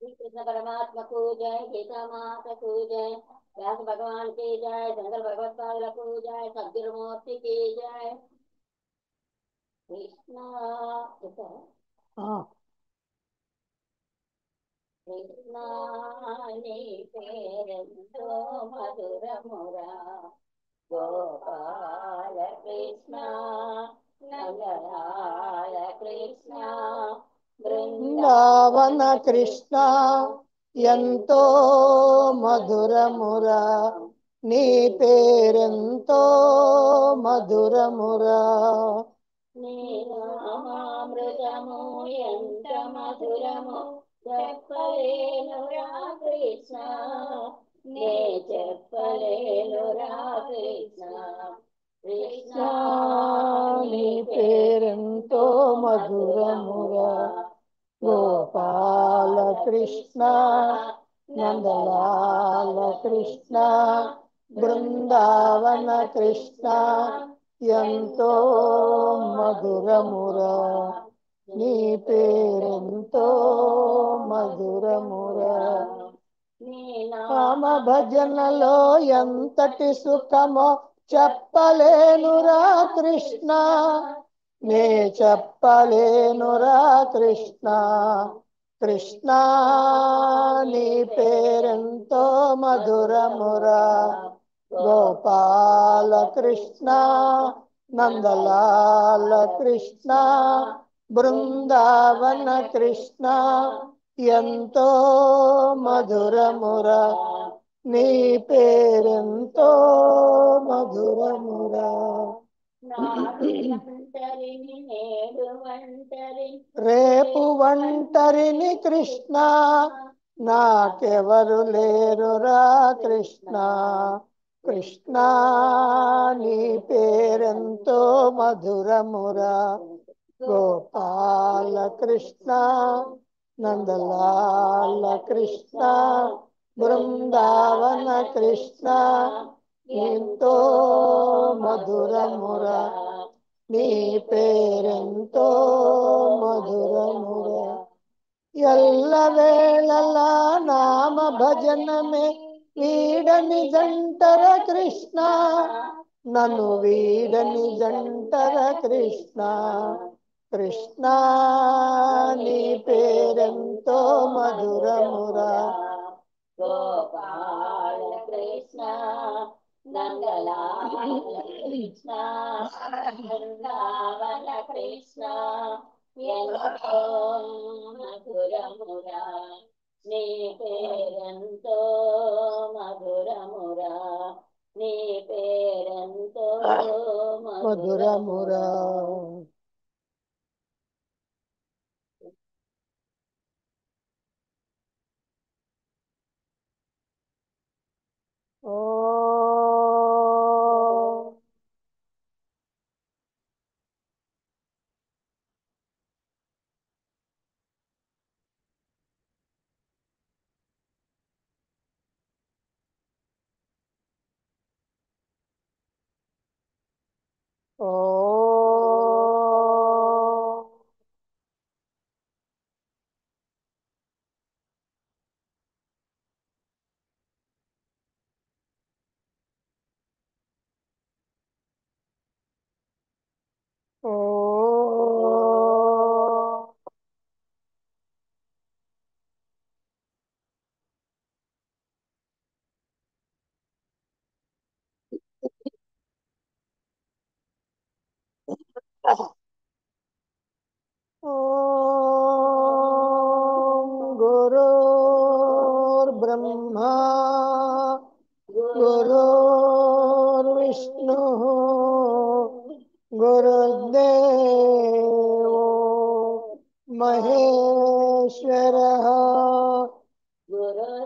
श्री कृष्ण परमात्मा को जय गीता माता को जय व्यास भगवान की जय शंकर भगवत पादुका को जय सदगुरु मूर्ति की जय कृष्णा చెప్పారా? కృష్ణ నీ పేరెంతో మధురమురా గోపాల కృష్ణ నందలాల కృష్ణ బృందావన కృష్ణ ఎంతో మధురమురా నీ పేరెంతో మధురమురా నీ నామామృతము ఎంత మధురము చెప్పలేనురా కృష్ణ నే చెప్పలేనురా కృష్ణ కృష్ణ నీ పేరెంతో మధురమురా గోపాల కృష్ణ నందలాల కృష్ణ బృందావన కృష్ణ ఎంతో మధురమురా నీ పేరెంతో మధురమురా నీ రామ భజనలో ఎంతటి సుఖమో చెప్పలేనురా కృష్ణ నే చెప్పలేనురా కృష్ణ కృష్ణ నీ పేరెంతో మధురమురా గోపాల కృష్ణ నందలాల కృష్ణ బృందావన కృష్ణ ఎంతో మధురమురా నీ పేరెంతో మధురమురా నాడు ఒంటరిని నేడు ఒంటరి రేపు ఒంటరిని కృష్ణ నాకెవరు లేరురా కృష్ణ కృష్ణ నీ పేరెంతో మధురమురా గోపాల కృష్ణ నందలాల కృష్ణ బృందావన కృష్ణ ఎంతో మధురమురా నీ పేరెంతో మధురమురా ఎల్ల వేళలా నామ భజనమే వీడని జంటర కృష్ణ నన్ను వీడని జంటర కృష్ణ కృష్ణ నీ పేరెంతో మధురమురా గోపాల కృష్ణ నందలాల కృష్ణ బృందావన కృష్ణ ఎంతో మధురమురా నీ పేరెంతో మధురమురా నీ పేరెంతో మధురమురా ఓ ఓ ఓ ఓం గురుర్బ్రహ్మా గురుర్విష్ణు గురుదేవో మహేశ్వర గురు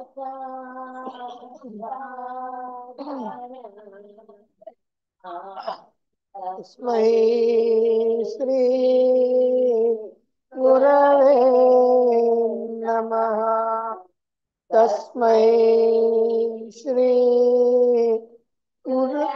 తస్మై శ్రీ గురవే నమ తస్మై శ్రీ గురు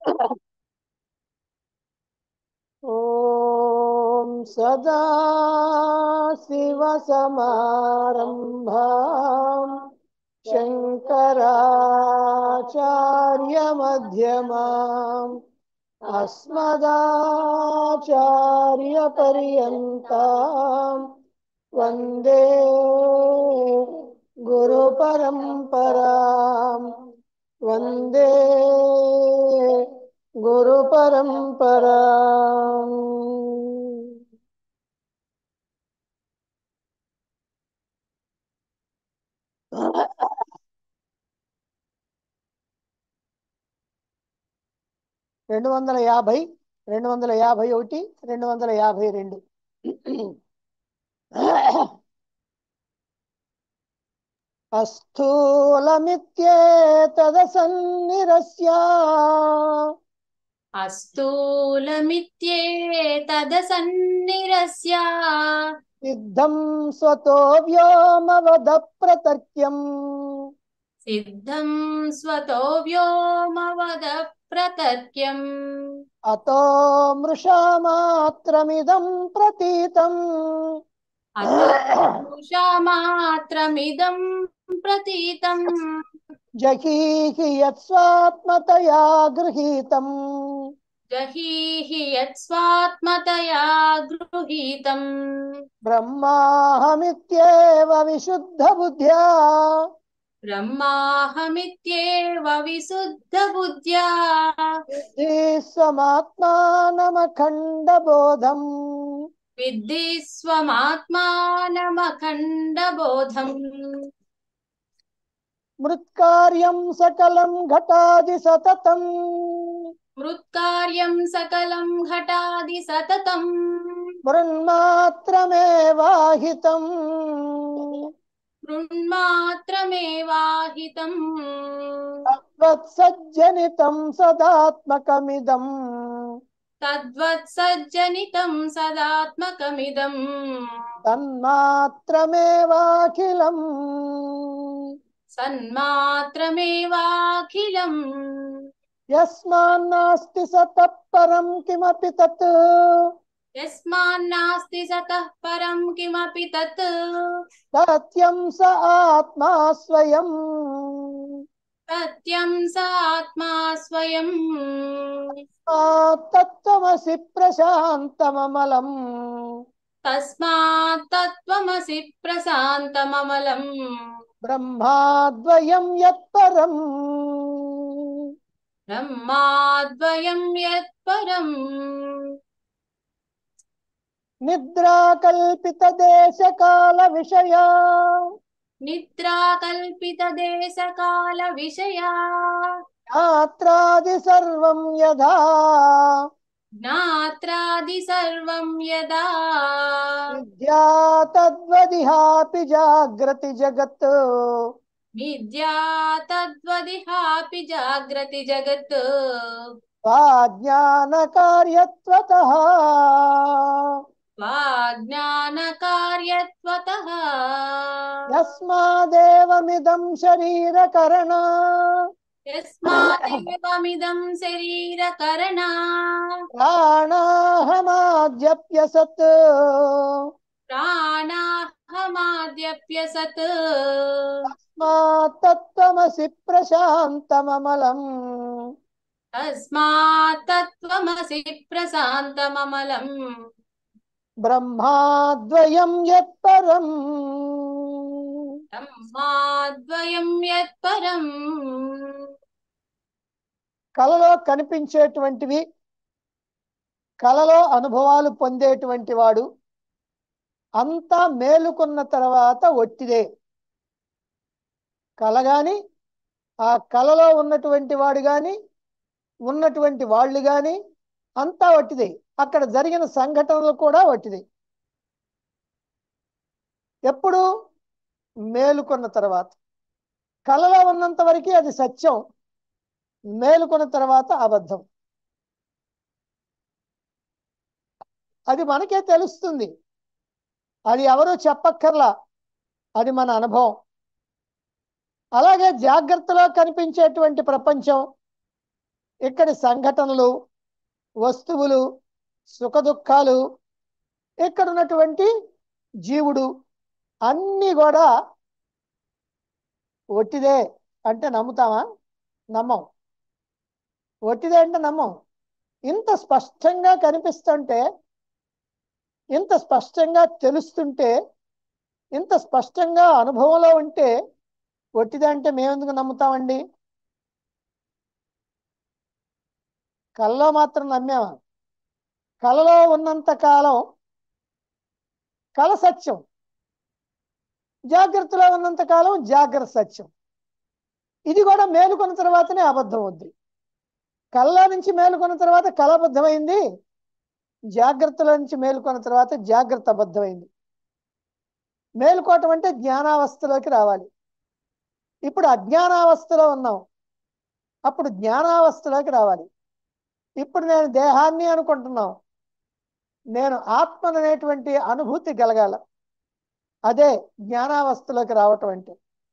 ॐ सदा शिवसमारम्भाम् शङ्कराचार्यमध्यमाम् अस्मदाचार्यपर्यन्ताम् वन्दे गुरुपरम्पराम् वन्दे गुरुपरम्पराम् రెండు వందల యాభై రెండు వందల యాభై ఒకటి రెండు వందల యాభై రెండు అస్థూలమిత్యేతదసన్నిరస్య అస్థూలమిత్యేతదసన్నిరస్య సిద్ధం స్వతో వ్యోమవద ప్రతర్క్యం సిద్ధం స్వతో వ్యోమవద ప్రతర్క్యం అతో మృషామాత్రమిదం ప్రతీతం మాత్రమిదం ప్రతీతం జహీహి యత్స్వాత్మతయా గృహీతం జహీహి యత్స్వాత్మతయా గృహీతం బ్రహ్మాహమిత్యేవ విశుద్ధ బుద్ధ్యా బ్రహ్మాహమిత్యేవ విశుద్ధ బుద్ధ్యా విద్ధి స్వమాత్మానమఖండ బోధం విద్ధి స్వమాత్మానమఖండబోధం మృత్కార్యం సకలం ఘటాది సతతం మృత్కార్యం సకలం ఘటాది సతతం మృన్మాత్రమేవాహితం మృన్మాత్రమేవాహితం తత్సజ్జనితం సదాత్మకమిదం తద్వత్సజ్జనితం సదాత్మకమిదం తన్మాత్రమేవాఖిలం సన్మాత్రమేవాఖిలం యస్మాన్నాస్తి సతః పరం కిమపి తత్ యస్మాన్నాస్తి సతః పరం కిమపి తత్ సత్యం స ఆత్మా స్వయం సత్యం స ఆత్మా స్వయం తత్వమసి ప్రశాంతమమలం తస్మాత్ తత్వమసి ప్రశాంతమమలం బ్రహ్మాద్వయం యత్పరం బ్రహ్మాద్వయం యత్పరం నిద్రాకల్పిత దేశకాల విషయా నిద్రాకల్పిత దేశకాల విషయా యాత్రాది సర్వం యథా జ్ఞాత్రాది సర్వం యదా విద్యా తద్వదిహాపి జాగ్రతి జగత్ విద్యా తద్వదిహాపి జాగ్రతి జగత్ వా జ్ఞాన కార్యత్వత వా జ్ఞాన కార్యత్వతః యస్మాదేవమిదం శరీరకరణ యస్మాదేవమిదం శరీరకరణా ప్రాణాహమాద్యప్యసత్ ప్రాణాహమాద్యప్యసత్ తత్వమసి ప్రశాంతమమలం తస్మాత్ తత్వమసి ప్రశాంతమమలం బ్రహ్మాద్వయం యత్పరం బ్రహ్మాద్వయం యత్పరం కలలో కనిపించేటువంటివి కలలో అనుభవాలు పొందేటువంటి వాడు అంతా మేలుకున్న తర్వాత ఒట్టిదే కల గాని ఆ కలలో ఉన్నటువంటి వాడు గాని ఉన్నటువంటి వాళ్ళు గాని అంతా ఒట్టిదే అక్కడ జరిగిన సంఘటనలు కూడా ఒట్టిదే ఎప్పుడు మేలుకున్న తర్వాత కలలో ఉన్నంత వరకు అది సత్యం మేలుకున్న తర్వాత అబద్ధం అది మనకే తెలుస్తుంది అది ఎవరు చెప్పక్కర్లా అది మన అనుభవం అలాగే జాగ్రత్తలో కనిపించేటువంటి ప్రపంచం ఇక్కడి సంఘటనలు వస్తువులు సుఖదుఖాలు ఇక్కడ ఉన్నటువంటి జీవుడు అన్నీ కూడా ఒట్టిదే అంటే నమ్ముతామా నమ్మం ఒట్టిదే అంటే నమ్మం ఇంత స్పష్టంగా కనిపిస్తుంటే ఇంత స్పష్టంగా తెలుస్తుంటే ఇంత స్పష్టంగా అనుభవంలో ఉంటే ఒట్టిదే అంటే మేమెందుకు నమ్ముతామండి కళ్ళలో మాత్రం నమ్మామా కలలో ఉన్నంత కాలం కల సత్యం జాగ్రత్తలో ఉన్నంత కాలం జాగ్రత్త సత్యం ఇది కూడా మేలుకొన్న తర్వాతనే అబద్ధం అవుద్ది కళ్ళ నుంచి మేలుకొన్న తర్వాత కళ అబద్ధమైంది జాగ్రత్తలో నుంచి మేలుకొన్న తర్వాత జాగ్రత్త అబద్ధమైంది మేలుకోవటం అంటే జ్ఞానావస్థలోకి రావాలి ఇప్పుడు అజ్ఞానావస్థలో ఉన్నాం అప్పుడు జ్ఞానావస్థలోకి రావాలి ఇప్పుడు నేను దేహాన్ని అనుకుంటున్నాం నేను ఆత్మననేటువంటి అనుభూతి కలగాల అదే జ్ఞానావస్థలోకి రావటం అంటే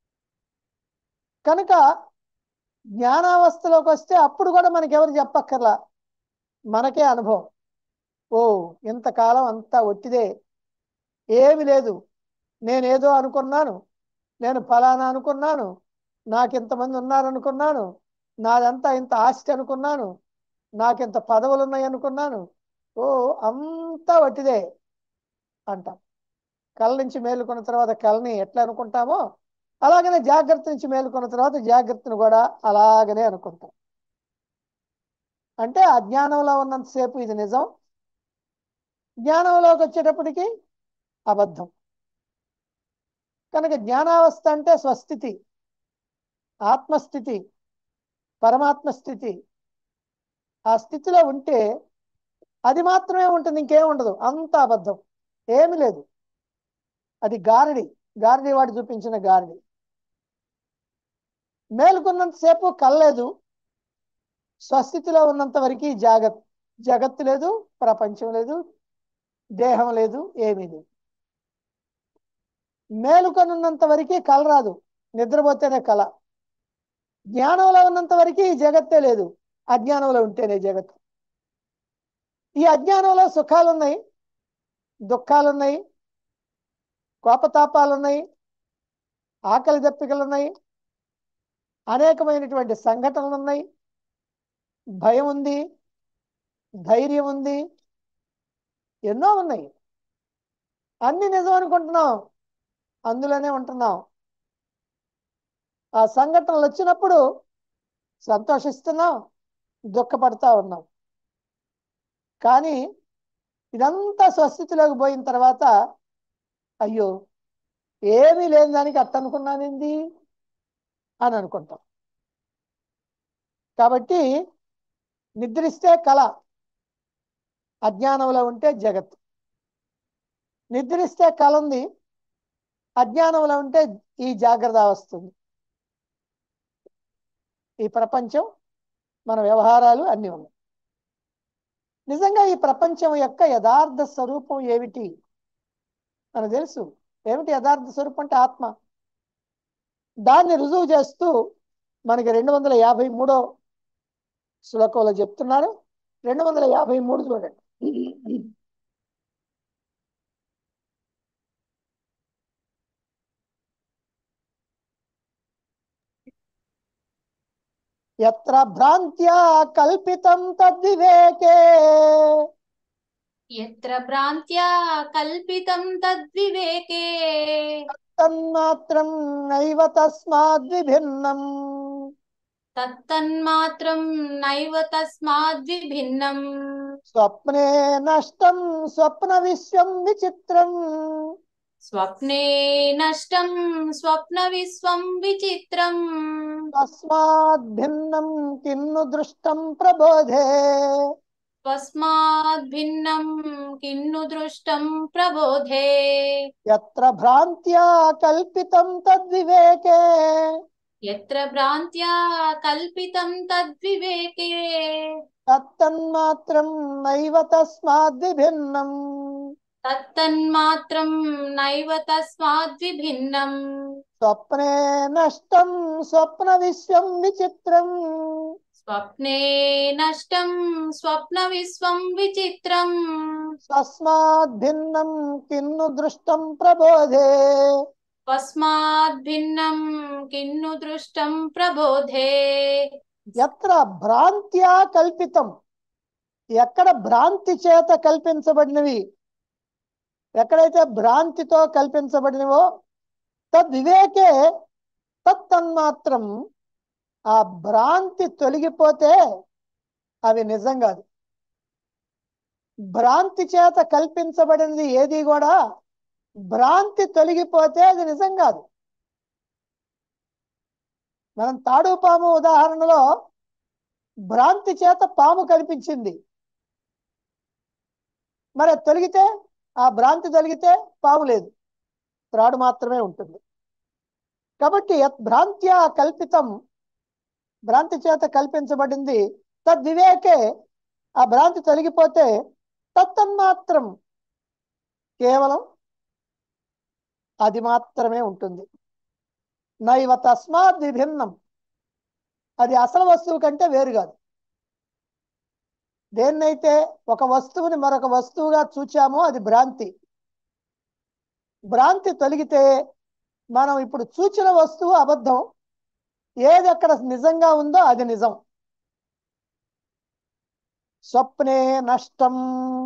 కనుక జ్ఞానావస్థలోకి వస్తే అప్పుడు కూడా మనకి ఎవరు చెప్పక్కర్లా మనకే అనుభవం ఓ ఇంతకాలం అంతా ఒట్టిదే ఏమి లేదు నేనేదో అనుకున్నాను నేను ఫలానా అనుకున్నాను నాకు ఇంతమంది ఉన్నారనుకున్నాను నాదంతా ఇంత ఆస్తి అనుకున్నాను నాకింత పదవులు ఉన్నాయి అనుకున్నాను ఓ అంతా వట్టిదే అంటాం కళ్ళ నుంచి మేలుకున్న తర్వాత కళని ఎట్లా అనుకుంటామో అలాగనే జాగ్రత్త నుంచి మేలుకున్న తర్వాత జాగ్రత్తను కూడా అలాగనే అనుకుంటాం అంటే అజ్ఞానంలో ఉన్నంతసేపు ఇది నిజం జ్ఞానంలోకి వచ్చేటప్పటికి అబద్ధం కనుక జ్ఞానావస్థ అంటే స్వస్థితి ఆత్మస్థితి పరమాత్మ స్థితి ఆ స్థితిలో ఉంటే అది మాత్రమే ఉంటుంది ఇంకేం ఉండదు అంత అబద్ధం ఏమి లేదు అది గారడి గారడి వాడు చూపించిన గారడి మేలుకున్నంతసేపు కల్లేదు స్వస్థితిలో ఉన్నంత వరకు జాగత్ జగత్తు లేదు ప్రపంచం లేదు దేహం లేదు ఏమీ లేదు మేలుకొనున్నంత వరకు కల రాదు నిద్రపోతేనే కళ జ్ఞానంలో ఉన్నంత వరకు జగత్తే లేదు అజ్ఞానంలో ఉంటేనే జగత్ ఈ అజ్ఞానంలో సుఖాలున్నాయి దుఃఖాలున్నాయి కోపతాపాలున్నాయి ఆకలి దప్పికలున్నాయి అనేకమైనటువంటి సంఘటనలు ఉన్నాయి భయం ఉంది ధైర్యం ఉంది ఎన్నో ఉన్నాయి అన్ని నిజం అనుకుంటున్నాం అందులోనే ఉంటున్నాం ఆ సంఘటనలు వచ్చినప్పుడు సంతోషిస్తున్నాం దుఃఖపడతా ఉన్నాం కానీ ఇదంతా స్వస్థితిలోకి పోయిన తర్వాత అయ్యో ఏమీ లేని దానికి అట్ట అనుకున్నానేంది అని అనుకుంటాం కాబట్టి నిద్రిస్తే కళ అజ్ఞానంలో ఉంటే జగత్ నిద్రిస్తే కళ ఉంది అజ్ఞానంలో ఉంటే ఈ జాగ్రత్త వస్తుంది ఈ ప్రపంచం మన వ్యవహారాలు అన్నీ ఉన్నాయి నిజంగా ఈ ప్రపంచం యొక్క యథార్థ స్వరూపం ఏమిటి మనకు తెలుసు ఏమిటి యథార్థ స్వరూపం అంటే ఆత్మ దాన్ని రుజువు చేస్తూ మనకి రెండు వందల యాభై మూడో శ్లోకంలో చెప్తున్నారు రెండు వందల యాభై మూడు చూడండి ఎత్ర భ్రాంత్యా కల్పితం తద్వివేకే यत्र भ्रान्त्या कल्पितं तद्विवेके తన్మాత్రం నైవ తస్మాద్విభిన్నం तत्तन्मात्रं नैव तस्माद्विभिन्नम् స్వప్నే నష్టం స్వప్న విశ్వం విచిత్రం स्वप्ने नष्टं स्वप्नविश्वं विचित्रम् తస్మాత్ భిన్నం కిన్ను దృష్టం ప్రబోధే तस्माद् भिन्नं किन्नु दृष्टं प्रबोधे ఎత్ర భ్రాంత్యా కల్పితం తద్వివేకే यत्र भ्रान्त्या कल्पितं तद्विवेके తత్తన్మాత్రం నైవ తస్మాద్విభిన్నం तत्तन्मात्रं नैव तस्माद्विभिन्नम् స్వప్నే నష్టం స్వప్న విశ్వం విచిత్రం స్వప్నే నష్టం స్వప్న విశ్వం విచిత్రం తస్మాత్ భిన్నం కిన్ను దృష్టం ప్రబోధే తస్మాత్ భిన్నం కిన్ను దృష్టం ప్రబోధే ఎత్ర భ్రాంత్యా కల్పితం ఎక్కడ భ్రాంతి చేత కల్పించబడినవి ఎక్కడైతే భ్రాంతితో కల్పించబడినవో తద్వివేకే తత్తన్మాత్రం ఆ భ్రాంతి తొలగిపోతే అవి నిజం కాదు భ్రాంతి చేత కల్పించబడినది ఏది కూడా భ్రాంతి తొలగిపోతే అది నిజం కాదు మనం తాడు పాము ఉదాహరణలో భ్రాంతి చేత పాము కనిపించింది మరి అది తొలగితే ఆ భ్రాంతి తొలగితే పాము లేదు త్రాడు మాత్రమే ఉంటుంది కాబట్టి యత్ భ్రాంత్యా కల్పితం భ్రాంతి చేత కల్పించబడింది తద్వివేకే ఆ భ్రాంతి తొలగిపోతే తత్తన్మాత్రం కేవలం అది మాత్రమే ఉంటుంది నైవ తస్మాత్ విభిన్నం అది అసలు వస్తువు కంటే వేరు కాదు దేన్నైతే ఒక వస్తువుని మరొక వస్తువుగా చూచామో అది భ్రాంతి భ్రాంతి తొలగితే మనం ఇప్పుడు చూచిన వస్తువు అబద్ధం ఏది అక్కడ నిజంగా ఉందో అది నిజం స్వప్నే నష్టం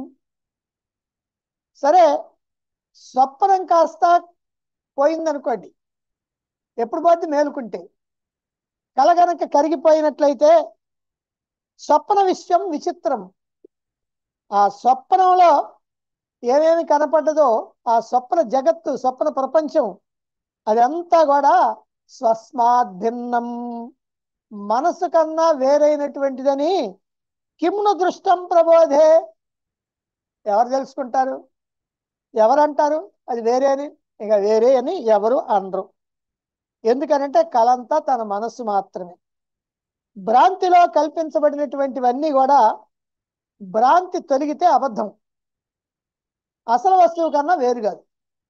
సరే స్వప్నం కాస్త పోయిందనుకోండి ఎప్పుడు పోతే మేలుకుంటే కల గనక కరిగిపోయినట్లయితే స్వప్న విషయం విచిత్రం ఆ స్వప్నంలో ఏమేమి కనపడ్డదో ఆ స్వప్న జగత్తు స్వప్న ప్రపంచం అదంతా కూడా స్వస్మాత్ భిన్నం మనసు కన్నా వేరైనటువంటిదని కిమ్ను దృష్టం ప్రబోధే ఎవరు తెలుసుకుంటారు ఎవరంటారు అది వేరే అని ఇక వేరే అని ఎవరు అనరు ఎందుకనంటే కలంతా తన మనస్సు మాత్రమే భ్రాంతిలో కల్పించబడినటువంటివన్నీ కూడా భ్రాంతి తొలగితే అబద్ధం అసలు వస్తువు కన్నా వేరు కాదు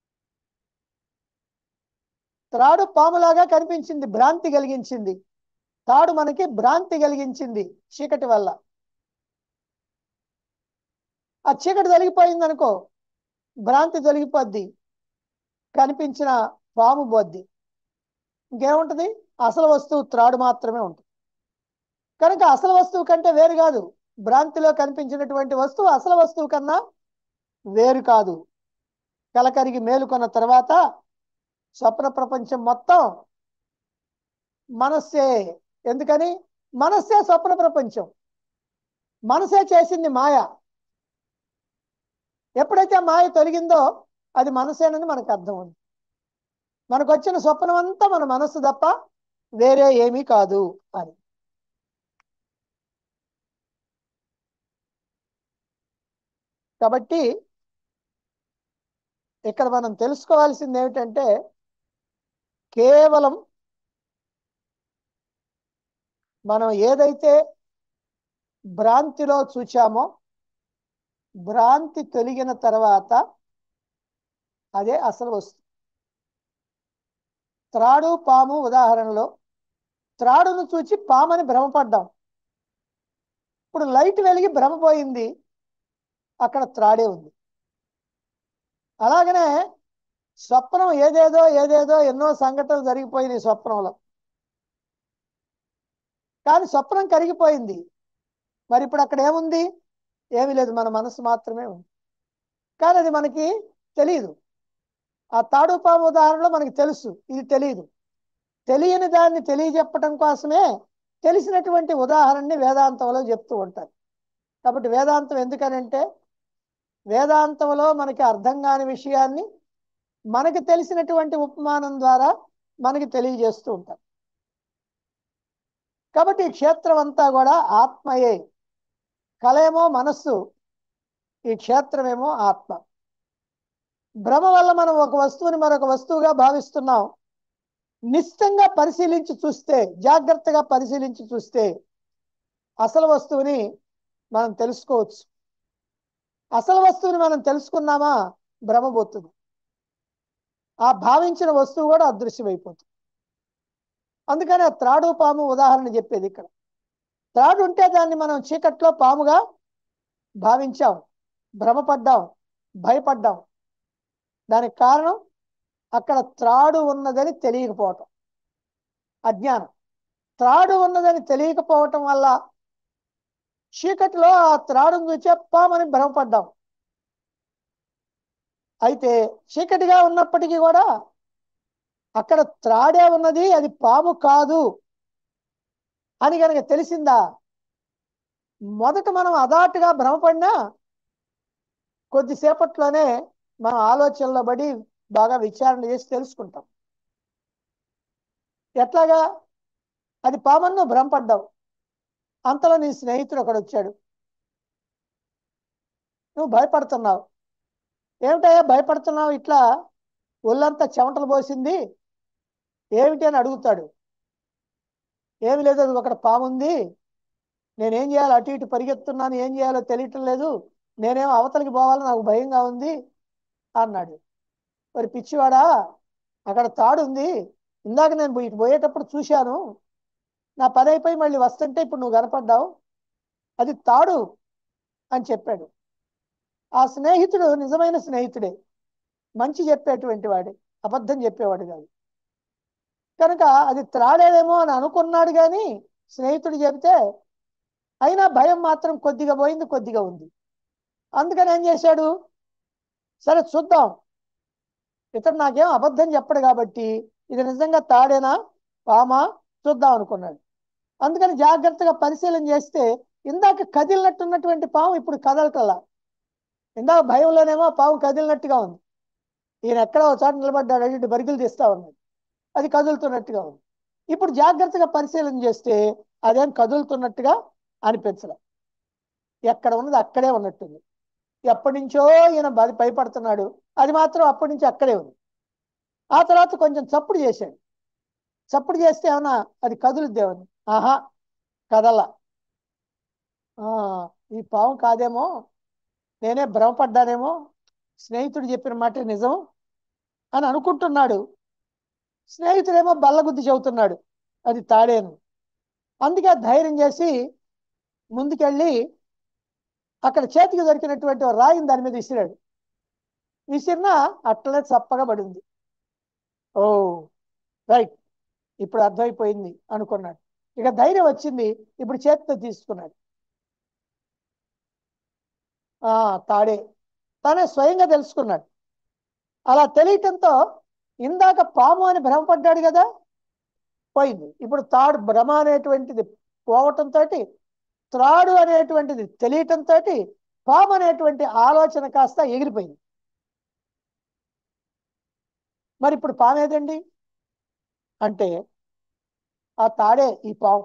త్రాడు పాములాగా కనిపించింది భ్రాంతి కలిగించింది తాడు మనకి భ్రాంతి కలిగించింది చీకటి వల్ల ఆ చీకటి తొలగిపోయింది అనుకో భ్రాంతి తొలగిపోద్ది కనిపించిన పాము పోద్ది ఇంకేముంటది అసలు వస్తువు త్రాడు మాత్రమే ఉంటుంది కనుక అసలు వస్తువు కంటే వేరు కాదు భ్రాంతిలో కనిపించినటువంటి వస్తువు అసలు వస్తువు కన్నా వేరు కాదు కలకరిగి మేలుకొన్న తర్వాత స్వప్న ప్రపంచం మొత్తం మనస్సే ఎందుకని మనస్సే స్వప్న ప్రపంచం మనసే చేసింది మాయ ఎప్పుడైతే మాయ తొలగిందో అది మనసేనని మనకు అర్థం ఉంది మనకు వచ్చిన స్వప్నం అంతా మన మనస్సు తప్ప వేరే ఏమీ కాదు అని కాబట్టి ఇక్కడ మనం తెలుసుకోవాల్సింది ఏమిటంటే కేవలం మనం ఏదైతే భ్రాంతిలో చూచామో భ్రాంతి తొలగిన తర్వాత అదే అసలు వస్తుంది త్రాడు పాము ఉదాహరణలో త్రాడును చూచి పామని భ్రమపడ్డాం ఇప్పుడు లైట్ వెలిగి భ్రమపోయింది అక్కడ త్రాడే ఉంది అలాగనే స్వప్నం ఏదేదో ఏదేదో ఎన్నో సంఘటనలు జరిగిపోయినాయి స్వప్నంలో కానీ స్వప్నం కరిగిపోయింది మరి ఇప్పుడు అక్కడ ఏముంది ఏమీ లేదు మన మనసు మాత్రమే ఉంది కానీ అది మనకి తెలియదు ఆ తాడు పాము ఉదాహరణలో మనకి తెలుసు ఇది తెలియదు తెలియని దాన్ని తెలియజెప్పటం కోసమే తెలిసినటువంటి ఉదాహరణని వేదాంతంలో చెప్తూ ఉంటారు కాబట్టి వేదాంతం ఎందుకనంటే వేదాంతంలో మనకి అర్థం కాని విషయాన్ని మనకి తెలిసినటువంటి ఉపమానం ద్వారా మనకి తెలియజేస్తూ ఉంటారు కాబట్టి ఈ క్షేత్రం అంతా కూడా ఆత్మయే కలయేమో మనస్సు ఈ క్షేత్రమేమో ఆత్మ భ్రమ వల్ల మనం ఒక వస్తువుని మరొక వస్తువుగా భావిస్తున్నాం నిశ్చితంగా పరిశీలించి చూస్తే జాగ్రత్తగా పరిశీలించి చూస్తే అసలు వస్తువుని మనం తెలుసుకోవచ్చు అసలు వస్తువుని మనం తెలుసుకున్నామా భ్రమపోతుంది ఆ భావించిన వస్తువు కూడా అదృశ్యమైపోతుంది అందుకని ఆ త్రాడు పాము ఉదాహరణ చెప్పేది ఇక్కడ త్రాడు ఉంటే దాన్ని మనం చీకట్లో పాముగా భావించాం భ్రమపడ్డాం భయపడ్డాం దానికి కారణం అక్కడ త్రాడు ఉన్నదని తెలియకపోవటం అజ్ఞానం త్రాడు ఉన్నదని తెలియకపోవటం వల్ల చీకటిలో ఆ త్రాడును చూసే పామని భ్రమపడ్డాం అయితే చీకటిగా ఉన్నప్పటికీ కూడా అక్కడ త్రాడే ఉన్నది అది పాము కాదు అని కనుక తెలిసిందా మొదట మనం అదాటుగా భ్రమపడినా కొద్దిసేపట్లోనే మనం ఆలోచనలో పడి బాగా విచారణ చేసి తెలుసుకుంటాం ఎట్లాగా అది పామన్ను భ్రమపడ్డావు అంతలో నీ స్నేహితుడు ఒకడు వచ్చాడు నువ్వు భయపడుతున్నావు ఏమిటయ్యా భయపడుతున్నావు ఇట్లా ఒళ్ళంతా చెమటలు పోసింది ఏమిటి అని అడుగుతాడు ఏమి లేదు అది ఒకటి పాముంది నేనేం చేయాలి అటు ఇటు పరిగెత్తున్నాను ఏం చేయాలో తెలియటం లేదు నేనేం అవతలికి పోవాలో నాకు భయంగా ఉంది అన్నాడు మరి పిచ్చివాడా అక్కడ తాడు ఉంది ఇందాక నేను ఇటు పోయేటప్పుడు చూశాను నా పని అయిపోయి మళ్ళీ వస్తుంటే ఇప్పుడు నువ్వు కనపడ్డావు అది తాడు అని చెప్పాడు ఆ స్నేహితుడు నిజమైన స్నేహితుడే మంచి చెప్పేటువంటి వాడే అబద్ధం చెప్పేవాడు కాదు కనుక అది త్రాడేదేమో అని అనుకున్నాడు కానీ స్నేహితుడు చెబితే అయినా భయం మాత్రం కొద్దిగా పోయింది కొద్దిగా ఉంది అందుకని ఏం చేశాడు సరే చూద్దాం ఇతడు నాకేం అబద్ధం చెప్పడు కాబట్టి ఇది నిజంగా తాడేనా పామా చూద్దాం అనుకున్నాడు అందుకని జాగ్రత్తగా పరిశీలన చేస్తే ఇందాక కదిలినట్టున్నటువంటి పాము ఇప్పుడు కదలటల్లా ఇందాక భయంలోనేమో పాము కదిలినట్టుగా ఉంది ఈయన ఎక్కడ ఒక చోట నిలబడ్డాడు అటు బరిగిలు తీస్తా ఉన్నాడు అది కదులుతున్నట్టుగా ఉంది ఇప్పుడు జాగ్రత్తగా పరిశీలన చేస్తే అదేం కదులుతున్నట్టుగా అనిపించడం ఎక్కడ ఉన్నది అక్కడే ఉన్నట్టుంది ఎప్పటి నుంచో ఈయన బది భయపడుతున్నాడు అది మాత్రం అప్పటి నుంచి అక్కడే ఉంది ఆ తర్వాత కొంచెం చప్పుడు చేశాడు చప్పుడు చేస్తే ఏమన్నా అది కదులుద్దేమని ఆహా కదల ఆ, ఈ పాము కాదేమో నేనే భ్రమపడ్డానేమో స్నేహితుడు చెప్పిన మాట నిజం అని అనుకుంటున్నాడు స్నేహితుడేమో బల్లగుద్ది చెబుతున్నాడు అది తాడేను అందుకే ధైర్యం చేసి ముందుకెళ్ళి అక్కడ చేతికి దొరికినటువంటి ఓ రాయిని దాని మీద విసిరాడు విసిరినా అట్లనే చప్పగా పడింది ఓ రైట్ ఇప్పుడు అర్థమైపోయింది అనుకున్నాడు ఇక ధైర్యం వచ్చింది ఇప్పుడు చేతితో తీసుకున్నాడు ఆ తాడే తానే స్వయంగా తెలుసుకున్నాడు అలా తెలియటంతో ఇందాక పాము అని భ్రమపడ్డాడు కదా పోయింది ఇప్పుడు తాడు భ్రమ అనేటువంటిది పోవటంతో త్రాడు అనేటువంటిది తెలియటంతో పాము అనేటువంటి ఆలోచన కాస్త ఎగిరిపోయింది మరి ఇప్పుడు పాము ఏదండి అంటే ఆ తాడే ఈ పాము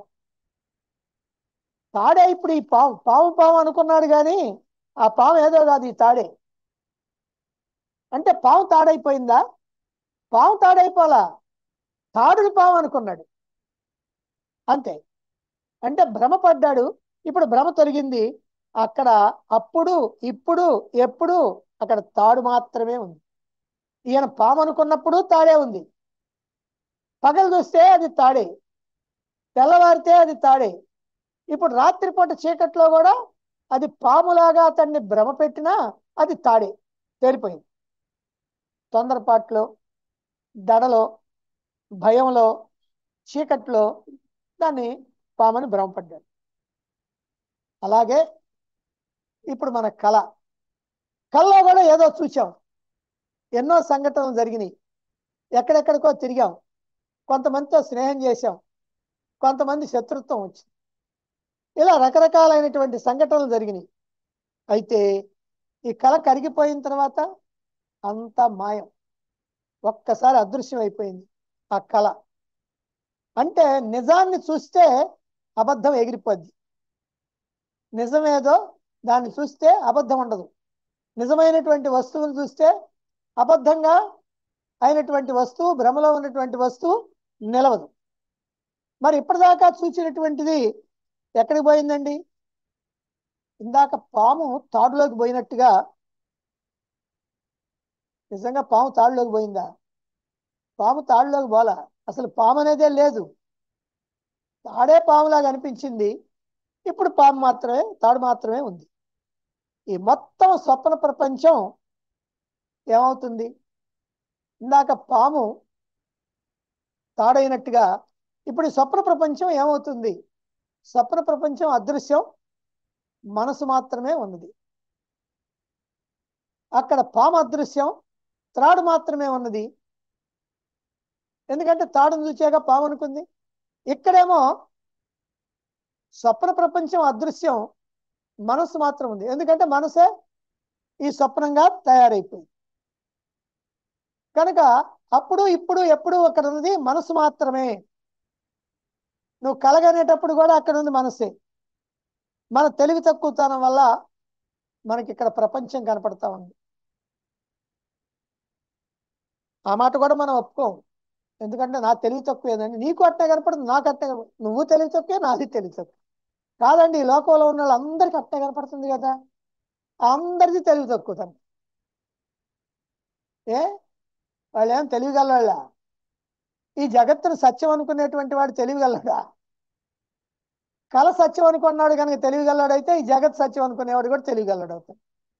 తాడే ఇప్పుడు ఈ పాము పాము పాము అనుకున్నాడు కానీ ఆ పాము ఏదో కాదు ఈ తాడే అంటే పాము తాడైపోయిందా పాము తాడైపోలా తాడుని పాము అనుకున్నాడు అంతే అంటే భ్రమ పడ్డాడు ఇప్పుడు భ్రమ తొలగింది అక్కడ అప్పుడు ఇప్పుడు ఎప్పుడు అక్కడ తాడు మాత్రమే ఉంది ఈయన పాము అనుకున్నప్పుడు తాడే ఉంది పగలు చూస్తే అది తాడే తెల్లవారితే అది తాడే ఇప్పుడు రాత్రిపూట చీకట్లో కూడా అది పాములాగా అతన్ని భ్రమ పెట్టినా అది తాడే తేలిపోయింది తొందరపాట్లో దడలో భయంలో చీకట్లో దాన్ని పామని భ్రమపడ్డాడు అలాగే ఇప్పుడు మన కళ కళలో కూడా ఏదో చూసాం ఎన్నో సంఘటనలు జరిగినాయి ఎక్కడెక్కడికో తిరిగాం కొంతమందితో స్నేహం చేశాం కొంతమంది శత్రుత్వం వచ్చింది ఇలా రకరకాలైనటువంటి సంఘటనలు జరిగినాయి అయితే ఈ కళ కరిగిపోయిన తర్వాత అంతా మాయం ఒక్కసారి అదృశ్యం అయిపోయింది ఆ కళ అంటే నిజాన్ని చూస్తే అబద్ధం ఎగిరిపోద్ది నిజమేదో దాన్ని చూస్తే అబద్ధం ఉండదు నిజమైనటువంటి వస్తువును చూస్తే అబద్ధంగా అయినటువంటి వస్తువు భ్రమలో ఉన్నటువంటి వస్తువు నిలవదు మరి ఇప్పటిదాకా చూసినటువంటిది ఎక్కడికి పోయిందండి ఇందాక పాము తాడులోకి పోయినట్టుగా నిజంగా పాము తాడులోకి పోయిందా పాము తాడులోకి పోలా అసలు పాము అనేదే లేదు తాడే పాములాగా అనిపించింది ఇప్పుడు పాము మాత్రమే తాడు మాత్రమే ఉంది ఈ మొత్తం స్వప్న ప్రపంచం ఏమవుతుంది ఇందాక పాము తాడైనట్టుగా ఇప్పుడు ఈ స్వప్న ప్రపంచం ఏమవుతుంది స్వప్న ప్రపంచం అదృశ్యం మనసు మాత్రమే ఉన్నది అక్కడ పాము అదృశ్యం త్రాడు మాత్రమే ఉన్నది ఎందుకంటే తాడును చూచాక పాము అనుకుంది ఇక్కడేమో స్వప్న ప్రపంచం అదృశ్యం మనసు మాత్రం ఉంది ఎందుకంటే మనసే ఈ స్వప్నంగా తయారైపోయింది కనుక అప్పుడు ఇప్పుడు ఎప్పుడు అక్కడ ఉన్నది మనసు మాత్రమే నువ్వు కలగనేటప్పుడు కూడా అక్కడ ఉంది మనసే మన తెలివి తక్కువతనం వల్ల మనకి ఇక్కడ ప్రపంచం కనపడతా ఉంది ఆ మాట కూడా మనం ఒప్పుకోం ఎందుకంటే నా తెలివి తక్కువ ఏదండి నీకు అట్టే కనపడుతుంది నాకు అట్టే కనపడుతుంది నువ్వు తెలివి తక్కువే నాది తెలివి తక్కువ కాదండి ఈ లోకంలో ఉన్న వాళ్ళందరికీ అట్టే కనపడుతుంది కదా అందరిది తెలివి తక్కువ తను ఏ వాళ్ళు ఏం తెలివిగలవాళ్ళ ఈ జగత్తును సత్యం అనుకునేటువంటి వాడు తెలివిగలడా కళ సత్యం అనుకున్నాడు కనుక తెలివిగలడైతే ఈ జగత్ సత్యం అనుకునేవాడు కూడా తెలివిగలడు అవుతాడు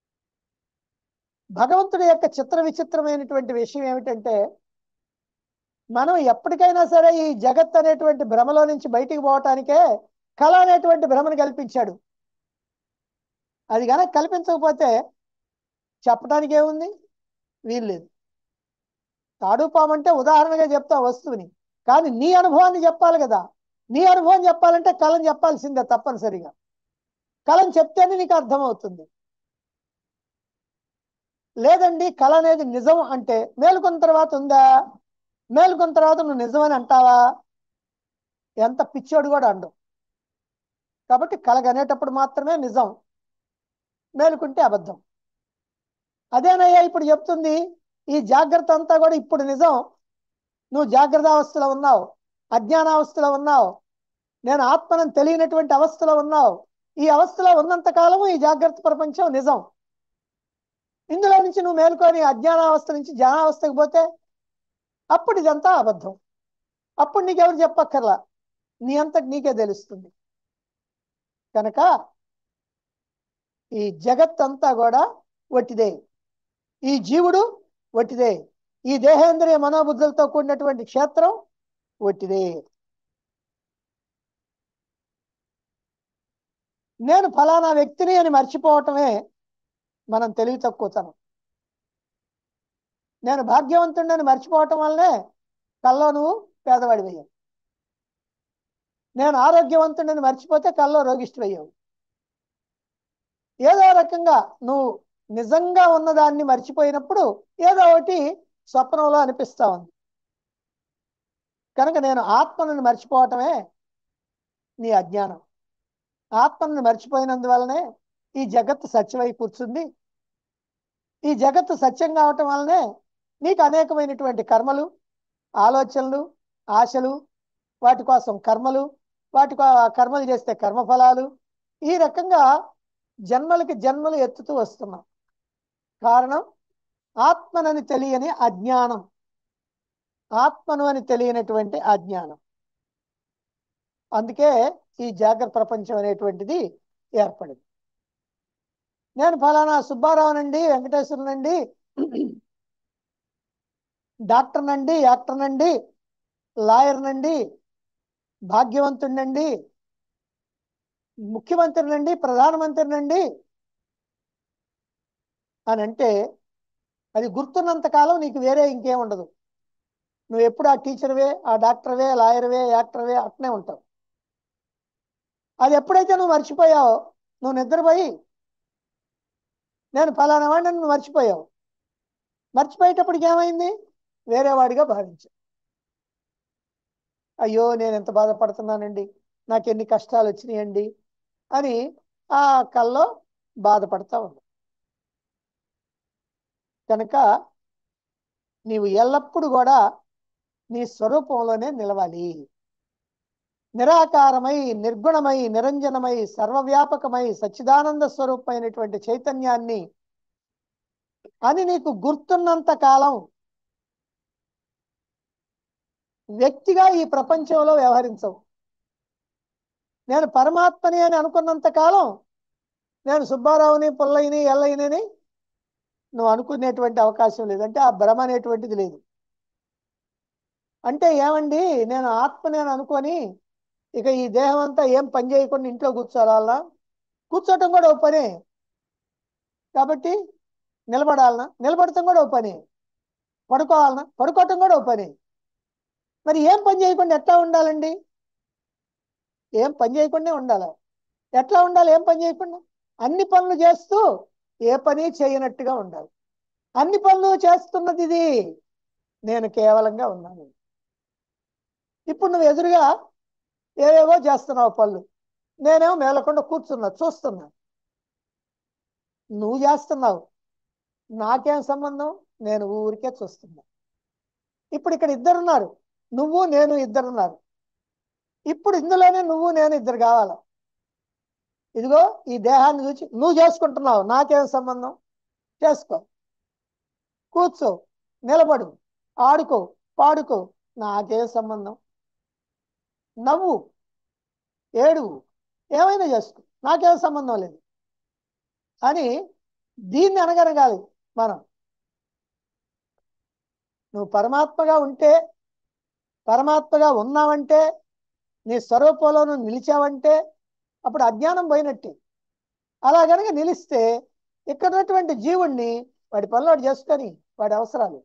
భగవంతుడి యొక్క చిత్ర విచిత్రమైనటువంటి విషయం ఏమిటంటే మనం ఎప్పటికైనా సరే ఈ జగత్ అనేటువంటి భ్రమలో నుంచి బయటికి పోవటానికే కళ అనేటువంటి భ్రమను కల్పించాడు అది కనుక కల్పించకపోతే చెప్పడానికి ఏముంది వీల్లేదు తాడు పాము అంటే ఉదాహరణగా చెప్తా వస్తువుని కానీ నీ అనుభవాన్ని చెప్పాలి కదా నీ అనుభవం చెప్పాలంటే కళను చెప్పాల్సిందే తప్పనిసరిగా కళను చెప్తేనే నీకు అర్థమవుతుంది లేదండి కళ అనేది నిజం అంటే మేలుకున్న తర్వాత ఉందా మేలుకున్న తర్వాత నువ్వు నిజమని అంటావా ఎంత పిచ్చోడు కూడా అండు కాబట్టి కలగనేటప్పుడు మాత్రమే నిజం మేలుకుంటే అబద్ధం అదేనయ్యా ఇప్పుడు చెప్తుంది ఈ జాగ్రత్త అంతా కూడా ఇప్పుడు నిజం నువ్వు జాగ్రత్త అవస్థలో ఉన్నావు అజ్ఞానావస్థలో ఉన్నావు నేను ఆత్మను తెలియనటువంటి అవస్థలో ఉన్నావు ఈ అవస్థలో ఉన్నంత కాలము ఈ జాగ్రత్త ప్రపంచం నిజం ఇందులో నుంచి నువ్వు మేలుకొని అజ్ఞానావస్థ నుంచి జ్ఞానావస్థకు పోతే అప్పుడు ఇదంతా అబద్ధం అప్పుడు నీకెవరు చెప్పక్కర్లా నీ అంతటి నీకే తెలుస్తుంది కనుక ఈ జగత్ అంతా కూడా వట్టిదే ఈ జీవుడు వట్టిదే ఈ దేహేంద్రియ మనోబుద్ధులతో కూడినటువంటి క్షేత్రం వట్టిదే నేను ఫలానా వ్యక్తిని అని మర్చిపోవటమే మనం తెలివి తక్కువతనం నేను భాగ్యవంతుడిని మర్చిపోవటం వల్లనే కల్లో నువ్వు పేదవాడివయ్యావు నేను ఆరోగ్యవంతుడిని మర్చిపోతే కల్లో రోగిష్టివయ్యావు ఏదో రకంగా నువ్వు నిజంగా ఉన్నదాన్ని మర్చిపోయినప్పుడు ఏదో ఒకటి స్వప్నంలో అనిపిస్తా ఉంది కనుక నేను ఆత్మను మర్చిపోవటమే నీ అజ్ఞానం ఆత్మను మర్చిపోయినందువల్లనే ఈ జగత్తు సత్యమై కూర్చుంది ఈ జగత్తు సత్యం కావటం వల్లనే నీకు అనేకమైనటువంటి కర్మలు ఆలోచనలు ఆశలు వాటి కోసం కర్మలు వాటి కో- కర్మలు చేస్తే కర్మఫలాలు ఈ రకంగా జన్మలకి జన్మలు ఎత్తుతూ వస్తున్నాం కారణం ఆత్మనని తెలియని అజ్ఞానం ఆత్మను అని తెలియనటువంటి అజ్ఞానం అందుకే ఈ జాగ్రత్త ప్రపంచం అనేటువంటిది ఏర్పడింది నేను ఫలానా సుబ్బారావునండి వెంకటేశ్వరునండి డాక్టర్ నండి యాక్టర్ నండి లాయర్ నండి భాగ్యవంతుడినండి ముఖ్యమంత్రి నండి ప్రధానమంత్రి నండి అని అంటే అది గుర్తున్నంత కాలం నీకు వేరే ఇంకేం ఉండదు నువ్వు ఎప్పుడు ఆ టీచర్వే ఆ డాక్టర్వే లాయర్వే యాక్టర్వే అట్నే ఉంటావు అది ఎప్పుడైతే నువ్వు మర్చిపోయావో నువ్వు నిద్రపోయి నేను ఫలానా వాడిని నువ్వు మర్చిపోయావు మర్చిపోయేటప్పటికి ఏమైంది వేరే వాడిగా భావించా అయ్యో నేను ఎంత బాధపడుతున్నానండి నాకు ఎన్ని కష్టాలు వచ్చినాయండి అని ఆ కల్లో బాధపడతా ఉంది కనుక నీవు ఎల్లప్పుడూ కూడా నీ స్వరూపంలోనే నిలవాలి నిరాకారమై నిర్గుణమై నిరంజనమై సర్వవ్యాపకమై సచ్చిదానంద స్వరూపమైనటువంటి చైతన్యాన్ని అని నీకు గుర్తున్నంత కాలం వ్యక్తిగా ఈ ప్రపంచంలో వ్యవహరించవు నేను పరమాత్మని అని అనుకున్నంత కాలం నేను సుబ్బారావుని పుల్లయ్యని ఎల్లయ్యని నువ్వు అనుకునేటువంటి అవకాశం లేదు అంటే ఆ భ్రమ అనేటువంటిది లేదు అంటే ఏమండి నేను ఆత్మని అని అనుకొని ఇక ఈ దేహం అంతా ఏం పని చేయకుండా ఇంట్లో కూర్చోవాలా కూర్చోటం కూడా ఒక పనే కాబట్టి నిలబడాలనా నిలబడటం కూడా ఒక పని పడుకోవాలనా పడుకోవటం కూడా ఒక పని మరి ఏం పని చేయకుండా ఎట్లా ఉండాలండి ఏం పని చేయకుండా ఉండాలి ఎట్లా ఉండాలి ఏం పని చేయకుండా అన్ని పనులు చేస్తూ ఏ పని చేయనట్టుగా ఉండాలి అన్ని పనులు చేస్తున్నది ఇది నేను కేవలంగా ఉన్నాను ఇప్పుడు నువ్వు ఎదురుగా ఏవేవో చేస్తున్నావు పనులు నేనేమో మేలకుండా కూర్చున్నా చూస్తున్నా నువ్వు చేస్తున్నావు నాకేం సంబంధం నేను ఊరికే చూస్తున్నా ఇప్పుడు ఇక్కడ ఇద్దరున్నారు నువ్వు నేను ఇద్దరున్నారు ఇప్పుడు ఇందులోనే నువ్వు నేను ఇద్దరు కావాలా ఇదిగో ఈ దేహాన్ని చూసి నువ్వు చేసుకుంటున్నావు నాకేం సంబంధం చేసుకో కూర్చో నిలబడు ఆడుకో పాడుకో నాకేం సంబంధం నవ్వు ఏడువు ఏమైనా చేసుకో నాకేం సంబంధం లేదు అని దీన్ని అనగనగాలి మనం నువ్వు పరమాత్మగా ఉంటే పరమాత్మగా ఉన్నావంటే నీ స్వరూపంలో నువ్వు నిలిచావంటే అప్పుడు అజ్ఞానం పోయినట్టే అలా గనక నిలిస్తే ఇక్కడ ఉన్నటువంటి జీవుణ్ణి వాడి పనులు వాడు చేసుకొని వాడి అవసరాలు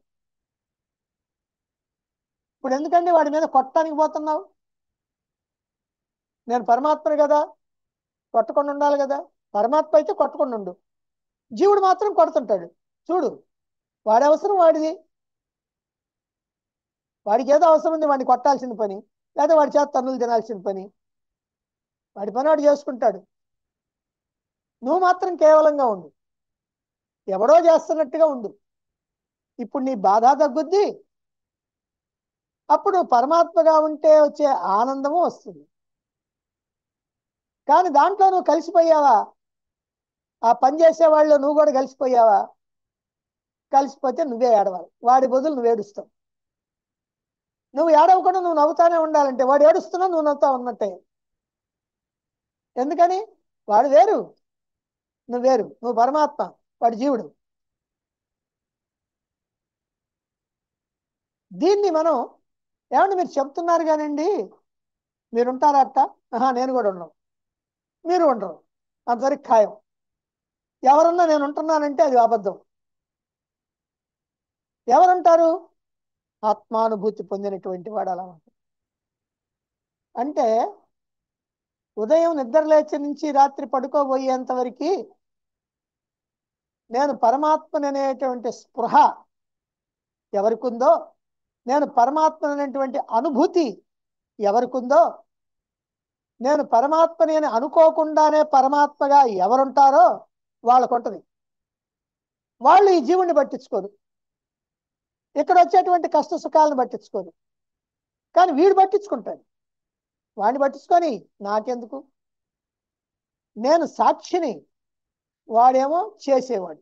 ఇప్పుడు ఎందుకండి వాడి మీద కొట్టడానికి పోతున్నావు నేను పరమాత్మని కదా కొట్టకుండా ఉండాలి కదా పరమాత్మ అయితే కొట్టకుండా ఉండు జీవుడు మాత్రం కొడుతుంటాడు చూడు వాడి అవసరం వాడిది వాడికి ఏదో అవసరం ఉంది వాడిని కొట్టాల్సిన పని లేదా వాడి చేత తన్నులు తినాల్సిన పని వాడి పని వాడు చేసుకుంటాడు నువ్వు మాత్రం కేవలంగా ఉండు ఎవడో చేస్తున్నట్టుగా ఉండు ఇప్పుడు నీ బాధ తగ్గుద్ది అప్పుడు పరమాత్మగా ఉంటే వచ్చే ఆనందము వస్తుంది కానీ దాంట్లో నువ్వు కలిసిపోయావా ఆ పని చేసే వాళ్ళు నువ్వు కూడా కలిసిపోయావా కలిసిపోతే నువ్వే ఏడవాలి వాడి బదులు నువ్వు ఏడుస్తావు నువ్వు ఏడవకుండా నువ్వు నవ్వుతానే ఉండాలంటే వాడు ఏడుస్తున్నా నువ్వు నవ్వుతా ఉన్నట్టే ఎందుకని వాడు వేరు నువ్వు వేరు నువ్వు పరమాత్మ వాడు జీవుడు దీన్ని మనం ఏమంటే మీరు చెప్తున్నారు కానండి మీరు ఉంటారా అట్ట ఆహా నేను కూడా ఉండను మీరు ఉండరు అంతవరకు ఖాయం ఎవరన్నా నేను ఉంటున్నానంటే అది అబద్ధం ఎవరుంటారు ఆత్మానుభూతి పొందినటువంటి వాడు అలా ఉంటాడు అంటే ఉదయం నిద్ర లేచి నుంచి రాత్రి పడుకోబోయేంత వరకు నేను పరమాత్మని అనేటువంటి స్పృహ ఎవరికి ఉందో నేను పరమాత్మని అనేటువంటి అనుభూతి ఎవరికి ఉందో నేను పరమాత్మని అని అనుకోకుండానే పరమాత్మగా ఎవరుంటారో వాళ్ళకు ఉంటుంది వాళ్ళు ఈ జీవుణ్ణి పట్టించుకోరు ఇక్కడ వచ్చేటువంటి కష్ట సుఖాలను పట్టించుకోరు కానీ వీడు పట్టించుకుంటాడు వాడిని పట్టించుకొని నాకెందుకు నేను సాక్షిని వాడేమో చేసేవాడు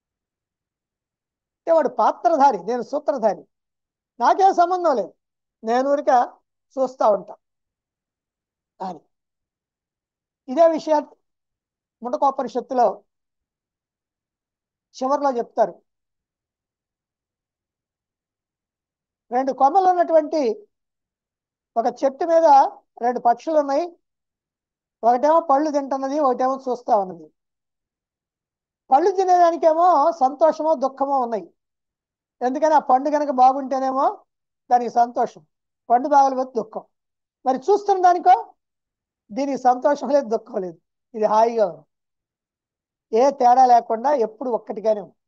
అంటే వాడు పాత్రధారి నేను సూత్రధారి నాకేం సంబంధం లేదు నేను ఊరిక చూస్తూ ఉంటా అని ఇదే విషయాన్ని ముటకోపనిషత్తులో చివరిలో చెప్తారు రెండు కొమ్మలు ఉన్నటువంటి ఒక చెట్టు మీద రెండు పక్షులు ఉన్నాయి ఒకటేమో పళ్ళు తింటున్నది ఒకటేమో చూస్తా ఉన్నది పళ్ళు తినేదానికేమో సంతోషమో దుఃఖమో ఉన్నాయి ఎందుకని ఆ పండు కనుక బాగుంటేనేమో దానికి సంతోషం పండు బాగలేకపోతే దుఃఖం మరి చూస్తున్న దానికో దీనికి సంతోషం లేదు దుఃఖం లేదు ఇది హాయిగా ఉంది ఏ తేడా లేకుండా ఎప్పుడు ఒక్కటిగానే ఉంది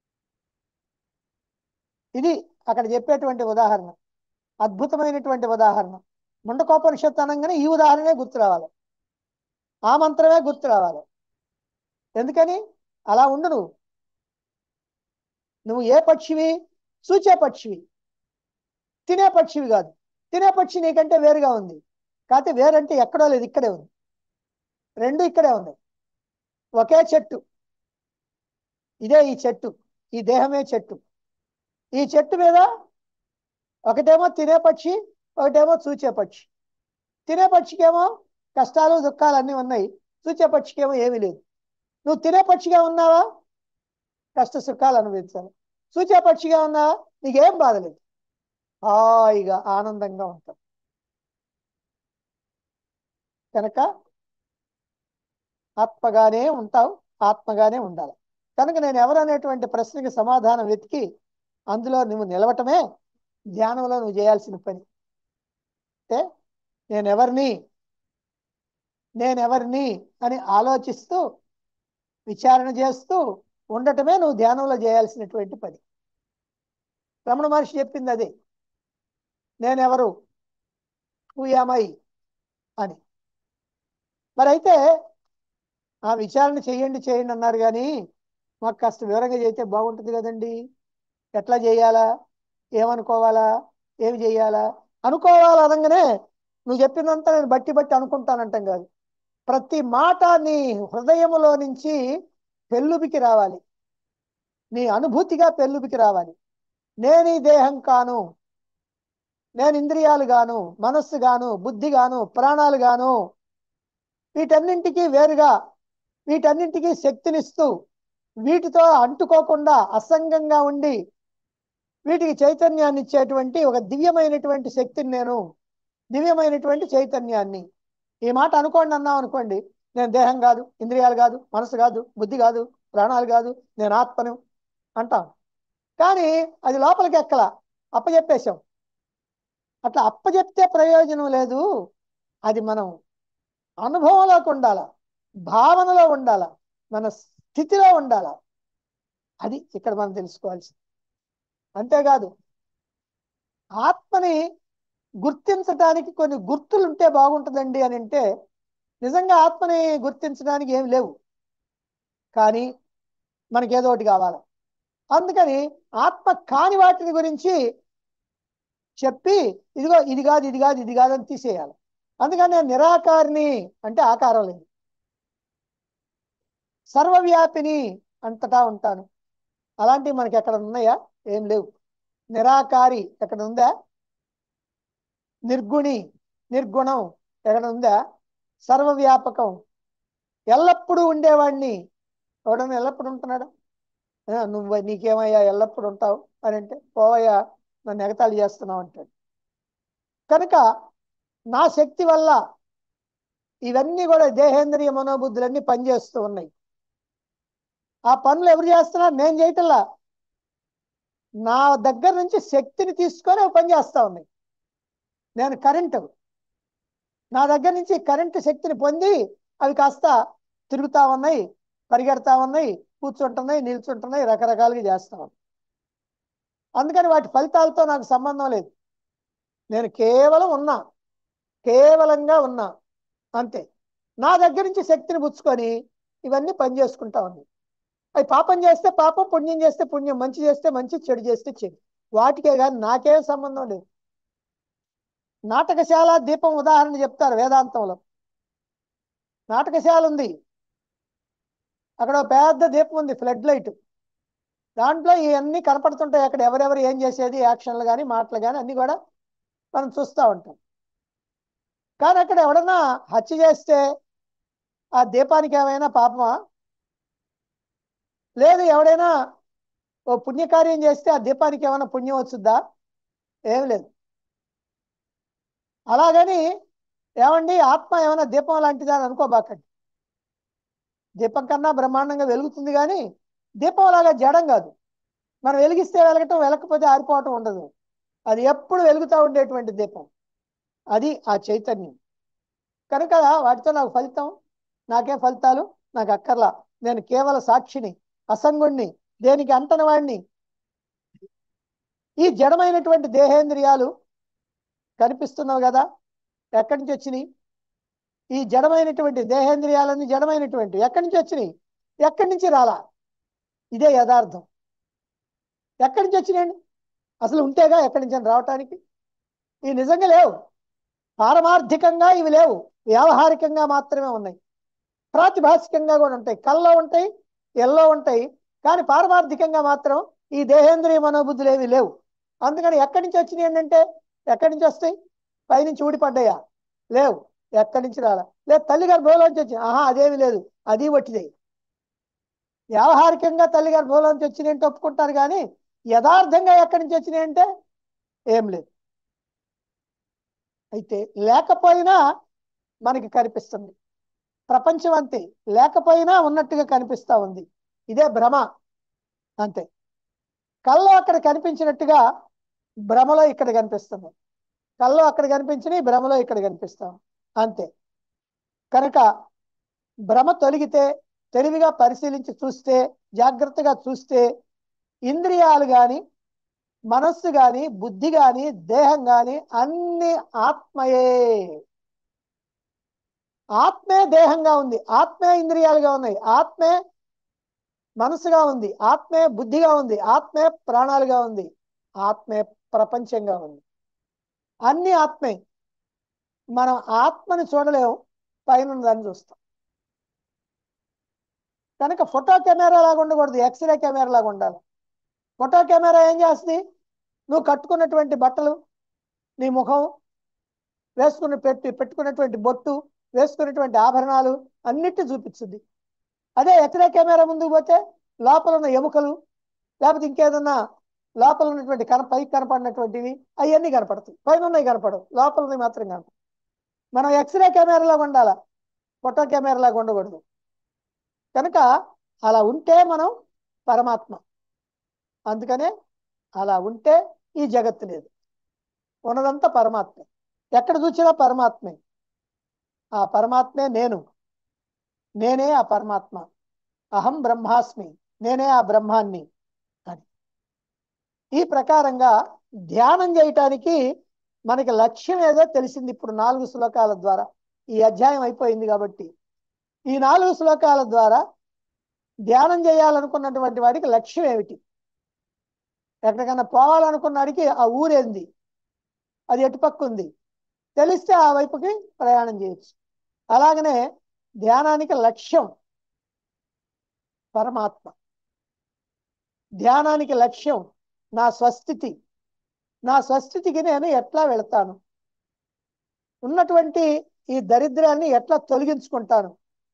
ఇది అక్కడ చెప్పేటువంటి ఉదాహరణ అద్భుతమైనటువంటి ఉదాహరణ ముండకోపనిషత్తు అనగానే ఈ ఉదాహరణే గుర్తు రావాలి ఆ మంత్రమే గుర్తు రావాలి ఎందుకని అలా ఉండు నువ్వు నువ్వు ఏ పక్షివి చూచే పక్షివి తినే పక్షివి కాదు తినే పక్షి నీకంటే వేరుగా ఉంది కాకపోతే వేరంటే ఎక్కడో లేదు ఇక్కడే ఉంది రెండు ఇక్కడే ఉంది ఒకే చెట్టు ఇదే ఈ చెట్టు ఈ దేహమే చెట్టు ఈ చెట్టు మీద ఒకటేమో తినే పక్షి ఒకటేమో చూచే పక్షి తినే పక్షికేమో కష్టాలు దుఃఖాలు అన్నీ ఉన్నాయి చూచే పక్షికేమో ఏమీ లేదు నువ్వు తినే పక్షిగా ఉన్నావా కష్ట సుఖాలు అనుభవించాలి చూచే పక్షిగా ఉన్నావా నీకేం బాధ లేదు హాయిగా ఆనందంగా ఉంటాం కనుక ఆత్మగానే ఉంటావు ఆత్మగానే ఉండాలి కనుక నేను ఎవరు అనేటువంటి ప్రశ్నకి సమాధానం వెతికి అందులో నువ్వు నిలవటమే ధ్యానంలో నువ్వు చేయాల్సిన పని అంటే నేనెవరిని నేనెవరిని అని ఆలోచిస్తూ విచారణ చేస్తూ ఉండటమే నువ్వు ధ్యానంలో చేయాల్సినటువంటి పని రమణ మహర్షి చెప్పింది అదే నేనెవరు హూయామై అని మరి అయితే ఆ విచారణ చేయండి చేయండి అన్నారు కానీ మాకు కాస్త వివరంగా చేస్తే బాగుంటుంది కదండి ఎట్లా చేయాలా ఏమనుకోవాలా ఏమి చేయాలా అనుకోవాలి అనగానే నువ్వు చెప్పిందంతా నేను బట్టి బట్టి అనుకుంటానంటాం కాదు ప్రతి మాట నీ హృదయములో నుంచి పెళ్ళుబికి రావాలి నీ అనుభూతిగా పెళ్ళుబికి రావాలి నేను ఈ దేహం కాను నేను ఇంద్రియాలు గాను మనస్సు గాను బుద్ధి గాను ప్రాణాలు గాను వీటన్నింటికి వేరుగా వీటన్నింటికి శక్తినిస్తూ వీటితో అంటుకోకుండా అసంగంగా ఉండి వీటికి చైతన్యాన్ని ఇచ్చేటువంటి ఒక దివ్యమైనటువంటి శక్తిని నేను దివ్యమైనటువంటి చైతన్యాన్ని ఈ మాట అనుకోండి అన్నాం అనుకోండి నేను దేహం కాదు ఇంద్రియాలు కాదు మనసు కాదు బుద్ధి కాదు ప్రాణాలు కాదు నేను ఆత్మను అంటాం కానీ అది లోపలికి ఎక్కల అప్పచెప్పేశాం అట్లా అప్పచెప్తే ప్రయోజనం లేదు అది మనం అనుభవంలోకి ఉండాల భావనలో ఉండాల మన స్థితిలో ఉండాల అది ఇక్కడ మనం తెలుసుకోవాల్సింది అంతేకాదు ఆత్మని గుర్తించడానికి కొన్ని గుర్తులు ఉంటే బాగుంటుందండి అని అంటే నిజంగా ఆత్మని గుర్తించడానికి ఏమి లేవు కానీ మనకి ఏదో ఒకటి కావాలి అందుకని ఆత్మ కాని వాటిని గురించి చెప్పి ఇదిగో ఇది కాదు ఇది కాదు ఇది కాదు అని తీసేయాలి అందుకని నేను నిరాకారిని అంటే ఆకారం లేదు సర్వవ్యాపిని అంతటా ఉంటాను అలాంటివి మనకి ఎక్కడ ఉన్నాయా ఏం లేవు నిరాకారి ఎక్కడ ఉందా నిర్గుణి నిర్గుణం ఎక్కడ ఉందా సర్వవ్యాపకం ఎల్లప్పుడూ ఉండేవాడిని ఎవడన్నా ఎల్లప్పుడు ఉంటున్నాడా ఆ, నువ్వు నీకేమయ్యా ఎల్లప్పుడు ఉంటావు అని అంటే పోవయ్యా నన్ను ఎగతాళి చేస్తున్నావు అంటాడు కనుక నా శక్తి వల్ల ఇవన్నీ కూడా దేహేంద్రియ మనోబుద్ధులన్నీ పనిచేస్తూ ఉన్నాయి ఆ పనులు ఎవరు చేస్తున్నారు నేను చేయటంలా నా దగ్గర నుంచి శక్తిని తీసుకొని అవి పని చేస్తా ఉన్నాయి నేను కరెంటు నా దగ్గర నుంచి కరెంటు శక్తిని పొంది అవి కాస్త తిరుగుతా ఉన్నాయి పరిగెడతా ఉన్నాయి కూర్చుంటున్నాయి నిల్చుంటున్నాయి రకరకాలుగా చేస్తా ఉన్నాయి అందుకని వాటి ఫలితాలతో నాకు సంబంధం లేదు నేను కేవలం ఉన్నా కేవలంగా ఉన్నా అంతే నా దగ్గర నుంచి శక్తిని పుచ్చుకొని ఇవన్నీ పని చేసుకుంటా ఉన్నాయి అవి పాపం చేస్తే పాపం పుణ్యం చేస్తే పుణ్యం మంచి చేస్తే మంచి చెడు చేస్తే చెడు వాటికే కానీ నాకేం సంబంధం లేదు నాటకశాల దీపం ఉదాహరణ చెప్తారు వేదాంతంలో నాటకశాల ఉంది అక్కడ ఒక పెద్ద దీపం ఉంది ఫ్లడ్ లైట్ దాంట్లో ఇవన్నీ కనపడుతుంటాయి అక్కడ ఎవరెవరు ఏం చేసేది యాక్షన్లు కానీ మాటలు కానీ అన్ని కూడా మనం చూస్తూ ఉంటాం కానీ అక్కడ ఎవడన్నా హత్య చేస్తే ఆ దీపానికి ఏమైనా పాపమా లేదు ఎవడైనా ఓ పుణ్యకార్యం చేస్తే ఆ దీపానికి ఏమైనా పుణ్యం వచ్చుద్దా ఏం లేదు అలాగని ఏమండి ఆత్మ ఏమైనా దీపం లాంటిదా అని అనుకోబాకండి దీపం కన్నా బ్రహ్మాండంగా వెలుగుతుంది కానీ దీపం లాగా జడం కాదు మనం వెలిగిస్తే వెలగటం వెలకపోతే ఆరిపోవటం ఉండదు అది ఎప్పుడు వెలుగుతూ ఉండేటువంటి దీపం అది ఆ చైతన్యం కనుక వాటితో నాకు ఫలితం నాకే ఫలితాలు నాకు అక్కర్లా నేను కేవల సాక్షిని అసంగుణ్ణి దేనికి అంటని వాడిని ఈ జడమైనటువంటి దేహేంద్రియాలు కనిపిస్తున్నావు కదా ఎక్కడి నుంచి వచ్చినాయి ఈ జడమైనటువంటి దేహేంద్రియాలన్నీ జడమైనటువంటి ఎక్కడి నుంచి వచ్చినాయి ఎక్కడి నుంచి రాలా ఇదే యథార్థం ఎక్కడి నుంచి వచ్చినాయండి అసలు ఉంటేగా ఎక్కడి నుంచి రావటానికి ఇవి నిజంగా లేవు పారమార్థికంగా ఇవి లేవు వ్యావహారికంగా మాత్రమే ఉన్నాయి ప్రాతిభాషికంగా కూడా ఉంటాయి కల్లో ఉంటాయి ఎల్లో ఉంటాయి కానీ పారమార్థికంగా మాత్రం ఈ దేహేంద్రియ మనోబుద్ధులు ఏవి లేవు అందుకని ఎక్కడి నుంచి వచ్చినాయి ఏంటంటే ఎక్కడి నుంచి వస్తాయి పైనుంచి ఊడిపడ్డాయా లేవు ఎక్కడి నుంచి రాలా లేదు తల్లి గర్భంలోంచి వచ్చింది ఆహా అదేమి లేదు అది వట్టిదే వ్యావహారికంగా తల్లి గర్భంలోంచి వచ్చినాయంటే ఒప్పుకుంటారు కానీ యథార్థంగా ఎక్కడి నుంచి వచ్చినాయి అంటే ఏం లేదు అయితే లేకపోయినా మనకి కనిపిస్తుంది ప్రపంచం అంతే లేకపోయినా ఉన్నట్టుగా కనిపిస్తా ఉంది ఇదే భ్రమ అంతే కళ్ళు అక్కడ కనిపించినట్టుగా భ్రమలో ఇక్కడ కనిపిస్తుంది కళ్ళు అక్కడ కనిపించినవి భ్రమలో ఇక్కడ కనిపిస్తాం అంతే కనుక భ్రమ తొలగితే తెలివిగా పరిశీలించి చూస్తే జాగ్రత్తగా చూస్తే ఇంద్రియాలు కానీ మనస్సు కానీ బుద్ధి కానీ దేహం కానీ అన్ని ఆత్మయే ఆత్మే దేహంగా ఉంది ఆత్మే ఇంద్రియాలుగా ఉన్నాయి ఆత్మే మనసుగా ఉంది ఆత్మే బుద్ధిగా ఉంది ఆత్మే ప్రాణాలుగా ఉంది ఆత్మే ప్రపంచంగా ఉంది అన్ని ఆత్మే మనం ఆత్మని చూడలేము పైన దాన్ని చూస్తాం కనుక ఫోటో కెమెరా లాగా ఉండకూడదు ఎక్స్రే కెమెరా లాగా ఉండాలి ఫోటో కెమెరా ఏం చేస్తుంది నువ్వు కట్టుకున్నటువంటి బట్టలు నీ ముఖం వేసుకున్న పెట్టి పెట్టుకున్నటువంటి బొట్టు వేసుకున్నటువంటి ఆభరణాలు అన్నిటి చూపిస్తుంది అదే ఎక్స్రే కెమెరా ముందుకు పోతే లోపల ఉన్న ఎముకలు లేకపోతే ఇంకేదన్నా లోపల ఉన్నటువంటి కన పైకి కనపడినటువంటివి అవన్నీ కనపడతాయి పైన ఉన్నాయి కనపడవు లోపల ఉన్నవి మాత్రం కనపడవు మనం ఎక్స్రే కెమెరాలాగా ఉండాలా ఫోటో కెమెరాలాగా ఉండకూడదు కనుక అలా ఉంటే మనం పరమాత్మ అందుకనే అలా ఉంటే ఈ జగత్తు లేదు ఉన్నదంతా పరమాత్మే ఎక్కడ చూసినా పరమాత్మే ఆ పరమాత్మే నేను నేనే ఆ పరమాత్మ అహం బ్రహ్మాస్మి నేనే ఆ బ్రహ్మాన్ని అని ఈ ప్రకారంగా ధ్యానం చేయటానికి మనకి లక్ష్యం ఏదో తెలిసింది ఇప్పుడు నాలుగు శ్లోకాల ద్వారా ఈ అధ్యాయం అయిపోయింది కాబట్టి ఈ నాలుగు శ్లోకాల ద్వారా ధ్యానం చేయాలనుకున్నటువంటి వాడికి లక్ష్యం ఏమిటి ఎక్కడికైనా పోవాలనుకున్నాడికి ఆ ఊరేంది అది ఎటుపక్క ఉంది తెలిస్తే ఆ వైపుకి ప్రయాణం చేయొచ్చు అలాగనే ధ్యానానికి లక్ష్యం పరమాత్మ ధ్యానానికి లక్ష్యం నా స్వస్థితి నా స్వస్థితికి నేను ఎట్లా వెళతాను ఉన్నటువంటి ఈ దరిద్రాన్ని ఎట్లా తొలగించుకుంటాను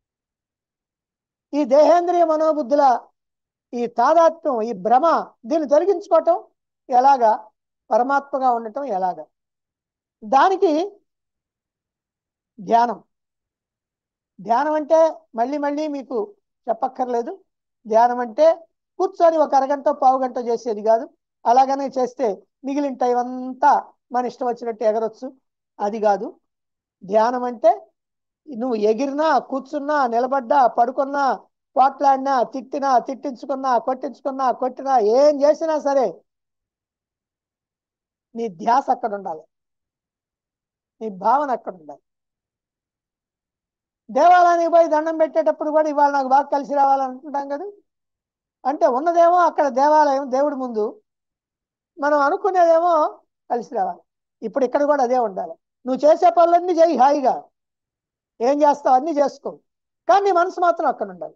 ఈ దేహేంద్రియ మనోబుద్ధుల ఈ తాదాత్మ్యం ఈ భ్రమ దీన్ని తొలగించుకోవటం ఎలాగా పరమాత్మగా ఉండటం ఎలాగా దానికి ధ్యానం ధ్యానం అంటే మళ్ళీ మళ్ళీ మీకు చెప్పక్కర్లేదు ధ్యానం అంటే కూర్చొని ఒక అరగంట పావు గంట చేసేది కాదు అలాగనే చేస్తే మిగిలిన టైం అంతా మన ఇష్టం వచ్చినట్టు ఎగరొచ్చు అది కాదు ధ్యానం అంటే నువ్వు ఎగిరినా కూర్చున్నా నిలబడ్డా పడుకున్నా పోట్లాడినా తిట్టినా తిట్టించుకున్నా కొట్టించుకున్నా కొట్టినా ఏం చేసినా సరే నీ ధ్యాస అక్కడ ఉండాలి నీ భావన అక్కడ ఉండాలి దేవాలయానికి పోయి దండం పెట్టేటప్పుడు కూడా ఇవాళ నాకు బాగా కలిసి రావాలనుకుంటాం కదా అంటే ఉన్నదేమో అక్కడ దేవాలయం దేవుడి ముందు మనం అనుకునేదేమో కలిసి రావాలి ఇప్పుడు ఇక్కడ కూడా అదే ఉండాలి నువ్వు చేసే పనులన్నీ చేయి హాయిగా ఏం చేస్తావు అన్నీ చేసుకో కానీ నీ మనసు మాత్రం అక్కడ ఉండాలి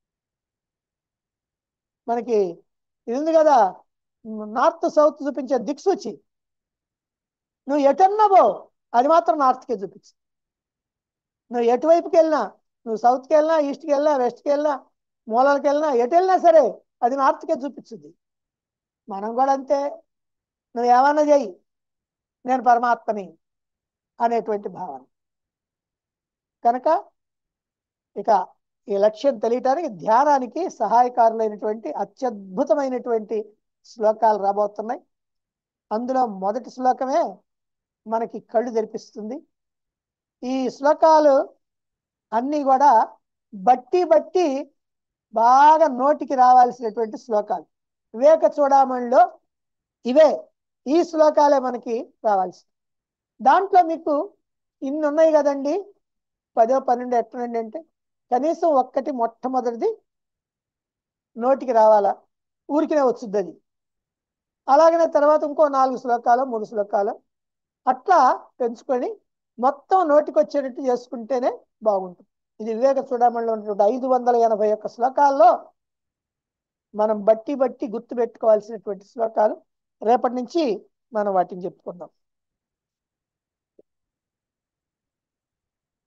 మనకి ఇది ఉంది కదా నార్త్ సౌత్ చూపించే దిక్సూచి నువ్వు ఎటన్నా పో అది మాత్రం నార్త్కే చూపించు నువ్వు ఎటువైపుకి వెళ్ళినా నువ్వు సౌత్కి వెళ్ళినా ఈస్ట్కి వెళ్ళినా వెస్ట్కి వెళ్ళినా మూలకి వెళ్ళినా ఎటు వెళ్ళినా సరే అది నార్త్కే చూపించుద్ది మనం కూడా అంతే నువ్వు ఏమన్నా చెయ్యి నేను పరమాత్మని అనేటువంటి భావన కనుక ఇక ఈ లక్ష్యం తెలియటానికి ధ్యానానికి సహాయకారులైనటువంటి అత్యద్భుతమైనటువంటి శ్లోకాలు రాబోతున్నాయి అందులో మొదటి శ్లోకమే మనకి కళ్ళు తెరిపిస్తుంది ఈ శ్లోకాలు అన్నీ కూడా బట్టి బట్టి బాగా నోటికి రావాల్సినటువంటి శ్లోకాలు వివేక చూడమణిలో ఇవే ఈ శ్లోకాలే మనకి రావాల్సి దాంట్లో మీకు ఇన్ని ఉన్నాయి కదండి పదో పన్నెండు ఎట్లండి అంటే కనీసం ఒక్కటి మొట్టమొదటిది నోటికి రావాలా ఊరికినే వచ్చుద్ది అది అలాగనే తర్వాత ఇంకో నాలుగు శ్లోకాలు మూడు శ్లోకాలు అట్లా పెంచుకొని మొత్తం నోటికి వచ్చేటట్టు చేసుకుంటేనే బాగుంటుంది ఇది వివేక చూడమణిలో ఉన్నటువంటి ఐదు వందల ఎనభై ఒక్క శ్లోకాల్లో మనం బట్టి బట్టి గుర్తు పెట్టుకోవాల్సినటువంటి శ్లోకాలు రేపటి నుంచి మనం వాటిని చెప్పుకుందాం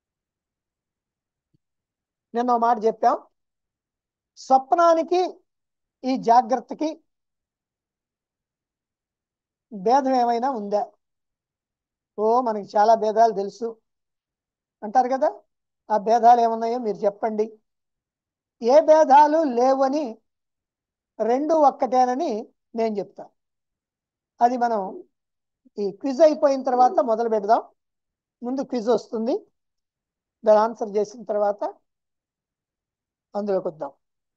నిన్న ఒక మాట చెప్పాం స్వప్నానికి ఈ జాగ్రత్తకి భేదం ఏమైనా ఉందా ఓ మనకి చాలా భేదాలు తెలుసు అంటారు కదా ఆ భేదాలు ఏమున్నాయో మీరు చెప్పండి ఏ భేదాలు లేవని రెండు ఒక్కటేనని నేను చెప్తా అది మనం ఈ క్విజ్ అయిపోయిన తర్వాత మొదలు పెడదాం ముందు క్విజ్ వస్తుంది దాని ఆన్సర్ చేసిన తర్వాత అందులోకి వద్దాం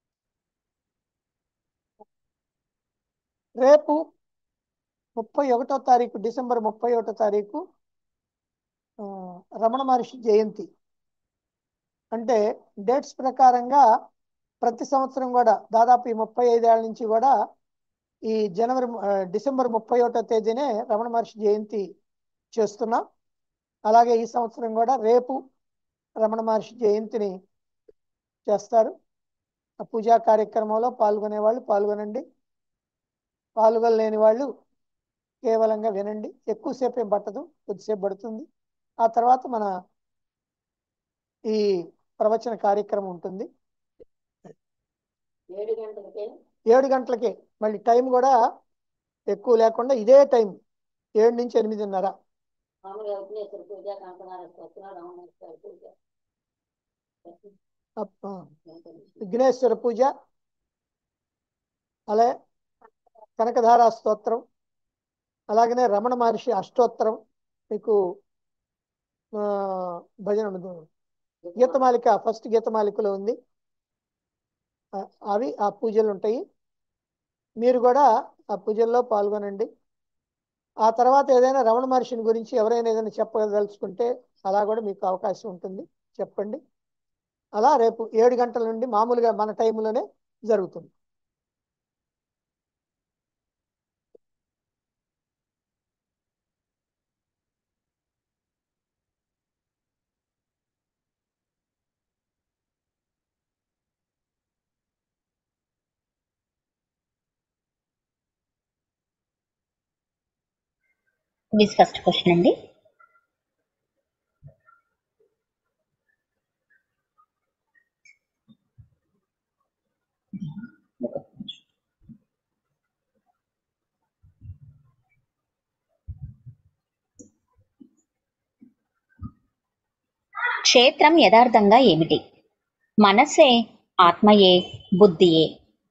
రేపు ముప్పై ఒకటో తారీఖు డిసెంబర్ ముప్పై ఒకటో తారీఖు ఆ, రమణ మహర్షి జయంతి అంటే డేట్స్ ప్రకారంగా ప్రతి సంవత్సరం కూడా దాదాపు ఈ ముప్పై ఐదేళ్ల నుంచి కూడా ఈ జనవరి ఆ, డిసెంబర్ ముప్పై ఒకటో తేదీనే రమణ మహర్షి జయంతి చేస్తున్నాం అలాగే ఈ సంవత్సరం కూడా రేపు రమణ మహర్షి జయంతిని చేస్తారు ఆ పూజా కార్యక్రమంలో పాల్గొనే వాళ్ళు పాల్గొనండి పాల్గొనలేని వాళ్ళు కేవలంగా వినండి ఎక్కువసేపు ఏం పట్టదు కొద్దిసేపు పడుతుంది ఆ తర్వాత మన ఈ ప్రవచన కార్యక్రమం ఉంటుంది ఏడు గంటలకే ఏడు గంటలకే మళ్ళీ టైం కూడా ఎక్కువ లేకుండా ఇదే టైం ఏడు నుంచి ఎనిమిదిన్నర మామూలుగా విఘ్నేశ్వర పూజ కంకణాల స్తోత్రం రామేశ్వర పూజ అప్- ఆ, విఘ్నేశ్వర పూజ అలాగే కనకధారా స్తోత్రం అలాగనే రమణ మహర్షి అష్టోత్తరం మీకు ఆ, భజన ఉండదు. గీతమాలిక ఫస్ట్ గీతమాలికలో ఉంది ఆ, అవి ఆ పూజలు ఉంటాయి మీరు కూడా ఆ పూజల్లో పాల్గొనండి ఆ తర్వాత ఏదైనా రమణ మహర్షిని గురించి ఎవరైనా ఏదైనా చెప్పదలుచుకుంటే అలా కూడా మీకు అవకాశం ఉంటుంది చెప్పండి అలా రేపు ఏడు గంటల నుండి మామూలుగా మన టైంలోనే జరుగుతుంది దిస్ ఫస్ట్ క్వశ్చన్ అండి క్షేత్రం యథార్థంగా ఏమిటి మనసే ఆత్మయే బుద్ధియే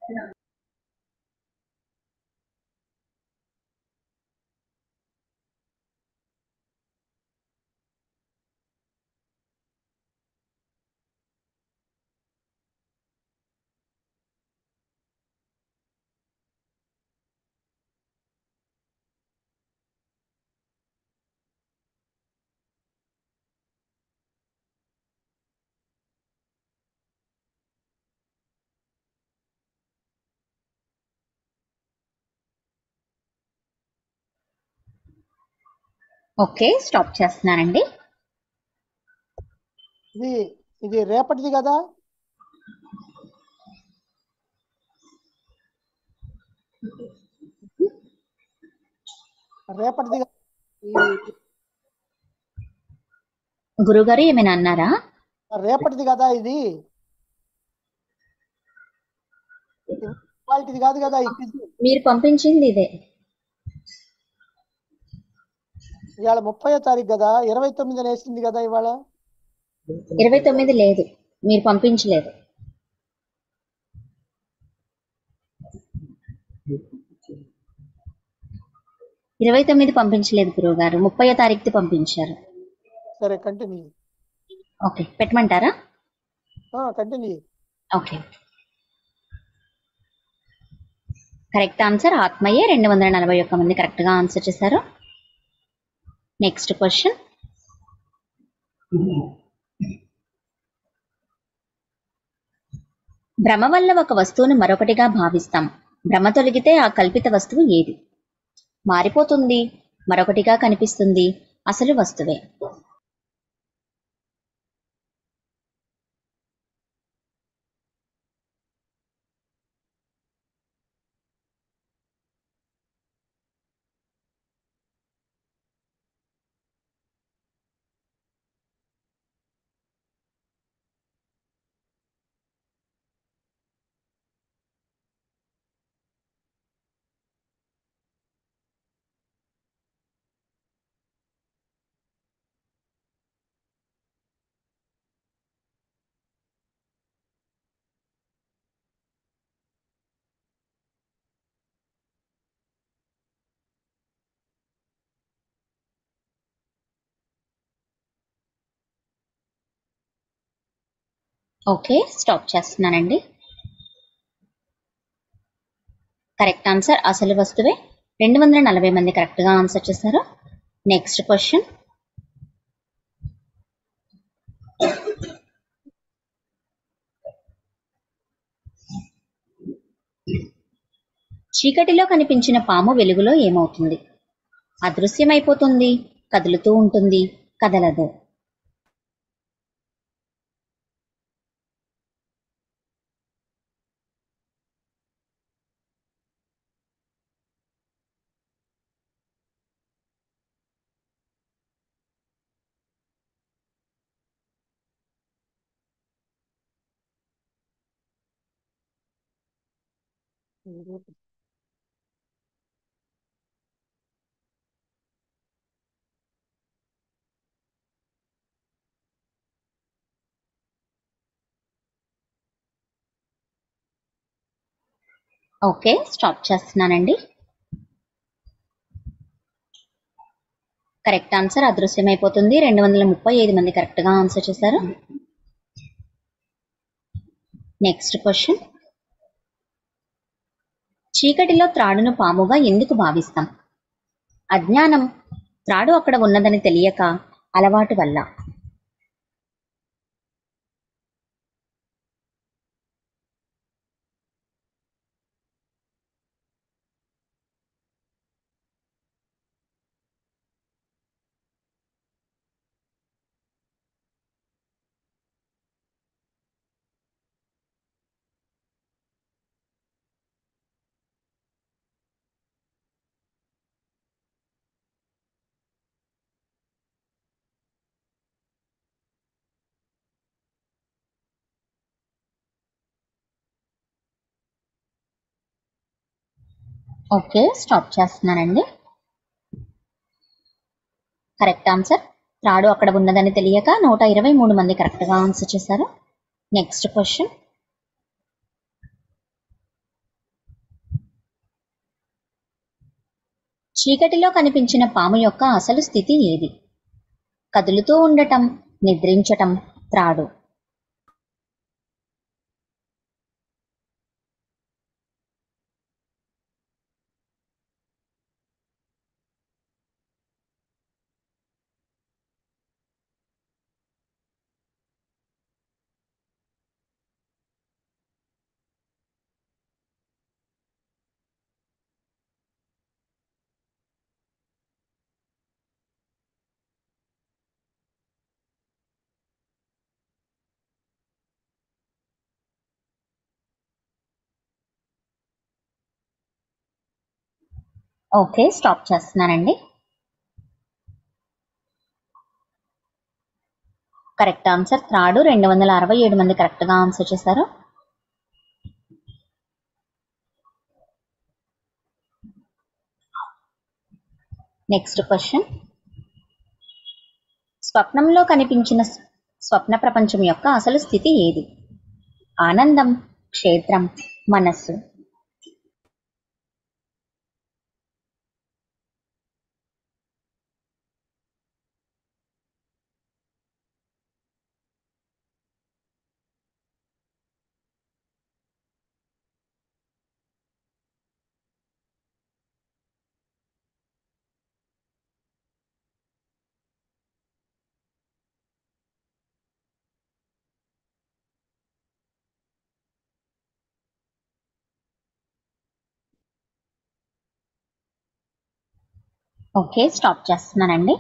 ఓకే స్టాప్ చేస్తున్నానండి ఇది ఇది రేపటిది కదా రేపటిది కదా. ఈ గురుగారు ఏమైనా అన్నారా రేపటిది కదా ఇది ఇవాళటిది కాదు కదా ఈ quiz. మీరు పంపించింది ఇదే ఇవాళ ముప్పయో తారీఖు కదా ఇరవై తొమ్మిదిన వేసింది కదా ఇవాళ ఇరవై తొమ్మిది లేదు మీరు పంపించలేదు ఇరవై తొమ్మిది పంపించలేదు గురువు గారు ముప్పయో తారీఖుది పంపించారు సరే కంటిన్యూ ఓకే పెట్టమంటారా కంటిన్యూ ఓకే కరెక్ట్ ఆన్సర్ ఆత్మయే రెండు వందల నలభై ఒక్క మంది కరెక్ట్గా ఆన్సర్ చేశారు నెక్స్ట్ క్వశ్చన్ భ్రమ వల్ల ఒక వస్తువును మరొకటిగా భావిస్తాం భ్రమ తొలగితే ఆ కల్పిత వస్తువు ఏది మారిపోతుంది మరొకటిగా కనిపిస్తుంది అసలు వస్తువే ఓకే స్టాప్ చేస్తున్నానండి కరెక్ట్ ఆన్సర్ అసలు వస్తువే రెండు వందల నలభై మంది కరెక్ట్గా ఆన్సర్ చేశారు నెక్స్ట్ క్వశ్చన్ చీకటిలో కనిపించిన పాము వెలుగులో ఏమవుతుంది అదృశ్యమైపోతుంది కదులుతూ ఉంటుంది కదలదు ఓకే స్టాప్ చేస్తున్నానండి కరెక్ట్ ఆన్సర్ అదృశ్యమైపోతుంది రెండు వందల ముప్పై ఐదు మంది కరెక్ట్గా ఆన్సర్ చేశారు నెక్స్ట్ క్వశ్చన్ చీకటిలో త్రాడును పాముగా ఎందుకు భావిస్తాం అజ్ఞానం త్రాడు అక్కడ ఉన్నదని తెలియక అలవాటు వల్ల ఓకే స్టాప్ చేస్తున్నానండి కరెక్ట్ ఆన్సర్ త్రాడు అక్కడ ఉన్నదని తెలియక నూట ఇరవై మూడు మంది కరెక్ట్గా ఆన్సర్ చేశారు నెక్స్ట్ క్వశ్చన్ చీకటిలో కనిపించిన పాము యొక్క అసలు స్థితి ఏది కదులుతూ ఉండటం నిద్రించటం త్రాడు ఓకే స్టాప్ చేస్తున్నానండి కరెక్ట్ ఆన్సర్ త్రాడు రెండు వందల అరవై ఏడు మంది కరెక్ట్గా ఆన్సర్ చేశారు నెక్స్ట్ క్వశ్చన్ స్వప్నంలో కనిపించిన స్- స్వప్న ప్రపంచం యొక్క అసలు స్థితి ఏది ఆనందం క్షేత్రం మనస్సు ఓకే స్టాప్ చేస్తున్నానండి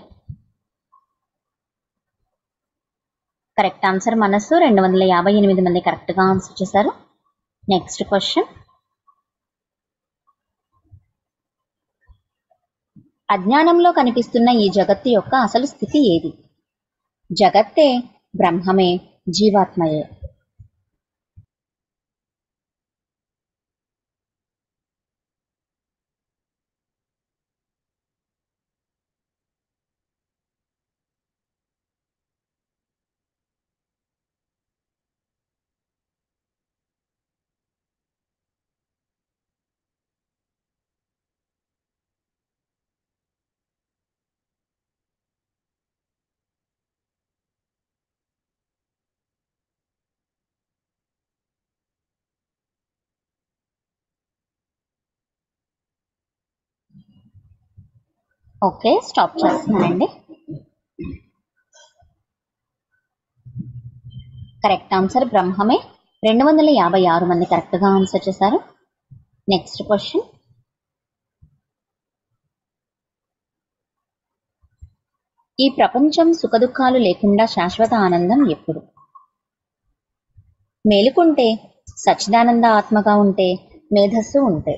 కరెక్ట్ ఆన్సర్ మనస్సు రెండు వందల యాభై ఎనిమిది మంది కరెక్ట్గా ఆన్సర్ చేశారు నెక్స్ట్ క్వశ్చన్ అజ్ఞానంలో కనిపిస్తున్న ఈ జగత్తు యొక్క అసలు స్థితి ఏది జగత్తే బ్రహ్మమే జీవాత్మయే ఓకే స్టాప్ చేస్తున్నానండి కరెక్ట్ ఆన్సర్ బ్రహ్మమే రెండు వందల యాభై ఆరు మంది కరెక్ట్గా ఆన్సర్ చేశారు నెక్స్ట్ క్వశ్చన్ ఈ ప్రపంచం సుఖదుఖాలు లేకుండా శాశ్వత ఆనందం ఎప్పుడు మేలుకుంటే సచ్చిదానంద ఆత్మగా ఉంటే మేధస్సు ఉంటే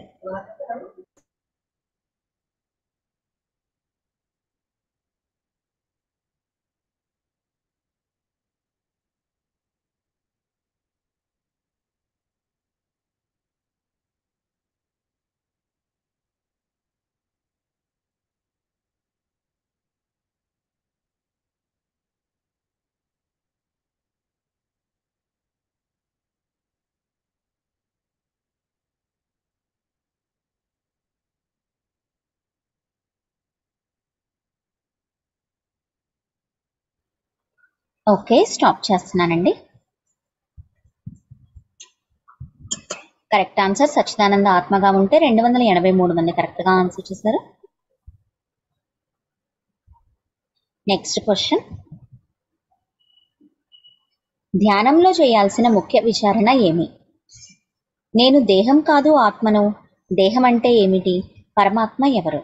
ఓకే స్టాప్ చేస్తున్నానండి కరెక్ట్ ఆన్సర్ సచ్చిదానంద ఆత్మగా ఉంటే రెండు వందల ఎనభై మూడు మంది కరెక్ట్గా ఆన్సర్ చేశారు నెక్స్ట్ క్వశ్చన్ ధ్యానంలో చేయాల్సిన ముఖ్య విచారణ ఏమి నేను దేహం కాదు ఆత్మను దేహం అంటే ఏమిటి పరమాత్మ ఎవరు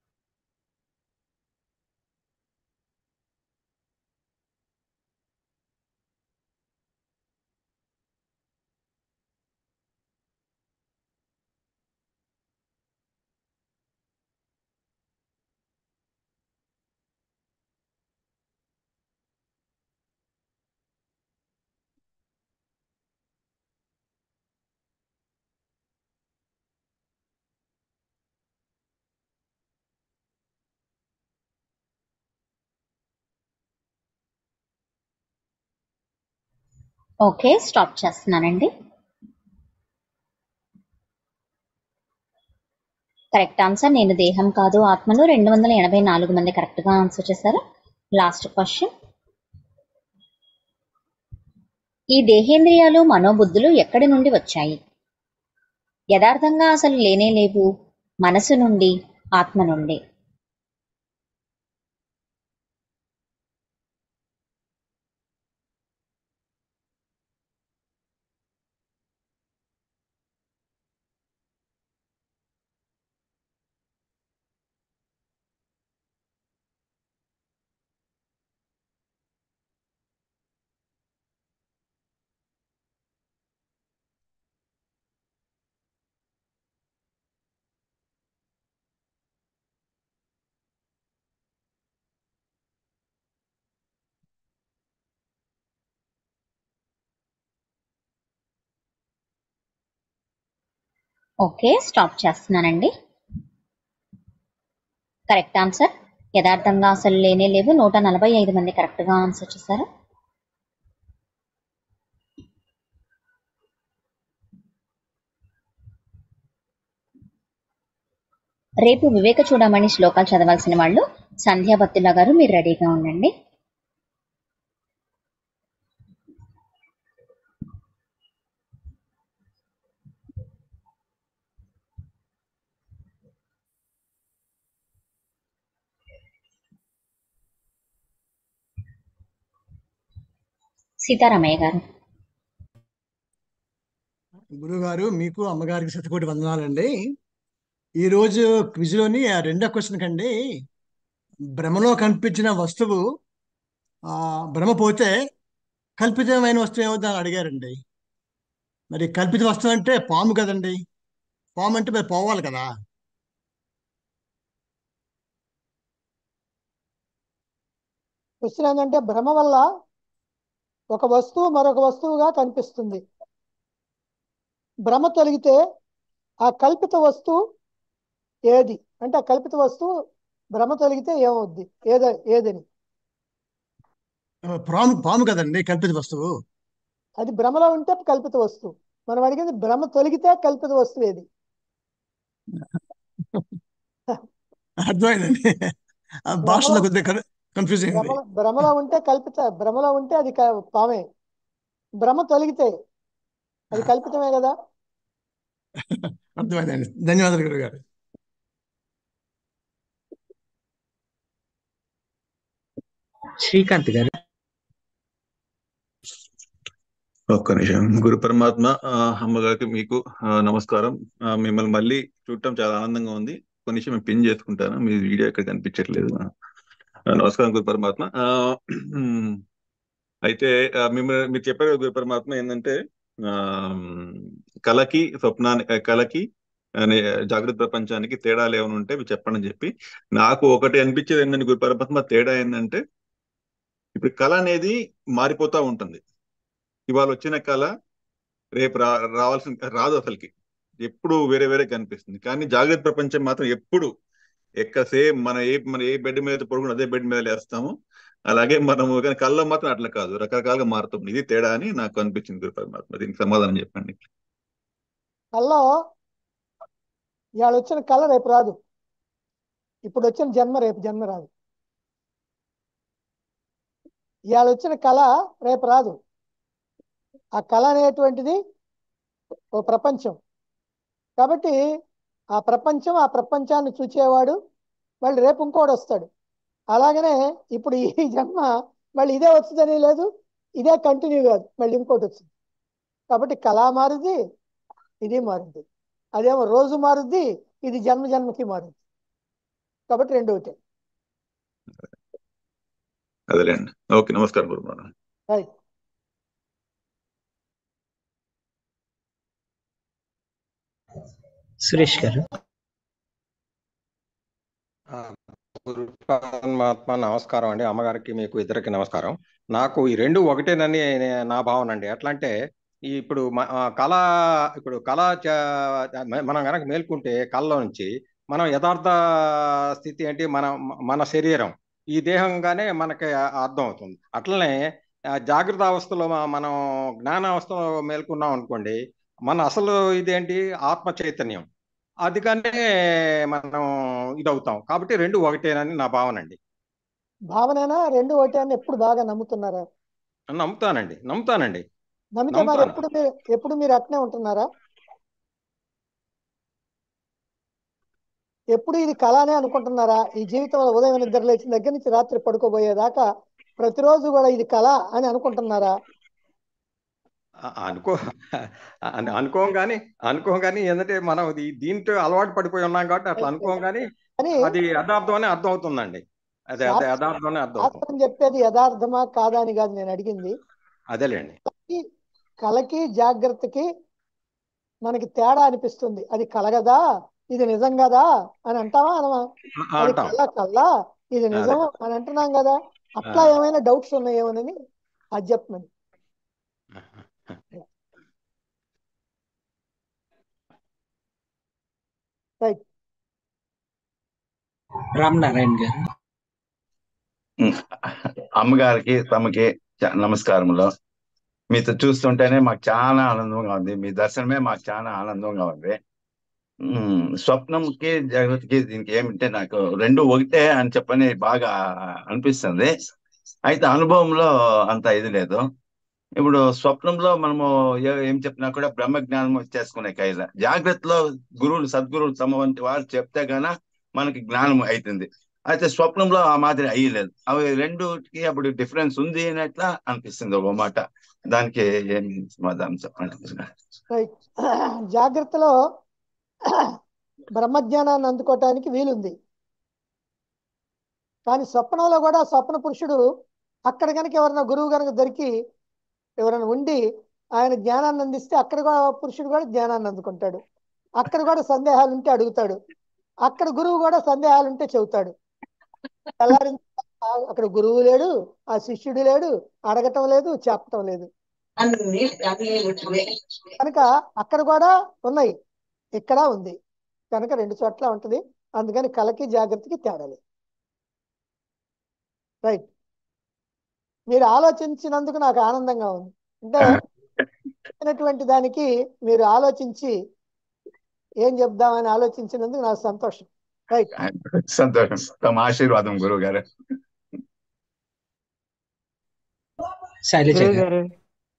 ఓకే స్టాప్ చేస్తున్నానండి కరెక్ట్ ఆన్సర్ నేను దేహం కాదు ఆత్మను రెండు వందల ఎనభై నాలుగు మంది కరెక్ట్గా ఆన్సర్ చేశారు లాస్ట్ క్వశ్చన్ ఈ దేహేంద్రియాలు మనోబుద్ధులు ఎక్కడి నుండి వచ్చాయి యథార్థంగా అసలు లేనే లేవు మనసు నుండి ఆత్మ నుండి ఓకే స్టాప్ చేస్తున్నానండి కరెక్ట్ ఆన్సర్ యథార్థంగా అసలు లేనే లేవు నూట నలభై ఐదు మంది కరెక్ట్గా ఆన్సర్ చేశారు రేపు వివేక చూడమని శ్లోకాలు చదవాల్సిన వాళ్ళు సంధ్యాభక్తుల గారు మీరు రెడీగా ఉండండి సీతారామయ్య గారు గురుగారు మీకు అమ్మగారికి శతకోటి వందనాలండి ఈరోజు క్విజ్లోని ఆ రెండో క్వశ్చన్ కండి భ్రమలో కనిపించిన వస్తువు ఆ భ్రమ పోతే కల్పితమైన వస్తువు ఏమవుతుందని అని అడిగారండి మరి కల్పిత వస్తువు అంటే పాము కదండి పాము అంటే మరి పోవాలి కదా క్వశ్చన్ ఏంటంటే భ్రమ వల్ల ఒక వస్తువు మరొక వస్తువుగా కనిపిస్తుంది భ్రమ తొలగితే ఆ కల్పిత వస్తువు ఏది అంటే ఆ కల్పిత వస్తువు భ్రమ తొలగితే ఏమవుద్ది ఏద ఏదని ఆ, పాము పాము కదండి కల్పిత వస్తువు అది భ్రమలో ఉంటే కల్పిత వస్తువు మనం అడిగింది భ్రమ తొలగితే కల్పిత వస్తువు ఏది అర్థమైందండి ఆ భాషలో కొద్దిగా కన్ఫ్యూజింగ్ ఉంది భ్రమ భ్రమలో ఉంటే కల్పిత భ్రమలో ఉంటే అది క- పామే భ్రమ తొలగితే అది కల్పితమే కదా అర్థమైందండి ధన్యవాదాలు గురుగారు శ్రీకాంత్ గారు ఒక్క నిమిషం గురు పరమాత్మ ఆ, అమ్మగారికి మీకు ఆ, నమస్కారం ఆ, మిమ్మల్ని మళ్ళీ చూడటం చాలా ఆనందంగా ఉంది కొన్ని నిమిషం మేము పిన్ చేసుకుంటాను మీ వీడియో ఎక్కడ కనిపించట్లేదు ఆ, నమస్కారం గురు పరమాత్మ ఆ, అయితే ఆ, మిమ్మల్ని మీరు చెప్పారు కదా గురు పరమాత్మ ఏంటంటే ఆ, కళకి స్వప్నానికి కళకి అనే జాగ్రత్త ప్రపంచానికి తేడాలు ఏమైనా ఉంటే మీరు చెప్పండి అని చెప్పి నాకు ఒకటి అనిపించేది ఏంటంటే గురు పరమాత్మ తేడా ఏంటంటే ఇప్పుడు కళ అనేది మారిపోతా ఉంటుంది ఇవాళ వచ్చిన కళ రేపు రా రావాల్సిన రాదు అసలుకి ఎప్పుడు వేరే వేరే కనిపిస్తుంది కానీ జాగ్రత్త ప్రపంచం మాత్రం ఎప్పుడు ఎక్క సేమ్ మన ఏ మన ఏ బెడ్ మీద పడుకుని అదే బెడ్ మీద లేస్తాము అలాగే మనము కానీ కళ్ళలో మాత్రం అట్లా కాదు రకరకాలుగా మారుతుంది ఇది తేడా అని నాకు అనిపించింది గురు పరమాత్మ దీనికి సమాధానం చెప్పండి కల్లో ఇవాళ వచ్చిన కళ రేపు రాదు ఇప్పుడు వచ్చిన జన్మ రేపు జన్మ రాదు ఇవాళ వచ్చిన కళ రేపు రాదు ఆ కళ అనేటువంటిది ఓ ప్రపంచం కాబట్టి ఆ ప్రపంచం ఆ ప్రపంచాన్ని చూచేవాడు మళ్ళీ రేపు ఇంకోటి వస్తాడు అలాగనే ఇప్పుడు ఈ జన్మ మళ్ళీ ఇదే వస్తుందని లేదు ఇదే కంటిన్యూ కాదు మళ్ళీ ఇంకోటి వచ్చింది కాబట్టి కళ మారుద్ది ఇది మారుద్ది అదేమో రోజు మారుద్ది ఇది జన్మ జన్మకి మారుద్ది కాబట్టి రెండు ఒకటే అదేలేండి ఓకే నమస్కారం గురు పరమాత్మ రైట్ సురేష్ గారు ఆ, గురు పరమాత్మ నమస్కారం అండి అమ్మగారికి మీకు ఇద్దరికి నమస్కారం నాకు ఈ రెండు ఒకటేనని నే- నా భావన అండి ఎట్లా అంటే ఈ ఇప్పుడు మ- ఆ, కళ ఇప్పుడు కళ చ- మ- మనం కనుక మేల్కుంటే కళలో నుంచి మనం యథార్థ స్థితి ఏంటి మన మన శరీరం ఈ దేహంగానే మనకి అర్థం అవుతుంది అట్లనే ఆ, జాగ్రత్త అవస్థలో మ- మనం జ్ఞానావస్థలో మేల్కున్నాం అనుకోండి మన అసలు ఇదేంటి ఆత్మ చైతన్యం అందుకనే మనం ఇదవుతాం కాబట్టి రెండు ఒకటేనని నా భావన అండి భావనేనా రెండు ఒకటే అని ఎప్పుడు బాగా నమ్ముతున్నారా నమ్ముతానండి నమ్ముతానండి నమ్మితే మరి నమ్ముతాను. ఎప్పుడు మీరు ఎప్పుడు మీరు అట్నే ఉంటున్నారా ఎప్పుడు ఇది కళనే అనుకుంటున్నారా ఈ జీవితంలో ఉదయం నిద్ర లేచిన దగ్గర నుంచి రాత్రి పడుకోబోయేదాకా ప్రతిరోజు కూడా ఇది కళ అని అనుకుంటున్నారా అ- అనుకో అను- అనుకోం కానీ అనుకోం కానీ ఏంటంటే మనం దీ- దీంట్లో అలవాటు పడిపోయి ఉన్నాం కాబట్టి అట్లా అనుకోం కానీ కానీ అది యథార్థం అని అర్థం అవుతుందండి అదే అదే యథార్థం అని అర్థం అవుతుంది శాస్త్రం చెప్పేది యథార్థమా కాదా అని కాదు నేను అడిగింది అదేలేండి ఈ కళకి జాగ్రత్తకి మనకి తేడా అనిపిస్తుంది అది కలగదా ఇది నిజం కదా అని అంటావా అనమా ఆ, ఆ, అది అంటాం కళ కళ్ళ ఇది అదే. నిజం అని అంటున్నాం కదా అట్లా ఆ. ఏమైనా డౌట్స్ ఉన్నాయేమోనని అది చెప్పమని రైట్ రామ్ నారాయణ గారు అమ్మగారికి తమకి చ- నమస్కారములు మీతో చూస్తుంటేనే మాకు చాలా ఆనందంగా ఉంది మీ దర్శనమే మాకు చాలా ఆనందంగా ఉంది ఉమ్, స్వప్నంకి జాగ్రత్తకి దీనికి ఏమిటంటే నాకు రెండు ఒకటే అని చెప్పని బాగా అనిపిస్తుంది అయితే అనుభవంలో అంత ఇది లేదు ఇప్పుడు స్వప్నంలో మనము ఏ- ఏం చెప్పినా కూడా బ్రహ్మ జ్ఞానం వచ్చేసుకునే కైల జాగ్రత్తలో గురువులు సద్గురువులు తమ వంటి వారు చెప్తే గాన మనకి జ్ఞానం అవుతుంది అయితే స్వప్నంలో ఆ మాదిరి అయ్యలేదు అవి రెండుకి అప్పుడు డిఫరెన్స్ ఉంది అట్లా అనిపిస్తుంది ఒక మాట దానికి ఏం సమాధానం చెప్పండి రైట్ జాగ్రత్తలో బ్రహ్మజ్ఞానాన్ని అందుకోవటానికి వీలుంది కానీ స్వప్నంలో కూడా స్వప్న పురుషుడు అక్కడ కనుక ఎవరైనా గురువు కనుక దొరికి ఎవరైనా ఉండి ఆయన జ్ఞానాన్ని అందిస్తే అక్కడ కూడా పురుషుడు కూడా జ్ఞానాన్ని అందుకుంటాడు అక్కడ కూడా సందేహాలు ఉంటే అడుగుతాడు అక్కడ గురువు కూడా సందేహాలు ఉంటే చెబుతాడు తెల్లారిన తర్వాత అక్కడ గురువు లేడు ఆ శిష్యుడు లేడు అడగటం లేదు చెప్పటం లేదు కనుక అక్కడ కూడా ఉన్నాయి ఇక్కడ ఉంది కనుక రెండు చోట్ల ఉంటది అందుకని కళకి జాగ్రత్తకి తేడా లేదు రైట్ మీరు ఆలోచించినందుకు నాకు ఆనందంగా ఉంది అంటే చెప్పినటువంటి దానికి మీరు ఆలోచించి ఏం చెప్దామని ఆలోచించినందుకు నాకు సంతోషం రైట్ సంతోషం తమ ఆశీర్వాదం గురువు గారు శైలజ గురువు గారు గారు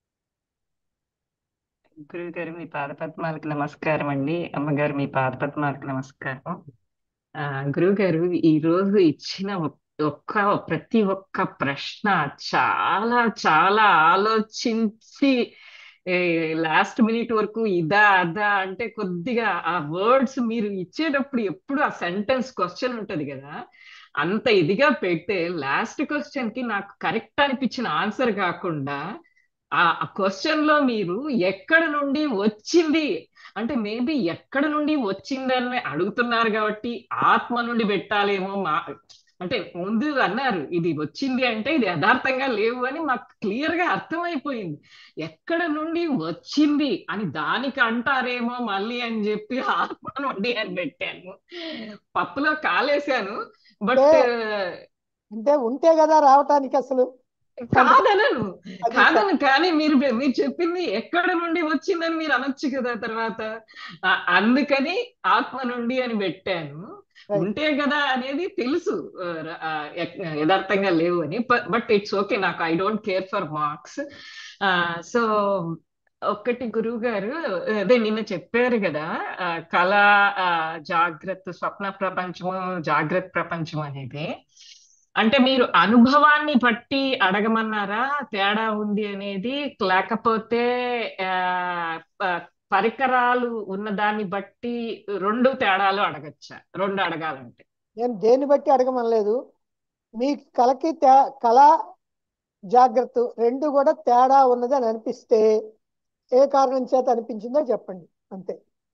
గురువు గారు మీ పాదపద్మాలకు నమస్కారం అండి అమ్మగారు మీ పాదపద్మాలకు నమస్కారం ఆ గురువు గారు ఈ రోజు ఇచ్చిన ఒక్క ఒక్క ప్రతి ఒక్క ప్రశ్న చాలా చాలా ఆలోచించి లాస్ట్ మినిట్ వరకు ఇదా అదా అంటే కొద్దిగా ఆ వర్డ్స్ మీరు ఇచ్చేటప్పుడు ఎప్పుడు ఆ సెంటెన్స్ క్వశ్చన్ ఉంటది కదా అంత ఇదిగా పెడితే లాస్ట్ క్వశ్చన్ కి నాకు కరెక్ట్ అనిపించిన ఆన్సర్ కాకుండా ఆ క్వశ్చన్ లో మీరు ఎక్కడ నుండి వచ్చింది అంటే మేబీ ఎక్కడ నుండి వచ్చిందని అడుగుతున్నారు కాబట్టి ఆత్మ నుండి పెట్టాలేమో మా అంటే ముందు అన్నారు ఇది వచ్చింది అంటే ఇది యథార్థంగా లేవు అని మాకు క్లియర్ గా అర్థమైపోయింది ఎక్కడ నుండి వచ్చింది అని దానికి అంటారేమో మళ్ళీ అని చెప్పి ఆత్మ నుండి అని పెట్టాను పప్పులో కాలేశాను బట్ అంటే అంటే ఉంటే కదా రావటానికి అసలు కాదనను అది కాదను కానీ మీరు మీరు చెప్పింది ఎక్కడ నుండి వచ్చిందని మీరు అనొచ్చు కదా తర్వాత ఆ, అందుకని ఆత్మ నుండి అని పెట్టాను Right. ఉంటే కదా అనేది తెలుసు ఆ, ర- ఆ, ఎక్- యథార్థంగా లేవు అని బట్ ఇట్స్ ఓకే నాకు I don't care for marks so ఒక్కటి గురువు గారు అదే నిన్న చెప్పారు కదా ఆ, కళ ఆ, జాగ్రత్త స్వప్న ప్రపంచము జాగ్రత్త ప్రపంచం అనేది అంటే మీరు అనుభవాన్ని బట్టి అడగమన్నారా తేడా ఉంది అనేది లేకపోతే ఆ, ఆ, పరికరాలు ఉన్న దాన్ని బట్టి రెండు తేడాలు అడగచ్చా రెండు అడగాలంటే నేను దేన్ని బట్టి అడగమనలేదు మీ కళకి తే కళ జాగ్రత్త రెండు కూడా తేడా ఉన్నది అని అనిపిస్తే ఏ కారణం చేత అనిపించిందో చెప్పండి అంతే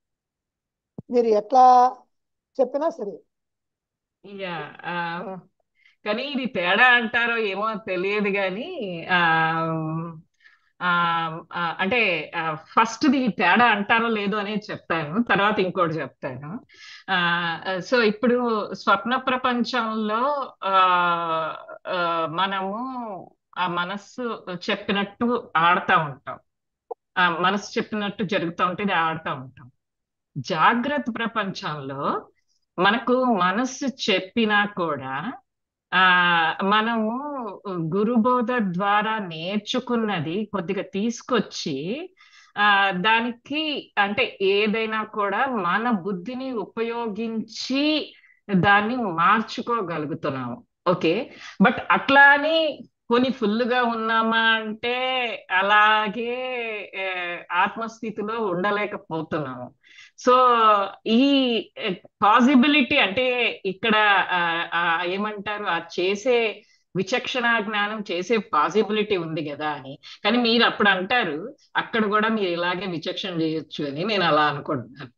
మీరు ఎట్లా చెప్పినా సరే యా ఆ, కానీ ఇది తేడా అంటారో ఏమో తెలియదు కానీ ఆ, ఆ, ఆ, అంటే ఫస్ట్ ది తేడా అంటారో లేదో అనేది చెప్తాను తర్వాత ఇంకోటి చెప్తాను ఆ, సో ఇప్పుడు స్వప్న ప్రపంచంలో ఆ, ఆ, మనము ఆ మనస్సు చెప్పినట్టు ఆడుతూ ఉంటాం ఆ మనసు చెప్పినట్టు జరుగుతూ ఉంటుంది ఆడుతూ ఉంటాం జాగ్రత్త ప్రపంచంలో మనకు మనస్సు చెప్పినా కూడా ఆ మనము గురుబోధ ద్వారా నేర్చుకున్నది కొద్దిగా తీసుకొచ్చి ఆ దానికి అంటే ఏదైనా కూడా మన బుద్ధిని ఉపయోగించి దాన్ని మార్చుకోగలుగుతున్నాము ఓకే బట్ అట్లా అని కొని ఫుల్గా ఉన్నామా అంటే అలాగే ఆ, ఆత్మస్థితిలో ఉండలేకపోతున్నాము సో ఈ పాసిబిలిటీ అంటే ఇక్కడ ఆ, ఆ, ఏమంటారు ఆ చేసే విచక్షణ జ్ఞానం చేసే పాసిబిలిటీ ఉంది కదా అని కానీ మీరు అప్పుడు అంటారు అక్కడ కూడా మీరు ఇలాగే విచక్షణ చేయొచ్చు అని నేను అలా అనుకుంటున్నాను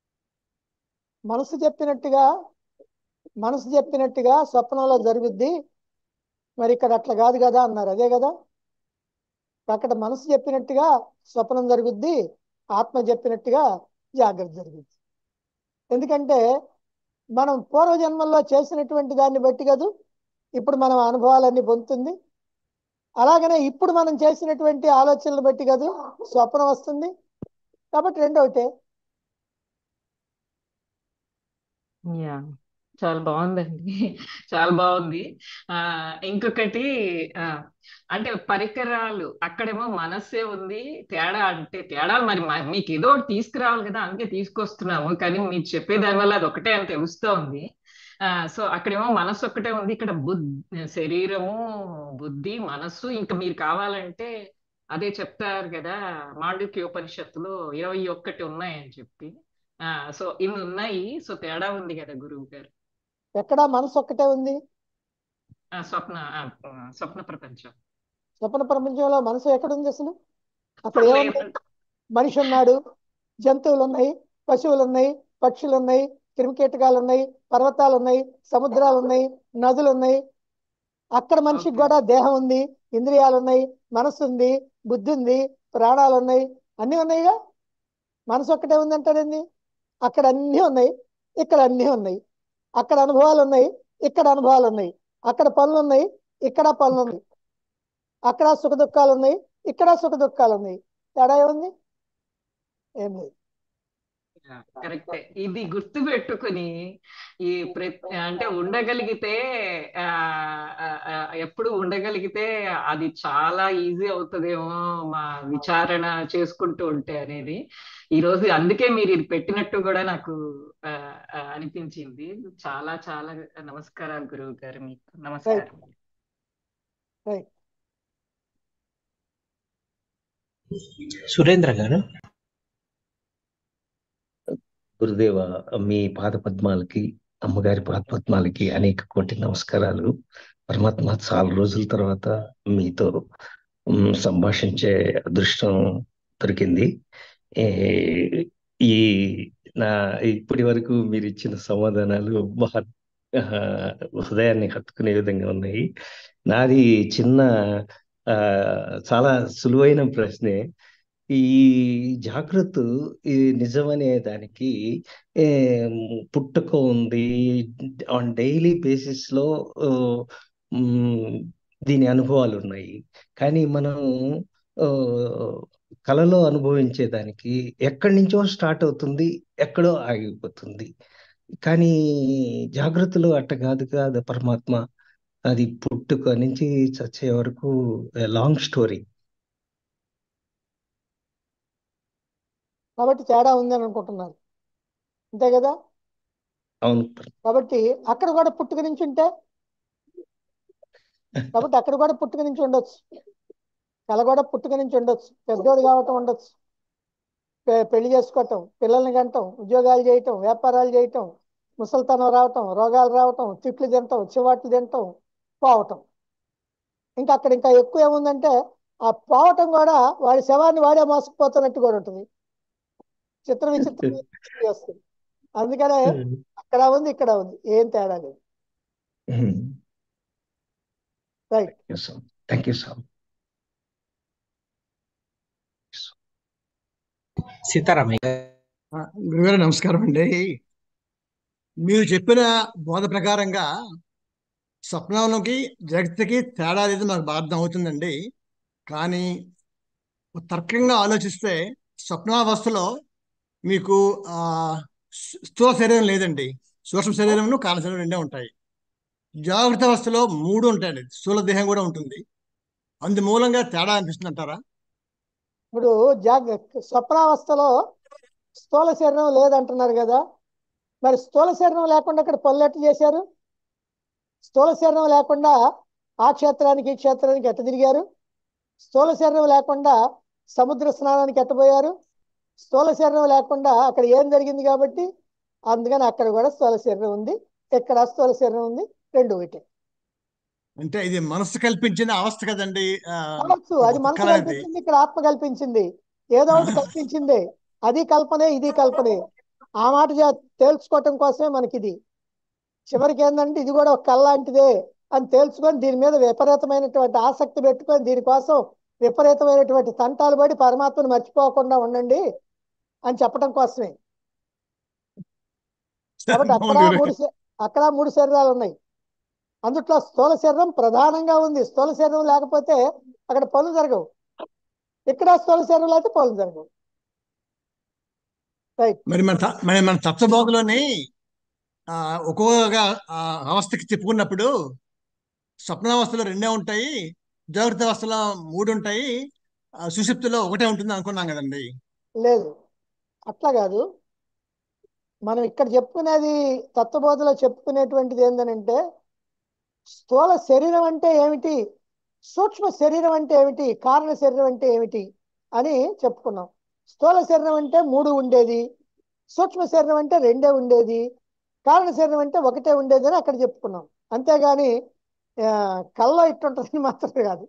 మనసు చెప్పినట్టుగా మనసు చెప్పినట్టుగా స్వప్నంలో జరుగుద్ది మరి ఇక్కడ అట్లా కాదు కదా అన్నారు అదే కదా అక్కడ మనసు చెప్పినట్టుగా స్వప్నం జరుగుద్ది ఆత్మ చెప్పినట్టుగా జాగ్రత్త జరుగుద్ది ఎందుకంటే మనం పూర్వజన్మల్లో చేసినటువంటి దాన్ని బట్టి కాదు ఇప్పుడు మనం అనుభవాలన్నీ పొందుతుంది అలాగనే ఇప్పుడు మనం చేసినటువంటి ఆలోచనలు బట్టి కాదు స్వప్నం వస్తుంది కాబట్టి రెండో ఒకటే యా చాలా బాగుందండి చాలా బాగుంది ఆ ఇంకొకటి ఆ అంటే పరికరాలు అక్కడేమో మనస్సే ఉంది తేడా అంటే తేడా మరి మ- మీకు ఏదో ఒకటి తీసుకురావాలి కదా అందుకే తీసుకొస్తున్నాము కానీ మీరు చెప్పే దాని వల్ల అది ఒకటే అని తెలుస్తోంది ఆ సో అక్కడేమో మనస్సు ఒక్కటే ఉంది ఇక్కడ బుద్ధి శరీరము బుద్ధి మనస్సు ఇంకా మీరు కావాలంటే అదే చెప్తారు కదా మాండుక్య ఉపనిషత్తులో ఇరవై ఒక్కటి ఉన్నాయని చెప్పి ఆ సో ఇన్ని ఉన్నాయి సో తేడా ఉంది కదా గురువు గారు ఎక్కడ మనసు ఒక్కటే ఉంది ఆ, స్వప్న ఆ, ఆ, స్వప్న ప్రపంచం స్వప్న ప్రపంచంలో మనసు ఎక్కడుంది అసలు అక్కడ ఏముంది లేదు మనిషి ఉన్నాడు జంతువులు ఉన్నాయి పశువులు ఉన్నాయి పక్షులు ఉన్నాయి క్రిమికీటకాలు ఉన్నాయి పర్వతాలు ఉన్నాయి సముద్రాలు ఉన్నాయి నదులు ఉన్నాయి అక్కడ మనిషికి ఓకే కూడా దేహం ఉంది ఇంద్రియాలు ఉన్నాయి మనసు ఉంది బుద్ధి ఉంది ప్రాణాలు ఉన్నాయి అన్నీ ఉన్నాయిగా మనసు ఒక్కటే ఉంది అంటారేంది అక్కడ అన్నీ ఉన్నాయి ఇక్కడ అన్నీ ఉన్నాయి అక్కడ అనుభవాలు ఉన్నాయి ఇక్కడ అనుభవాలు ఉన్నాయి అక్కడ పనులు ఉన్నాయి ఇక్కడ పనులు ఉన్నాయి అక్కడ సుఖ దుఃఖాలు ఉన్నాయి ఇక్కడ సుఖ దుఃఖాలు ఉన్నాయి తేడా ఏముంది ఏం లేదు కరెక్టే ఇది గుర్తు పెట్టుకుని ఈ ప్ర అంటే ఉండగలిగితే ఆ ఆ, ఆ, ఎప్పుడు ఉండగలిగితే అది చాలా ఈజీ అవుతుందేమో మా విచారణ చేసుకుంటూ ఉంటే అనేది ఈ రోజు అందుకే మీరు ఇది పెట్టినట్టు కూడా నాకు ఆ, ఆ, అనిపించింది చాలా చాలా నమస్కారాలు గురువు గారు మీకు నమస్కారం రైట్ సురేంద్ర గారు గురుదేవ మీ పాద పద్మాలకి అమ్మగారి పాద పద్మాలకి అనేక కోటి నమస్కారాలు పరమాత్మ చాలా రోజుల తర్వాత మీతో మ్, సంభాషించే అదృష్టం దొరికింది ఏ, ఈ నా ఇప్పటి వరకు మీరు ఇచ్చిన సమాధానాలు మహా ఆ, హృదయాన్ని హత్తుకునే విధంగా ఉన్నాయి నాది చిన్న ఆ, చాలా సులువైన ప్రశ్నే ఈ జాగృత ఈ నిజమనే దానికి ఏ, పుట్టుక ఉంది ఆన్ డైలీ బేసిస్ లో ఆ, మ్, దీని అనుభవాలు ఉన్నాయి కానీ మనం ఆ, కళలో అనుభవించేదానికి ఎక్కడి నుంచో స్టార్ట్ అవుతుంది ఎక్కడో ఆగిపోతుంది కానీ జాగృతిలో అట్ట కాదు కాదు పరమాత్మ అది పుట్టుక నుంచి చచ్చే వరకు లాంగ్ స్టోరీ కాబట్టి తేడా ఉందని అనుకుంటున్నారు అంతే కదా అవును కాబట్టి అక్కడ కూడా పుట్టుక నుంచి ఉంటే కాబట్టి అక్కడ కూడా పుట్టుక నుంచి ఉండొచ్చు కళ కూడా పుట్టుక నుంచి ఉండొచ్చు పెద్దోడు కావటం ఉండొచ్చు పె- పెళ్లి చేసుకోవటం పిల్లల్ని కంటం ఉద్యోగాలు చేయటం వ్యాపారాలు చేయటం ముసలితనం రావటం రోగాలు రావటం తిట్లు తినటం చివాట్లు తినటం పోవటం ఇంకా అక్కడ ఇంకా ఎక్కువ ఏముందంటే ఆ పోవటం కూడా వాడి శవాన్ని వాడే మోసపోతున్నట్టు కూడా ఉంటుంది చిత్ర విచిత్రం చేస్తుంది అందుకనే అక్కడ ఉంది ఇక్కడ ఉంది ఏం తేడా లేదు right thank you sir Sitaramayya ఆ, గురుగారు నమస్కారం అండి మీరు చెప్పిన బోధ ప్రకారంగా స్వప్నంలోకి జగత్తుకి తేడా లేదు నాకు బాగా అర్థం అవుతుందండి కానీ తర్కంగా ఆలోచిస్తే స్వప్నావస్థలో మీకు ఆ స్థూ- స్థూల శరీరం లేదండి సూక్ష్మ శరీరమును కాల శరీరం రెండే ఉంటాయి జాగ్రత్త అవస్థలో మూడు ఉంటాయండి స్థూల దేహం కూడా ఉంటుంది అందు మూలంగా తేడా అనిపిస్తుంది అంటారా ఇప్పుడు జాగ స్వప్నావస్థలో స్థూల శరీరం లేదంటున్నారు కదా మరి స్థూల శరీరం లేకుండా ఇక్కడ పనులు ఎట్లా చేశారు స్థూల శరీరం లేకుండా ఆ క్షేత్రానికి ఈ క్షేత్రానికి ఎట్ట తిరిగారు స్థూల శరీరం లేకుండా సముద్ర స్నానానికి ఎట్టబోయారు స్థూల శరీరం లేకుండా అక్కడ ఏం జరిగింది కాబట్టి అందుకని అక్కడ కూడా స్థూల శరీరం ఉంది ఇక్కడ స్థూల శరీరం ఉంది రెండు ఒకటే అంటే ఇది మనసు కల్పించిన అవస్థ కదండి ఆ, కావచ్చు అది మనసు కళ అనేది కల్పించింది ఇక్కడ ఆత్మ కల్పించింది ఏదో ఒకటి కల్పించింది అది కల్పనే ఇది కల్పనే ఆ మాట జా- తేల్చుకోవటం కోసమే మనకి ఇది చివరికి ఏంటంటే ఇది కూడా ఒక కళ లాంటిదే అని తేల్చుకొని దీని మీద విపరీతమైనటువంటి ఆసక్తి పెట్టుకొని దీనికోసం విపరీతమైనటువంటి తంటాలు పడి పరమాత్మను మర్చిపోకుండా ఉండండి అని చెప్పడం కోసమే కాబట్టి అక్కడ బాగుంది మూడు శ- అక్కడ మూడు శరీరాలు ఉన్నాయి అందుట్లో స్థూల శరీరం ప్రధానంగా ఉంది స్థూల శరీరం లేకపోతే అక్కడ పనులు జరగవు ఇక్కడ స్థూల శరీరం లేకపోతే పనులు జరగవు రైట్ మరి మన త- మరి మన తత్వబోధలోని ఆ ఒక్కొక్క ఆ, అవస్థకి చెప్పుకున్నప్పుడు స్వప్నావస్థలో రెండే ఉంటాయి జాగ్రత్త అవస్థలో మూడు ఉంటాయి ఆ, సుషుప్తిలో ఒకటే ఉంటుంది అనుకున్నాం కదండి లేదు అట్లా కాదు మనం ఇక్కడ చెప్పుకునేది తత్వబోధలో చెప్పుకునేటువంటిది ఏంటనంటే స్థూల శరీరం అంటే ఏమిటి సూక్ష్మ శరీరం అంటే ఏమిటి కారణ శరీరం అంటే ఏమిటి అని చెప్పుకున్నాం స్థూల శరీరం అంటే మూడు ఉండేది సూక్ష్మ శరీరం అంటే రెండే ఉండేది కారణ శరీరం అంటే ఒకటే ఉండేది అని అక్కడ చెప్పుకున్నాం అంతేగాని ఆ, కల్లో ఇట్టుంటుందని మాత్రం కాదు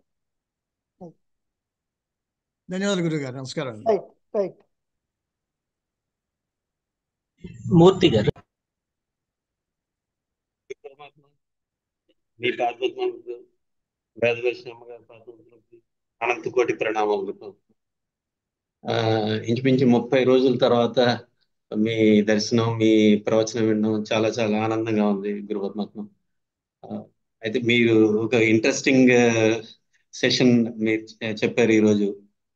ధన్యవాదాలు గురువు గారు నమస్కారం అండి రైట్ రైట్ మూర్తి గారు పరమాత్మ మీ పాదపద్మాలకు వేదదర్శనమ్మ గారి పాదపద్మాలకు అనంత కోటి ప్రణామములు ఆ, ఇంచుమించు ముప్పై రోజుల తర్వాత మీ దర్శనం మీ ప్రవచనం వినడం చాలా చాలా ఆనందంగా ఉంది గురు పరమాత్మ ఆ, అయితే మీరు ఒక ఇంట్రెస్టింగ్ సెషన్ మీరు చెప్పారు ఈరోజు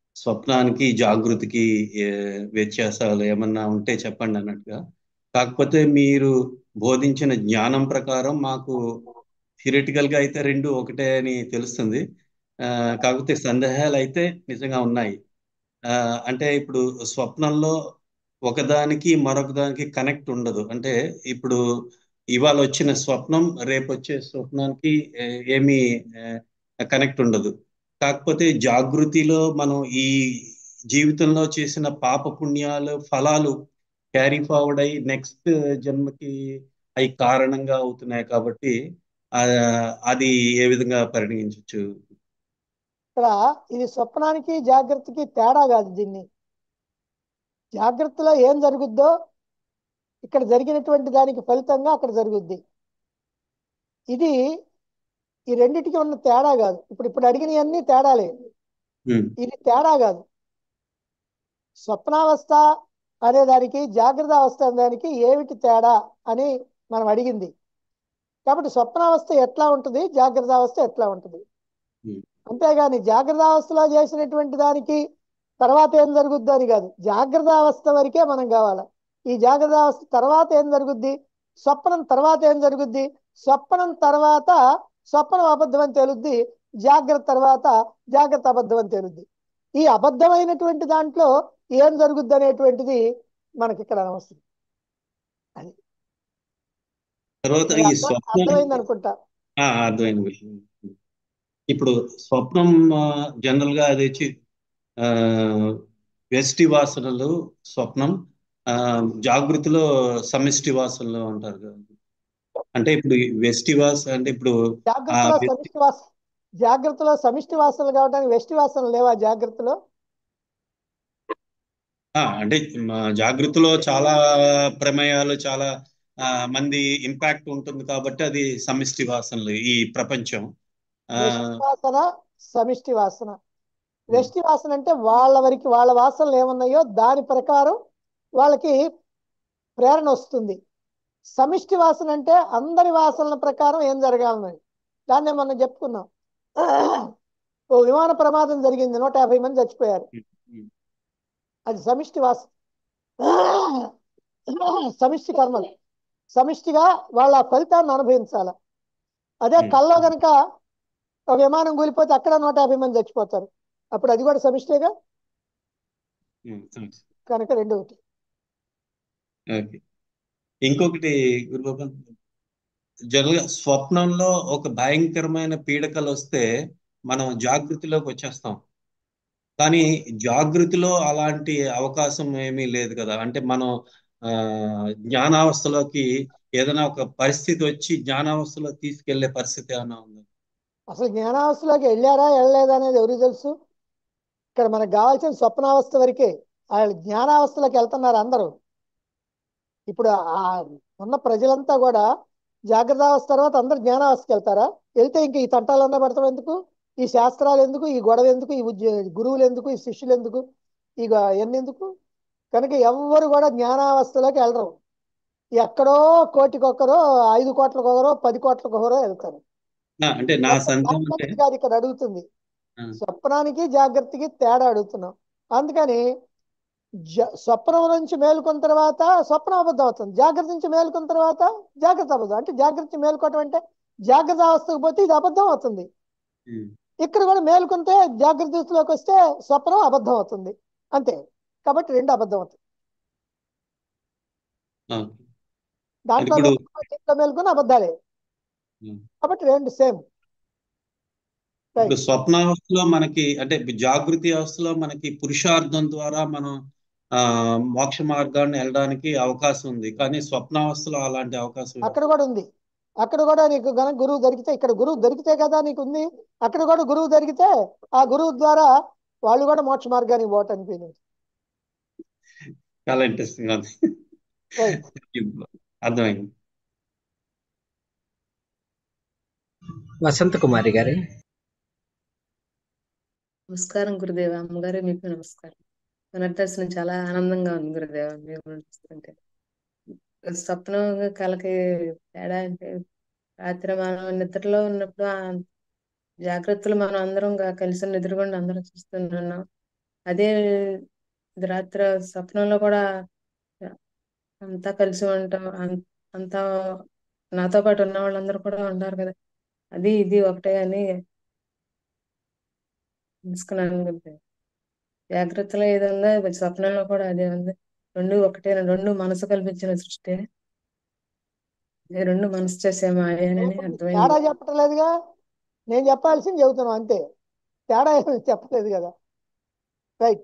స్వప్నానికి జాగృతికి ఏ, వ్యత్యాసాలు ఏమన్నా ఉంటే చెప్పండి అన్నట్టుగా కాకపోతే మీరు బోధించిన జ్ఞానం ప్రకారం మాకు థియరిటికల్ గా అయితే రెండు ఒకటే అని తెలుస్తుంది ఆ, కాకపోతే సందేహాలు అయితే నిజంగా ఉన్నాయి ఆ, అంటే ఇప్పుడు స్వప్నంలో ఒకదానికి మరొక దానికి కనెక్ట్ ఉండదు అంటే ఇప్పుడు ఇవాళ వచ్చిన స్వప్నం రేపు వచ్చే స్వప్నానికి ఏ, ఏమీ కనెక్ట్ ఉండదు కాకపోతే జాగృతిలో మనం ఈ జీవితంలో చేసిన పాప పుణ్యాలు ఫలాలు క్యారీ ఫార్వర్డ్ అయ్యి నెక్స్ట్ జన్మకి అవి కారణంగా అవుతున్నాయి కాబట్టి ఆ, అది ఏ విధంగా పరిగణించవచ్చు ఇక్కడ ఇది స్వప్నానికి జాగ్రత్తకి తేడా కాదు దీన్ని జాగ్రత్తలో ఏం జరుగుద్దో ఇక్కడ జరిగినటువంటి దానికి ఫలితంగా అక్కడ జరుగుద్ది ఇది ఈ రెండిటికి ఉన్న తేడా కాదు ఇప్పుడు ఇప్పుడు అడిగినవన్నీ తేడాలే ఇది తేడా కాదు స్వప్నావస్థ అనే దానికి జాగ్రత్త అవస్థ అనే దానికి ఏమిటి తేడా అని మనం అడిగింది కాబట్టి స్వప్నావస్థ ఎట్లా ఉంటుంది జాగ్రత్త అవస్థ ఎట్లా ఉంటుంది అంతేగాని జాగ్రత్త అవస్థలో చేసినటువంటి దానికి తర్వాత ఏం జరుగుద్ది అని కాదు జాగ్రత్త అవస్థ వరకే మనం కావాలి ఈ జాగ్రత్త అవస్థ తర్వాత ఏం జరుగుద్ది స్వప్నం తర్వాత ఏం జరుగుద్ది స్వప్నం తర్వాత స్వప్నం అబద్ధం అని తేలుద్ది జాగ్రత్త తర్వాత జాగ్రత్త అబద్ధం అని తేలుద్ది ఈ అబద్ధమైనటువంటి దాంట్లో ఏం జరుగుద్ది అనేటువంటిది మనకి ఇక్కడ అనవసరం అది తర్వాత మీకు ఈ అర్థం స్వప్నం అర్థమైంది అనుకుంటా ఆ, అర్థమైంది విషయం. ఇప్పుడు స్వప్నం జనరల్ గా అది వచ్చి ఆ, వ్యష్టి వాసనలు స్వప్నం ఆ, జాగృతిలో సమిష్టి వాసనలు అంటారు కదా అంటే ఇప్పుడు ఈ వ్యష్టి వాస అంటే ఇప్పుడు ఆ జాగ్రత్తలో వ్యష్టి సమిష్టి వాస జాగ్రత్తలో సమిష్టి వాసనలు కావడానికి వెష్టి వాసనలు లేవా జాగ్రత్తలో ఆ, అంటే మా జాగృతిలో చాలా ప్రమేయాలు చాలా ఆ, మంది ఇంపాక్ట్ ఉంటుంది కాబట్టి అది సమిష్టి వాసనలు ఈ ప్రపంచం ఆ, వెష్టి వాసన సమిష్టి వాసన వెష్టి వాసన అంటే వాళ్ళ వరకు వాళ్ళ వాసనలు ఏమున్నాయో దాని ప్రకారం వాళ్ళకి ప్రేరణ వస్తుంది సమిష్టి వాసన అంటే అందరి వాసనల ప్రకారం ఏం జరగాలని దాన్నే మనం చెప్పుకున్నాం ఓ విమాన ప్రమాదం జరిగింది నూట యాభై మంది చచ్చిపోయారు అది సమిష్టి వాసన సమిష్టి కర్మలు సమిష్టిగా వాళ్ళ ఫలితాన్ని అనుభవించాలి అదే కల్లో గనక ఒక విమానం కూలిపోతే అక్కడ నూట యాభై మంది చచ్చిపోతారు అప్పుడు అది కూడా సమిష్టిగా ఉమ్, ఉమ్. కనుక రెండు ఒకటి ఓకే ఇంకొకటి గురుబాబు జనరల్ గా స్వప్నంలో ఒక భయంకరమైన పీడకలు వస్తే మనం జాగృతిలోకి వచ్చేస్తాం కానీ జాగృతిలో అలాంటి అవకాశం ఏమీ లేదు కదా అంటే మనం ఆ జ్ఞానావస్థలోకి ఏదైనా ఒక పరిస్థితి వచ్చి జ్ఞానావస్థలో తీసుకెళ్లే పరిస్థితి ఏమైనా ఉందా అసలు జ్ఞానావస్థలోకి వెళ్ళారా వెళ్ళలేదా అనేది ఎవరికి తెలుసు ఇక్కడ మనకు కావాల్సిన స్వప్నావస్థ వరకే వాళ్ళు జ్ఞానావస్థలోకి వెళ్తున్నారు అందరూ ఇప్పుడు ఆ ఉన్న ప్రజలంతా కూడా జాగ్రత్త అవస్థ తర్వాత అందరు జ్ఞానావస్థకి వెళ్తారా వెళ్తే ఇంక ఈ తంటాలన్నా పడతాం ఎందుకు ఈ శాస్త్రాలు ఎందుకు ఈ గొడవ ఎందుకు ఈ ఉద్య గురువులు ఎందుకు ఈ శిష్యులు ఎందుకు ఈ ఎన్ని ఎందుకు కనుక ఎవ్వరు కూడా జ్ఞానావస్థలోకి వెళ్ళరు ఎక్కడో కోటికొకరో ఐదు కోట్లకొకరో పది కోట్లకొకరో వెళ్తారు ఆ, అంటే నా సందేహం అంటే జాగ్రత్తకి కాదు ఇక్కడ అడుగుతుంది ఆ, స్వప్నానికి జాగ్రత్తకి తేడా అడుగుతున్నాం అందుకని జ- స్వప్నం నుంచి మేలుకున్న తర్వాత స్వప్నం అబద్ధం అవుతుంది జాగ్రత్త నుంచి మేలుకున్న తర్వాత జాగ్రత్త అబద్ధం అంటే జాగ్రత్త నుంచి మేలుకోవటం అంటే జాగ్రత్త అవస్థకు పోతే ఇది అబద్ధం అవుతుంది ఉమ్, ఇక్కడ కూడా మేలుకుంటే జాగ్రత్త దృష్టిలోకి వస్తే స్వప్నం అబద్ధం అవుతుంది అంతే కాబట్టి రెండు అబద్ధం అవుతుంది ఆ. దాంట్లో ఇప్పుడు మేలుకున్న దీంట్లో మేలుకున్న అబద్ధాలే ఉమ్, కాబట్టి రెండు సేమ్ ఇప్పుడు స్వప్నావస్థలో మనకి అంటే జాగృతి అవస్థలో మనకి పురుషార్థం ద్వారా మనం ఆ మోక్ష మార్గాన్ని వెళ్ళడానికి అవకాశం ఉంది కానీ స్వప్నావస్థలో అలాంటి అవకాశం లేదు. అక్కడ కూడా ఉంది అక్కడ కూడా నీకు గనక గురువు దొరికితే ఇక్కడ గురువు దొరికితే కదా నీకు ఉంది అక్కడ కూడా గురువు దొరికితే ఆ గురువు ద్వారా వాళ్ళు కూడా మోక్ష మార్గానికి పోవటానికి వీలు చాలా ఇంట్రెస్టింగ్ ఉంది రైట్ అర్థమైంది వసంత కుమారి గారు నమస్కారం గురుదేవ అమ్మగారు మీకు నమస్కారం పునర్దర్శనం చాలా ఆనందంగా ఉంది గురుదేవ మీరు చూస్తుంటే స్వప్నం కలకి తేడా అంటే రాత్రి మనం నిద్రలో ఉన్నప్పుడు ఆ జాగ్రత్తలు మనం అందరం గా- కలిసి నిద్రకుండా అందరం చూస్తున్నాం అదే ఇది రాత్రి స్వప్నంలో కూడా అంతా కలిసి ఉంటాం అం- అంతా నాతో పాటు ఉన్న వాళ్ళందరూ కూడా ఉంటారు కదా అది ఇది ఒకటే అని తెలుసుకున్నాను గురుదేవ జాగ్రత్తలో ఏది ఉందో ఇప్పుడు స్వప్నంలో కూడా అదే ఉంది రెండు ఒకటే రెండు మనసు కల్పించిన సృష్టి అదే రెండు మనసు చేసే మాయనని తేడా అర్థమైంది చెప్పట్లేదుగా నేను చెప్పాల్సింది చెబుతున్నాం అంతే తేడా ఏమీ చెప్పలేదు కదా రైట్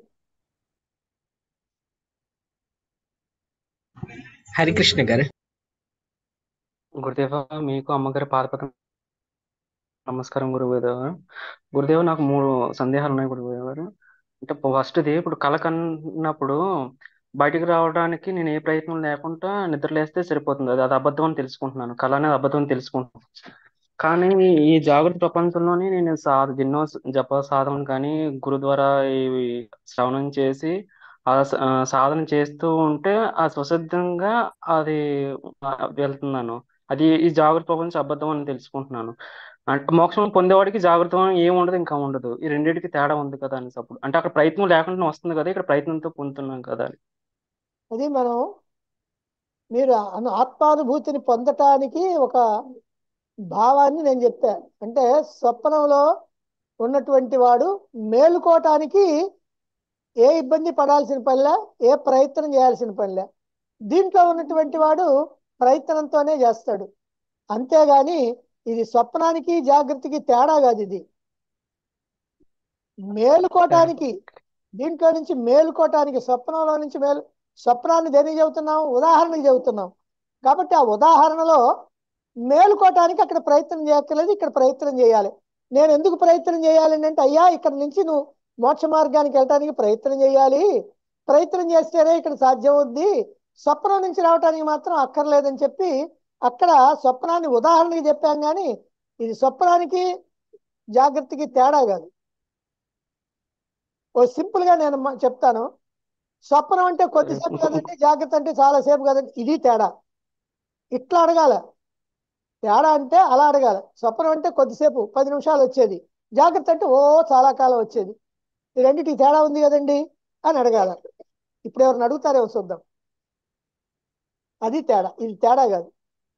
హరికృష్ణ గారు గురుదేవ మీకు అమ్మగారి పాదపద నమస్కారం గురుదేవ గురుదేవ నాకు మూడు సందేహాలు ఉన్నాయి గురుదేవ గారు అంటే ఫస్ట్ది ఇప్పుడు కల కన్నప్పుడు బయటికి రావడానికి నేను ఏ ప్రయత్నం లేకుండా నిద్రలేస్తే సరిపోతుంది అది అది అబద్ధం అని తెలుసుకుంటున్నాను కళ అనేది అబద్ధం అని తెలుసుకుంటున్నాను కానీ ఈ జాగ్రత్త ప్రపంచంలోనే నేను సా ఎన్నో జప సాధన కానీ గురు ద్వారా ఈ శ్రవణం చేసి ఆ స- ఆ సాధన చేస్తూ ఉంటే ఆ స్వసిద్ధంగా అది ఆ, వెళ్తున్నాను అది ఈ జాగ్రత్త ప్రపంచం అబద్ధం అని తెలుసుకుంటున్నాను అంటే మోక్షం పొందేవాడికి జాగ్రత్త ఏం ఉండదు ఇంకా ఉండదు ఈ రెండింటికి తేడా ఉంది కదా అనేసి అప్పుడు అంటే అక్కడ ప్రయత్నం లేకుండా వస్తుంది కదా ఇక్కడ ప్రయత్నంతో పొందుతున్నాం కదా అని అది మనం మీరు అను ఆత్మానుభూతిని పొందటానికి ఒక భావాన్ని నేను చెప్పా అంటే స్వప్నంలో ఉన్నటువంటి వాడు మేలుకోవటానికి ఏ ఇబ్బంది పడాల్సిన పనిలే ఏ ప్రయత్నం చేయాల్సిన పనిలే దీంట్లో ఉన్నటువంటి వాడు ప్రయత్నంతోనే చేస్తాడు అంతేగాని ఇది స్వప్నానికి జాగ్రత్తకి తేడా కాదు ఇది మేలుకోవటానికి దీంట్లో నుంచి మేలుకోవటానికి స్వప్నంలో నుంచి మేలు స్వప్నాన్ని దేనికి చెబుతున్నాం ఉదాహరణకి చెబుతున్నాం కాబట్టి ఆ ఉదాహరణలో మేలుకోవటానికి అక్కడ ప్రయత్నం చేయక్కర్లేదు ఇక్కడ ప్రయత్నం చేయాలి నేను ఎందుకు ప్రయత్నం చేయాలి అంటే అయ్యా ఇక్కడ నుంచి నువ్వు మోక్ష మార్గానికి వెళ్ళటానికి ప్రయత్నం చేయాలి ప్రయత్నం చేస్తేనే ఇక్కడ సాధ్యం అవుద్ది స్వప్నం నుంచి రావటానికి మాత్రం అక్కర్లేదని చెప్పి అక్కడ స్వప్నాన్ని ఉదాహరణకి చెప్పాం కానీ ఇది స్వప్నానికి జాగ్రత్తకి తేడా కాదు ఓ సింపుల్ గా నేను మ- చెప్తాను స్వప్నం అంటే కొద్దిసేపు కదండి జాగ్రత్త అంటే చాలా సేపు కదండి ఇది తేడా ఇట్లా అడగాల తేడా అంటే అలా అడగాలి స్వప్నం అంటే కొద్దిసేపు పది నిమిషాలు వచ్చేది జాగ్రత్త అంటే ఓ చాలా కాలం వచ్చేది ఈ రెండింటికి తేడా ఉంది కదండి అని అడగాల ఇప్పుడు ఎవరిని అడుగుతారేమో చూద్దాం అది తేడా ఇది తేడా కాదు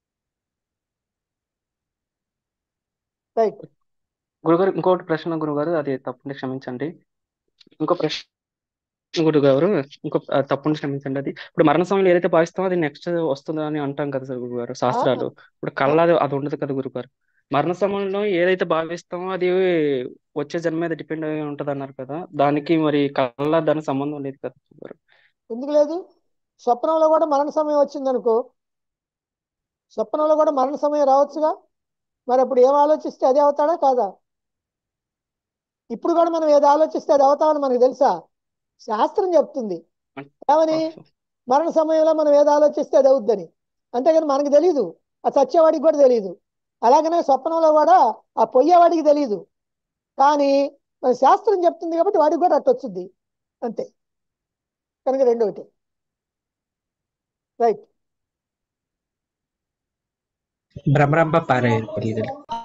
రైట్ గురుగారు ఇంకోటి ప్రశ్న గురుగారు అది తప్పుంటే క్షమించండి ఇంకో ప్రశ్న గురుగారు ఇంకో ఆ, తప్పుంటే క్షమించండి అది ఇప్పుడు మరణ సమయంలో ఏదైతే భావిస్తామో అది నెక్స్ట్ వస్తుంది అని అంటాం కదా సార్ గురుగారు శాస్త్రాలు ఇప్పుడు కళ్ళ అది అది ఉండదు కదా గురుగారు మరణ సమయంలో ఏదైతే భావిస్తామో అది వచ్చే జన్మ మీద డిపెండ్ అయి ఉంటది అన్నారు కదా దానికి మరి కళ్ళ దానికి సంబంధం లేదు కదా గురుగారు ఎందుకు లేదు స్వప్నంలో కూడా మరణ సమయం వచ్చింది అనుకో స్వప్నంలో కూడా మరణ సమయం రావచ్చుగా మరి అప్పుడు ఏం ఆలోచిస్తే అదే అవుతాడా కాదా ఇప్పుడు కూడా మనం ఏది ఆలోచిస్తే అది అవుతామని మనకు తెలుసా శాస్త్రం చెప్తుంది ఏమని మరణ సమయంలో మనం ఏది ఆలోచిస్తే అది అవుద్దని అంతేగాని మనకు తెలియదు ఆ చచ్చేవాడికి కూడా తెలియదు అలాగనే స్వప్నంలో కూడా ఆ పొయ్యేవాడికి తెలియదు కానీ మన శాస్త్రం చెప్తుంది కాబట్టి వాడికి కూడా అట్టొచ్చుద్ది అంతే కనుక రెండు ఒకటి రైట్ భ్రమరంభ పారాయణ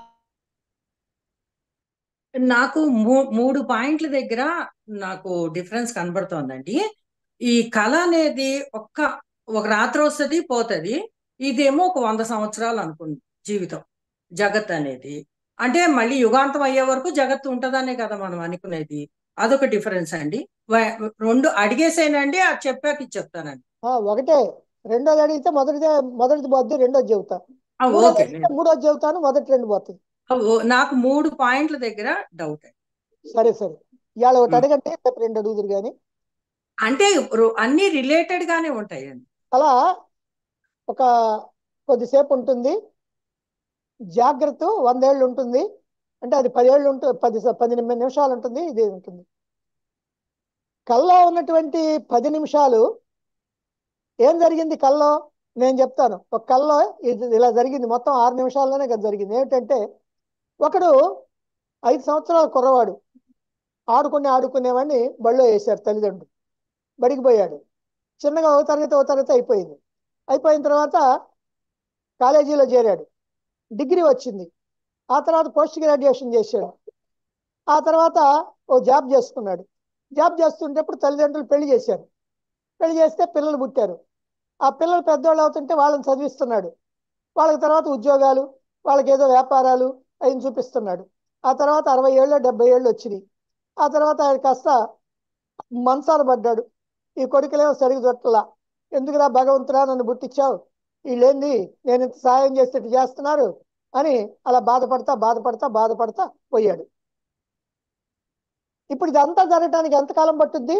నాకు మూ మూడు పాయింట్ల దగ్గర నాకు డిఫరెన్స్ కనబడుతోందండి ఈ కళ అనేది ఒక్క ఒక రాత్రి వస్తుంది పోతుంది ఇదేమో ఒక వంద సంవత్సరాలు అనుకుంది జీవితం జగత్ అనేది అంటే మళ్ళీ యుగాంతం అయ్యే వరకు జగత్తు ఉంటదనే కదా మనం అనుకునేది అదొక డిఫరెన్స్ అండి వ- రెండు అడిగేసేనండి అది చెప్పాక ఇది చెప్తానండి ఆ, ఒకటే రెండోది అడిగితే మొదటిది మొదటిది పోద్ది రెండోది చెబుతా ఆ, మూడోది ఓకే అడిగితే మూడోది చెబుతాను మొదటి రెండు పోతాయి ఆ, ఓ, నాకు మూడు పాయింట్ల దగ్గర డౌట్ సరే సరే ఇవాళ ఒకటి అడగండి రేపు రెండు అడుగుదురు కానీ అంటే రో- అన్ని రిలేటెడ్ గానే ఉంటాయండి అలా ఒక కొద్దిసేపు ఉంటుంది జాగ్రత్త వందేళ్ళు ఉంటుంది అంటే అది పదేళ్ళు ఉంటుంది పది స- పది నిమి- నిమిషాలు ఉంటుంది ఇది ఉంటుంది కల్లో ఉన్నటువంటి పది నిమిషాలు ఏం జరిగింది కల్లో నేను చెప్తాను ఒక కల్లో ఇది ఇలా జరిగింది మొత్తం ఆరు నిమిషాల్లోనే కదా జరిగింది ఏమిటంటే ఒకడు ఐదు సంవత్సరాల కుర్రవాడు ఆడుకునే ఆడుకునేవాడిని బడిలో వేశారు తల్లిదండ్రులు బడికి పోయాడు చిన్నగా ఒక తరగతి ఒక తరగతి అయిపోయింది అయిపోయిన తర్వాత కాలేజీలో చేరాడు డిగ్రీ వచ్చింది ఆ తర్వాత పోస్ట్ గ్రాడ్యుయేషన్ చేశాడు ఆ తర్వాత ఓ జాబ్ చేసుకున్నాడు జాబ్ చేస్తుంటేప్పుడు తల్లిదండ్రులు పెళ్లి చేశారు పెళ్లి చేస్తే పిల్లలు పుట్టారు ఆ పిల్లలు పెద్దవాళ్ళు అవుతుంటే వాళ్ళని చదివిస్తున్నాడు వాళ్ళకి తర్వాత ఉద్యోగాలు వాళ్ళకి ఏదో వ్యాపారాలు అవి చూపిస్తున్నాడు ఆ తర్వాత అరవై ఏళ్ళు డెబ్బై ఏళ్ళు వచ్చినాయి ఆ తర్వాత ఆయన కాస్త మనసాన పడ్డాడు ఈ కొడుకులేమో సరిగ్గా దొట్టలా ఎందుకురా భగవంతుడా నన్ను పుట్టించావు వీళ్ళేంది నేను ఇంత సాయం చేస్తే ఇట్లా చేస్తున్నారు అని అలా బాధపడతా బాధపడతా బాధపడతా పోయాడు ఇప్పుడు ఇదంతా జరగటానికి ఎంతకాలం పట్టుద్ది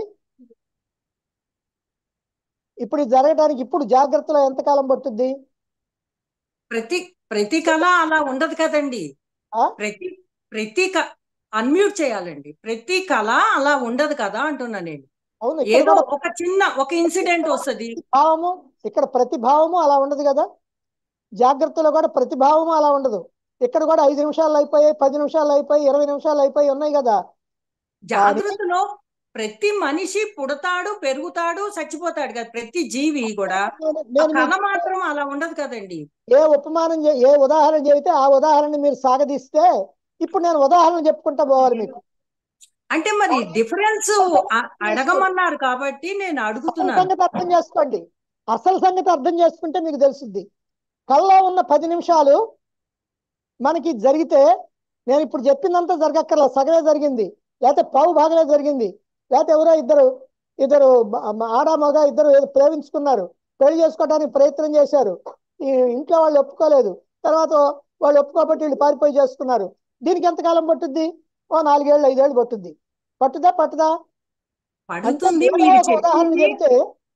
ఇప్పుడు ఇది జరగటానికి ఇప్పుడు జాగ్రత్తలో ఎంతకాలం పట్టుద్ది ప్రతి ప్రతి కళ అలా ఉండదు కదండి ప్రతి ప్రతి క అన్మ్యూట్ చేయాలండి ప్రతి కళ అలా ఉండదు కదా అంటున్నా నేను అవును ఇక్కడ ఏదో కూడా ఒక చిన్న ఒక ఇన్సిడెంట్ వస్తుంది భావము ఇక్కడ ప్రతిభావము అలా ఉండదు కదా జాగ్రత్తలో కూడా ప్రతిభావము అలా ఉండదు ఇక్కడ కూడా ఐదు నిమిషాలు అయిపోయాయి పది నిమిషాలు అయిపోయి ఇరవై నిమిషాలు అయిపోయి ఉన్నాయి కదా కానీ జాగ్రత్తలో ప్రతి మనిషి పుడతాడు పెరుగుతాడు చచ్చిపోతాడు కదా ప్రతి జీవి కూడా నేను ఆ నేను కళ మీకు మాత్రం అలా ఉండదు కదండి ఏ ఉపమానం చే- ఏ ఉదాహరణ చెబితే ఆ ఉదాహరణ మీరు సాగదీస్తే ఇప్పుడు నేను ఉదాహరణ చెప్పుకుంటా పోవాలి మీకు అంటే మరి డిఫరెన్స్ అడగమన్నారు కాబట్టి నేను అసలు అడుగుతున్నాను సంగతి అర్థం చేసుకోండి అసలు సంగతి అర్థం చేసుకుంటే మీకు తెలుసుద్ది కల్లో ఉన్న పది నిమిషాలు మనకి జరిగితే నేను ఇప్పుడు చెప్పిందంతా జరగక్కర్లా సగమే జరిగింది లేకపోతే పావు భాగమే జరిగింది లేకపోతే ఎవరో ఇద్దరు ఇద్దరు మ- మ- ఆడ మగ ఇద్దరు ఏదో ప్రేమించుకున్నారు పెళ్లి చేసుకోవడానికి ప్రయత్నం చేశారు ఈ ఇంట్లో వాళ్ళు ఒప్పుకోలేదు తర్వాత వాళ్ళు ఒప్పుకోబట్టి వీళ్ళు పారిపోయి చేసుకున్నారు దీనికి ఎంతకాలం పట్టుద్ది ఓ నాలుగేళ్ళు ఐదేళ్ళు పట్టుద్ది పట్టుదా పట్టుదా అంటే పడుతుంది ఏదో మీరు ఒక ఉదాహరణ చెప్పింది చెప్తే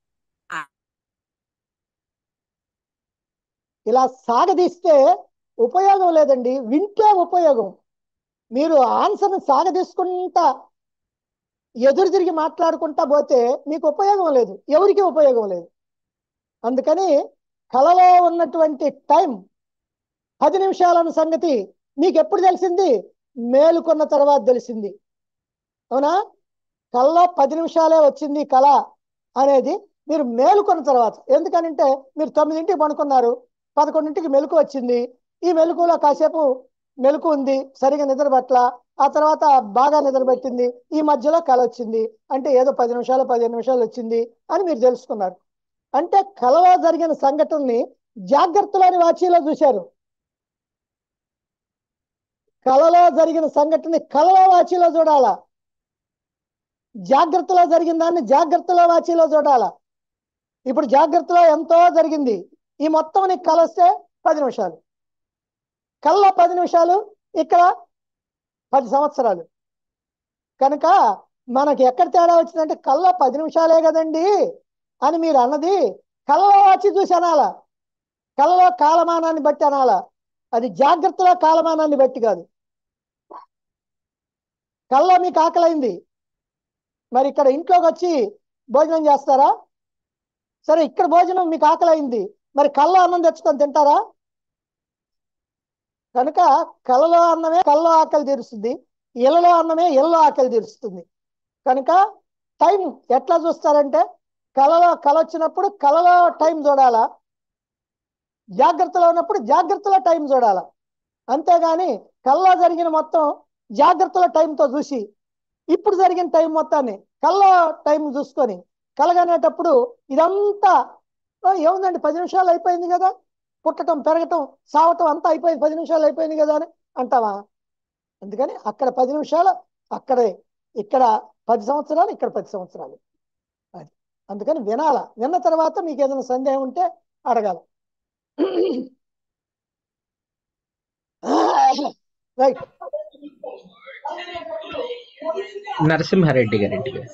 ఇలా సాగదీస్తే ఉపయోగం లేదండి వింటే ఉపయోగం మీరు ఆన్సర్ని సాగదీసుకుంటా ఎదురు తిరిగి మాట్లాడుకుంటా పోతే మీకు ఉపయోగం లేదు ఎవరికి ఉపయోగం లేదు అందుకని కళలో ఉన్నటువంటి టైం పది నిమిషాలన్న సంగతి మీకు ఎప్పుడు తెలిసింది మేలుకున్న తర్వాత తెలిసింది అవునా కళ్ళలో పది నిమిషాలే వచ్చింది కళ అనేది మీరు మేలుకున్న తర్వాత ఎందుకనంటే మీరు తొమ్మిదింటికి పడుకున్నారు పదకొండింటికి మెలకు వచ్చింది ఈ మెలకులో కాసేపు మెలకు ఉంది సరిగా నిద్ర పట్ల ఆ తర్వాత బాగా నిద్ర పెట్టింది ఈ మధ్యలో కళ వచ్చింది అంటే ఏదో పది నిమిషాలు పదిహేను నిమిషాలు వచ్చింది అని మీరు తెలుసుకున్నారు అంటే కళలో జరిగిన సంఘటనని జాగ్రత్తలోని వాచీలో చూశారు కళలో జరిగిన సంఘటనని కళలో వాచీలో చూడాలా జాగ్రత్తలో జరిగిన దాన్ని జాగ్రత్తలో వాచీలో చూడాలా ఇప్పుడు జాగ్రత్తలో ఎంతో జరిగింది ఈ మొత్తం నీకు కళ వస్తే పది నిమిషాలు కళ్ళలో పది నిమిషాలు ఇక్కడ పది సంవత్సరాలు కనుక మనకి ఎక్కడ తేడా వచ్చిందంటే కళ్ళలో పది నిమిషాలే కదండి అని మీరు అన్నది కళ్ళలో వచ్చి చూసి అనాలా కళ్ళలో కాలమానాన్ని బట్టి అనాలా అది జాగ్రత్తలో కాలమానాన్ని బట్టి కాదు కళ్ళలో మీకు ఆకలైంది మరి ఇక్కడ ఇంట్లోకి వచ్చి భోజనం చేస్తారా సరే ఇక్కడ భోజనం మీకు ఆకలైంది మరి కళ్ళ అన్నం తెచ్చుకొని తింటారా కనుక కళ్ళలో అన్నమే కళ్ళలో ఆకలి తీరుస్తుంది ఇళ్ళలో అన్నమే ఇళ్ళలో ఆకలి తీరుస్తుంది కనుక టైం ఎట్లా చూస్తారంటే కళలో కళ వచ్చినప్పుడు కళలో టైం చూడాలా జాగ్రత్తలో ఉన్నప్పుడు జాగ్రత్తలో టైం చూడాలా అంతేగాని కళ్ళలో జరిగిన మొత్తం జాగ్రత్తలో టైంతో చూసి ఇప్పుడు జరిగిన టైం మొత్తాన్ని కళ్ళ టైం చూసుకొని కలగనేటప్పుడు ఇదంతా "ఓ, ఏముందండి పది నిమిషాలు అయిపోయింది కదా పుట్టటం పెరగటం సావటం అంతా అయిపోయింది పది నిమిషాలు అయిపోయింది కదా అని అంటావా అందుకని అక్కడ పది నిమిషాలు అక్కడే ఇక్కడ పది సంవత్సరాలు ఇక్కడ పది సంవత్సరాలు అది అందుకని వినాల విన్న తర్వాత మీకు ఏదైనా సందేహం ఉంటే అడగాల రైట్ నరసింహారెడ్డి గారెడ్డి గారు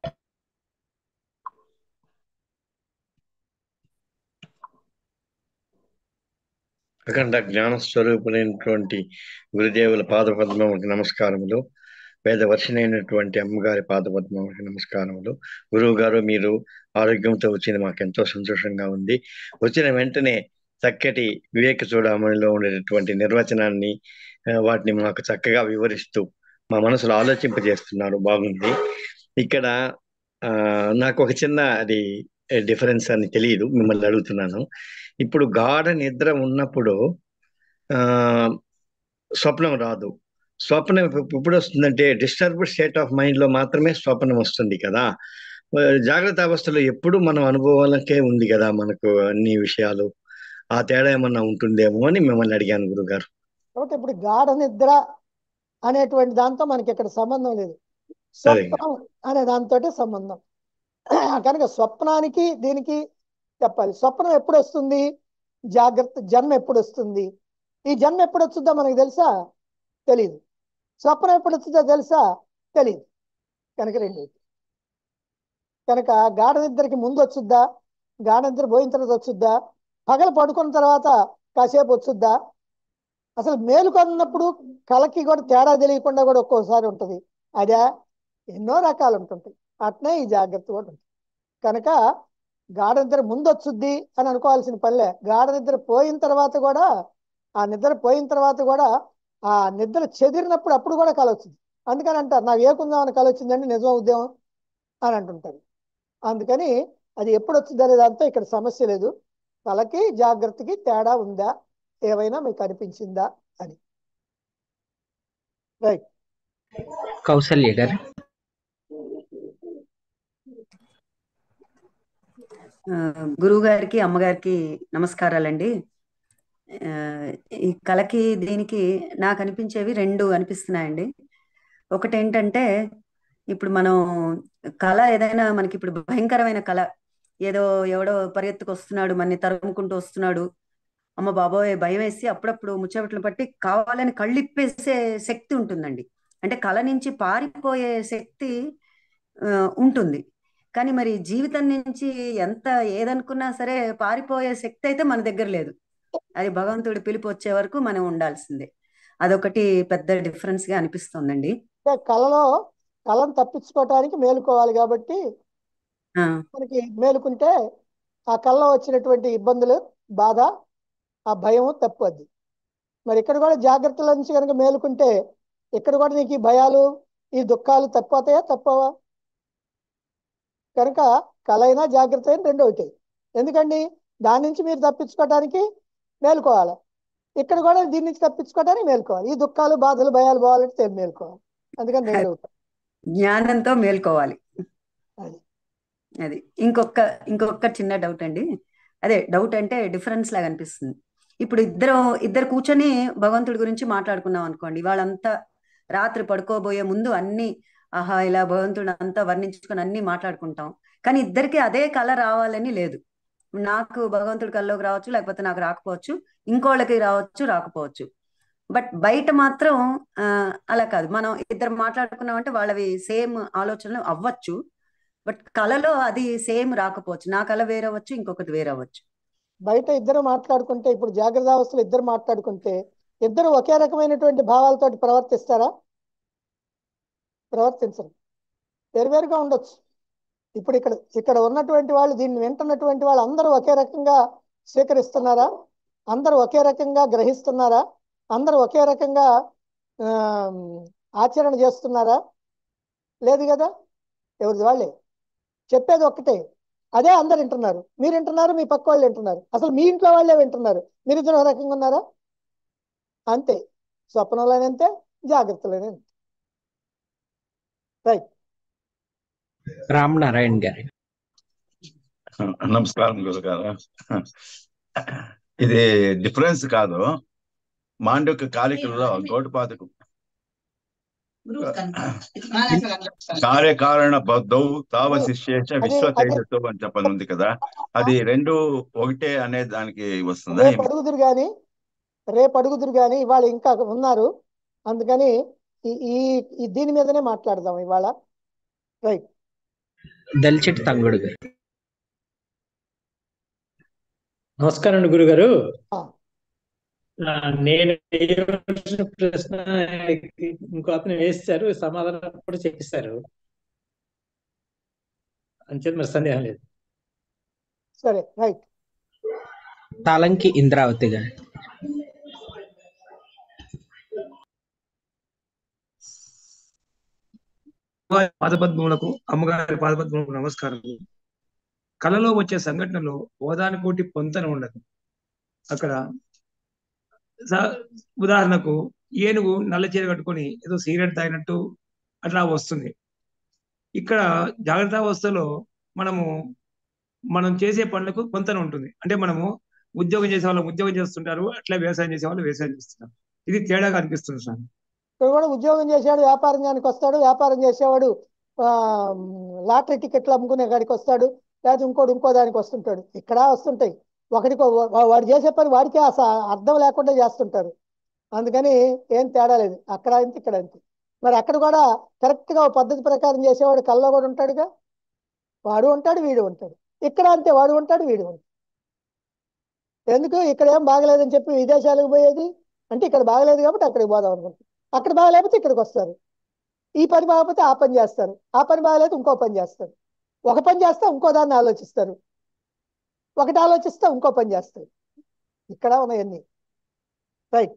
అఖండ జ్ఞాన స్వరూపులైనటువంటి గురుదేవుల పాదపద్మములకు నమస్కారములు వేదవర్షినైనటువంటి అమ్మగారి పాదపద్మములకు నమస్కారములు గురువు గారు మీరు ఆరోగ్యంతో వచ్చింది మాకు ఎంతో సంతోషంగా ఉంది వచ్చిన వెంటనే చక్కటి వివేక చూడమణిలో ఉండేటటువంటి నిర్వచనాన్ని ఆ, వాటిని మాకు చక్కగా వివరిస్తూ మా మనసులో ఆలోచింపజేస్తున్నారు బాగుంది ఇక్కడ ఆ నాకు ఒక చిన్న అది డిఫరెన్స్ అని తెలియదు మిమ్మల్ని అడుగుతున్నాను ఇప్పుడు గాఢ నిద్ర ఉన్నప్పుడు ఆ స్వప్నం రాదు స్వప్నం ఎప్పు- ఎప్పుడు వస్తుందంటే డిస్టర్బ్డ్ స్టేట్ ఆఫ్ మైండ్ లో మాత్రమే స్వప్నం వస్తుంది కదా ఆ, జాగ్రత్త అవస్థలో ఎప్పుడు మనం అనుభవాలకే ఉంది కదా మనకు అన్ని విషయాలు ఆ తేడా ఏమన్నా ఉంటుందేమో అని మిమ్మల్ని అడిగాను గురుగారు కాబట్టి ఇప్పుడు గాఢ నిద్ర అనేటువంటి దాంతో మనకి ఇక్కడ సంబంధం లేదు సరే స్వప్నం అనే దాంతో సంబంధం కనుక స్వప్నానికి దీనికి చెప్పాలి స్వప్నం ఎప్పుడు వస్తుంది జాగ్రత్త జన్మ ఎప్పుడు వస్తుంది ఈ జన్మ ఎప్పుడు వస్తుందో మనకు తెలుసా తెలియదు స్వప్నం ఎప్పుడు వస్తుందో తెలుసా తెలియదు కనుక రెండు కనుక గాఢ నిద్రకి ముందు వచ్చుద్దా గాఢ నిద్ర పోయిన తర్వాత వచ్చుద్దా పగలు పడుకున్న తర్వాత కాసేపు వచ్చుద్దా అసలు మేలుకొన్నప్పుడు కళకి కూడా తేడా తెలియకుండా కూడా ఒక్కోసారి ఉంటుంది అదే ఎన్నో రకాలు ఉంటుంటాయి అట్నే ఈ జాగ్రత్త కూడా ఉంటుంది కనుక గాఢ నిద్ర ముందు వచ్చుద్ది అని అనుకోవాల్సిన పనిలే గాఢ నిద్ర పోయిన తర్వాత కూడా ఆ నిద్ర పోయిన తర్వాత కూడా ఆ నిద్ర చెదిరినప్పుడు అప్పుడు కూడా కళ వచ్చింది అందుకని అంటారు నాకు ఏ కుందామని కళ వచ్చిందండి నిజం ఉద్యమం అని అంటుంటారు అందుకని అది ఎప్పుడు వచ్చింది అనే దాంతో ఇక్కడ సమస్య లేదు కళకి జాగ్రత్తకి తేడా ఉందా ఏమైనా మీకు అనిపించిందా అని రైట్ కౌసల్య గారు గురువు గారికి అమ్మగారికి నమస్కారాలండి ఆ, ఈ కళకి దీనికి నాకు అనిపించేవి రెండు అనిపిస్తున్నాయండి ఒకటి ఏంటంటే ఇప్పుడు మనం కళ ఏదైనా మనకి ఇప్పుడు భయంకరమైన కళ ఏదో ఎవడో పరిగెత్తుకు వస్తున్నాడు మనని తరుముకుంటూ వస్తున్నాడు అమ్మ బాబోయ్ భయం వేసి అప్పుడప్పుడు ముచ్చబట్లు పట్టి కావాలని కళ్ళిప్పేసే శక్తి ఉంటుందండి అంటే కళ నుంచి పారిపోయే శక్తి ఆ, ఉంటుంది కానీ మరి జీవితం నుంచి ఎంత ఏదనుకున్నా సరే పారిపోయే శక్తి అయితే మన దగ్గర లేదు అది భగవంతుడి పిలుపు వచ్చే వరకు మనం ఉండాల్సిందే అదొకటి పెద్ద డిఫరెన్స్ గా అనిపిస్తోందండి అంటే కళలో కళను తప్పించుకోవటానికి మేలుకోవాలి కాబట్టి ఆ, మనకి మేలుకుంటే ఆ కళలో వచ్చినటువంటి ఇబ్బందులు బాధ ఆ భయం తప్పద్ది మరి ఇక్కడ కూడా జాగ్రత్తల నుంచి కనుక మేలుకుంటే ఇక్కడ కూడా నీకు ఈ భయాలు ఈ దుఃఖాలు తప్పిపోతాయా తప్పవా కనుక కళ అయినా జాగ్రత్త అయినా రెండు ఒకటి ఎందుకండి దాని నుంచి మీరు తప్పించుకోవడానికి మేలుకోవాలి ఇక్కడ కూడా దీని నుంచి తప్పించుకోవడానికి మేలుకోవాలి ఈ దుఃఖాలు బాధలు భయాలు పోవాలంటే తె- మేలుకోవాలి అందుకని రెండు అవుతాయి జ్ఞానంతో మేల్కోవాలి అది అది ఇంకొక ఇంకొక చిన్న డౌట్ అండి అదే డౌట్ అంటే డిఫరెన్స్ లాగా అనిపిస్తుంది ఇప్పుడు ఇద్దరు ఇద్దరు కూర్చొని భగవంతుడి గురించి మాట్లాడుకున్నాం అనుకోండి వాళ్ళంతా రాత్రి పడుకోబోయే ముందు అన్ని ఆహా ఇలా భగవంతుడు అంతా వర్ణించుకొని అన్ని మాట్లాడుకుంటాం కానీ ఇద్దరికి అదే కళ రావాలని లేదు నాకు భగవంతుడి కల్లోకి రావచ్చు లేకపోతే నాకు రాకపోవచ్చు ఇంకోళ్ళకి రావచ్చు రాకపోవచ్చు బట్ బయట మాత్రం ఆ, అలా కాదు మనం ఇద్దరు మాట్లాడుకున్నామంటే వాళ్ళవి సేమ్ ఆలోచనలు అవ్వచ్చు బట్ కళలో అది సేమ్ రాకపోవచ్చు నా కళ వేరవచ్చు ఇంకొకటి వేరవచ్చు బయట ఇద్దరు మాట్లాడుకుంటే ఇప్పుడు జాగ్రత్త అవస్థలు ఇద్దరు మాట్లాడుకుంటే ఇద్దరు ఒకే రకమైనటువంటి భావాలతోటి ప్రవర్తిస్తారా ప్రవర్తించరు వేరువేరుగా ఉండొచ్చు ఇప్పుడు ఇక్కడ ఇక్కడ ఉన్నటువంటి వాళ్ళు దీన్ని వింటున్నటువంటి వాళ్ళు అందరూ ఒకే రకంగా స్వీకరిస్తున్నారా అందరూ ఒకే రకంగా గ్రహిస్తున్నారా అందరూ ఒకే రకంగా ఆ, ఆచరణ చేస్తున్నారా లేదు కదా ఎవరిది వాళ్ళే చెప్పేది ఒక్కటే అదే అందరు వింటున్నారు మీరు వింటున్నారు మీ పక్క వాళ్ళు వింటున్నారు అసలు మీ ఇంట్లో వాళ్ళే వింటున్నారు మీరు ఇద్దరు ఒక రకంగా ఉన్నారా అంతే స్వప్నంలోనే అంతే జాగ్రత్తలోనే అంతే రైట్ రామ్ నారాయణ్ గారు నమస్కారం గురుగారు ఇది డిఫరెన్స్ కాదు మాండూక కాలికల్లో గౌడపాదకు కార్యకారణ బద్ధౌ తావ శిష్యేచ అది విశ్వ అది తేజస్సు అని చెప్పని ఉంది కదా అది రెండు ఒకటే అనే దానికి వస్తుందా రేపు అడుగుదురు కానీ రేపు అడుగుదురు కానీ ఇవాళ ఇంకా ఉన్నారు అందుకని ఈ ఈ- ఈ దీని మీదనే మాట్లాడదాం ఇవాళ రైట్ దల్చెట్టి తంగుడు గారు నమస్కారం అండి గురుగారు ఆ. ఆ, నేను వేయవలసిన ప్రశ్న ఇంకో అతను వేస్తారు సమాధానం కూడా చెప్పిస్తారు అంచేత మరి సందేహం లేదు సరే రైట్ తాలంకి ఇంద్రావతి గారు అమ్మగారి పాదపద్మములకు అమ్మగారి పాదపద్మములకు నమస్కారం కళలో వచ్చే సంఘటనలో కోటి పొంతన ఉండదు అక్కడ సా- ఉదాహరణకు ఏనుగు నల్ల చీర కట్టుకొని ఏదో సిగరెట్ తాగినట్టు అట్లా వస్తుంది ఇక్కడ జాగ్రత్త అవస్థలో మనము మనం చేసే పనులకు కొంత ఉంటుంది అంటే మనము ఉద్యోగం చేసే వాళ్ళు ఉద్యోగం చేస్తుంటారు అట్లా వ్యవసాయం చేసే వాళ్ళు వ్యవసాయం చేస్తున్నారు ఇది తేడాగా అనిపిస్తుంది సార్ ఇక్కడ కూడా ఉద్యోగం చేసేవాడు వ్యాపారం దానికి వస్తాడు వ్యాపారం చేసేవాడు ఆ, లాటరీ టికెట్లు అమ్ముకునే కాడికి వస్తాడు లేదా ఇంకోటి ఇంకో దానికి వస్తుంటాడు ఇక్కడ వస్తుంటాయి ఒకడికి వా- వాడు చేసే పని వాడికే అస అర్థం లేకుండా చేస్తుంటారు అందుకని ఏం తేడా లేదు అక్కడ అంతే ఇక్కడ అంతే మరి అక్కడ కూడా కరెక్ట్ గా ఓ పద్ధతి ప్రకారం చేసేవాడు కల్లో కూడా ఉంటాడుగా వాడు ఉంటాడు వీడు ఉంటాడు ఇక్కడ అంతే వాడు ఉంటాడు వీడు ఉంటాడు ఎందుకు ఇక్కడ ఏం బాగలేదని చెప్పి విదేశాలకు పోయేది అంటే ఇక్కడ బాగలేదు కాబట్టి అక్కడికి పోదాం అనుకుంటారు అక్కడ బాగలేకపోతే ఇక్కడికి వస్తారు ఈ పని బాగపోతే ఆ పని చేస్తారు ఆ పని బాగలేదు ఇంకో పని చేస్తారు ఒక పని చేస్తే ఇంకో దాన్ని ఆలోచిస్తారు ఒకటి ఆలోచిస్తే ఇంకో పని చేస్తారు ఇక్కడ ఉన్నాయన్నీ రైట్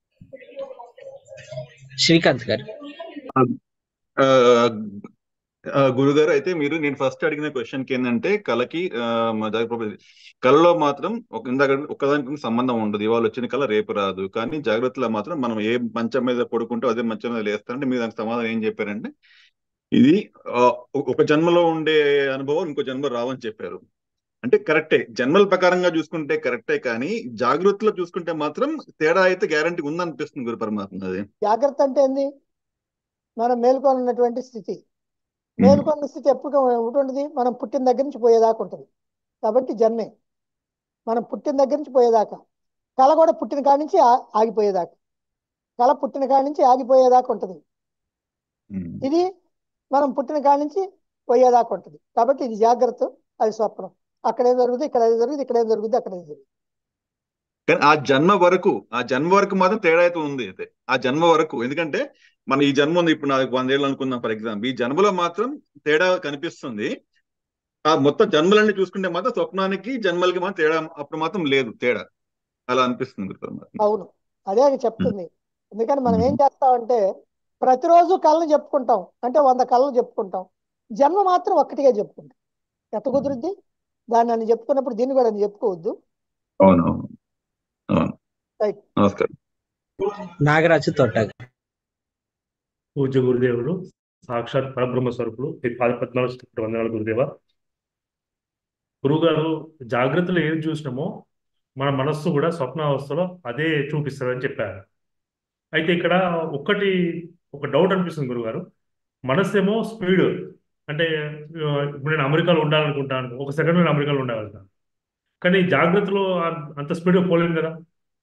శ్రీకాంత్ గారు ఆ, ఆ, గురుగారు అయితే మీరు నేను ఫస్ట్ అడిగిన క్వశ్చన్ కి ఏంటంటే కళకి ఆ, మా దగ్గర problem- కళలో మాత్రం ఒక ఇందాక ఒకదానికి సంబంధం ఉండదు ఇవాళ వచ్చిన కళ రేపు రాదు కానీ జాగ్రత్తలో మాత్రం మనం ఏ మంచం మీద పడుకుంటూ అదే మంచం మీద లేస్తారంటే మీరు దానికి సమాధానం ఏం చెప్పారంటే ఇది ఆ, ఒక- ఒక జన్మలో ఉండే అనుభవం ఇంకో జన్మ రావని చెప్పారు అంటే కరెక్టే జన్మల ప్రకారంగా చూసుకుంటే కరెక్టే కానీ జాగ్రత్తలో చూసుకుంటే మాత్రం తేడా అయితే గ్యారంటీ ఉందనిపిస్తుంది గురు పరమాత్మ అది జాగ్రత్త అంటే ఏంది మనం మేల్కొని ఉన్నటువంటి స్థితి మేల్కొన్న స్థితి ఎప్పుడు ఉంటుంది మనం పుట్టిన దగ్గర నుంచి పోయేదాకా ఉంటుంది కాబట్టి జన్మే మనం పుట్టిన దగ్గర నుంచి పోయేదాకా కళ కూడా పుట్టిన కాడి నుంచి ఆ- ఆగిపోయేదాకా కళ పుట్టిన కాడి నుంచి ఆగిపోయేదాకా ఉంటుంది ఇది మనం పుట్టిన కాడి నుంచి పోయేదాకా ఉంటుంది కాబట్టి ఇది జాగ్రత్త అది స్వప్నం అక్కడ ఏం జరుగుతుంది ఇక్కడ ఏం జరుగుతుంది ఇక్కడ ఏం జరుగుతుంది అక్కడ ఏం జరుగుతుంది కానీ ఆ జన్మ వరకు ఆ జన్మ వరకు మాత్రం తేడా అయితే ఉంది అయితే ఆ జన్మ వరకు ఎందుకంటే మన ఈ జన్మ ఉంది ఇప్పుడు నాకు వందేళ్ళు అనుకుందాం ఫర్ ఎగ్జాంపుల్ ఈ జన్మలో మాత్రం తేడా కనిపిస్తుంది ఆ మొత్తం జన్మలన్నీ చూసుకుంటే మాత్రం స్వప్నానికి జన్మలకి మాత్రం తేడా అప్పుడు మాత్రం లేదు తేడా అలా అనిపిస్తుంది గురు పరమాత్మ. అవును అదే అది చెప్తుంది ఎందుకని మనం ఏం చేస్తామంటే ప్రతిరోజు కళ్ళను చెప్పుకుంటాం అంటే వంద కళ్ళను చెప్పుకుంటాం జన్మ మాత్రం ఒక్కటిగా చెప్పుకుంటాం ఎట్ట కుదురుద్ది దాన్ని నన్ను చెప్పుకున్నప్పుడు దీన్ని కూడా నేను చెప్పుకోవద్దు అవును అవును అవును రైట్ నమస్కారం నాగరాజు తోట పూజ్య గురుదేవులు సాక్షాత్ పరబ్రహ్మ స్వరూపులు మీ పాద పద్నాలుగు స్తోత్ర వందనాలు గురుదేవ గురువుగారు జాగ్రత్తలు ఏం చూసినామో మన మనస్సు కూడా స్వప్నావస్థలో అదే చూపిస్తుందని చెప్పారు అయితే ఇక్కడ ఒక్కటి ఒక డౌట్ అనిపిస్తుంది గురుగారు మనస్సు ఏమో స్పీడ్ అంటే ఆ, ఇప్పుడు నేను అమెరికాలో ఉండాలనుకుంటాను ఒక సెకండ్ నేను అమెరికాలో ఉండగలుగుతాను కానీ జాగ్రత్తలో అం- అంత స్పీడ్గా పోలేను కదా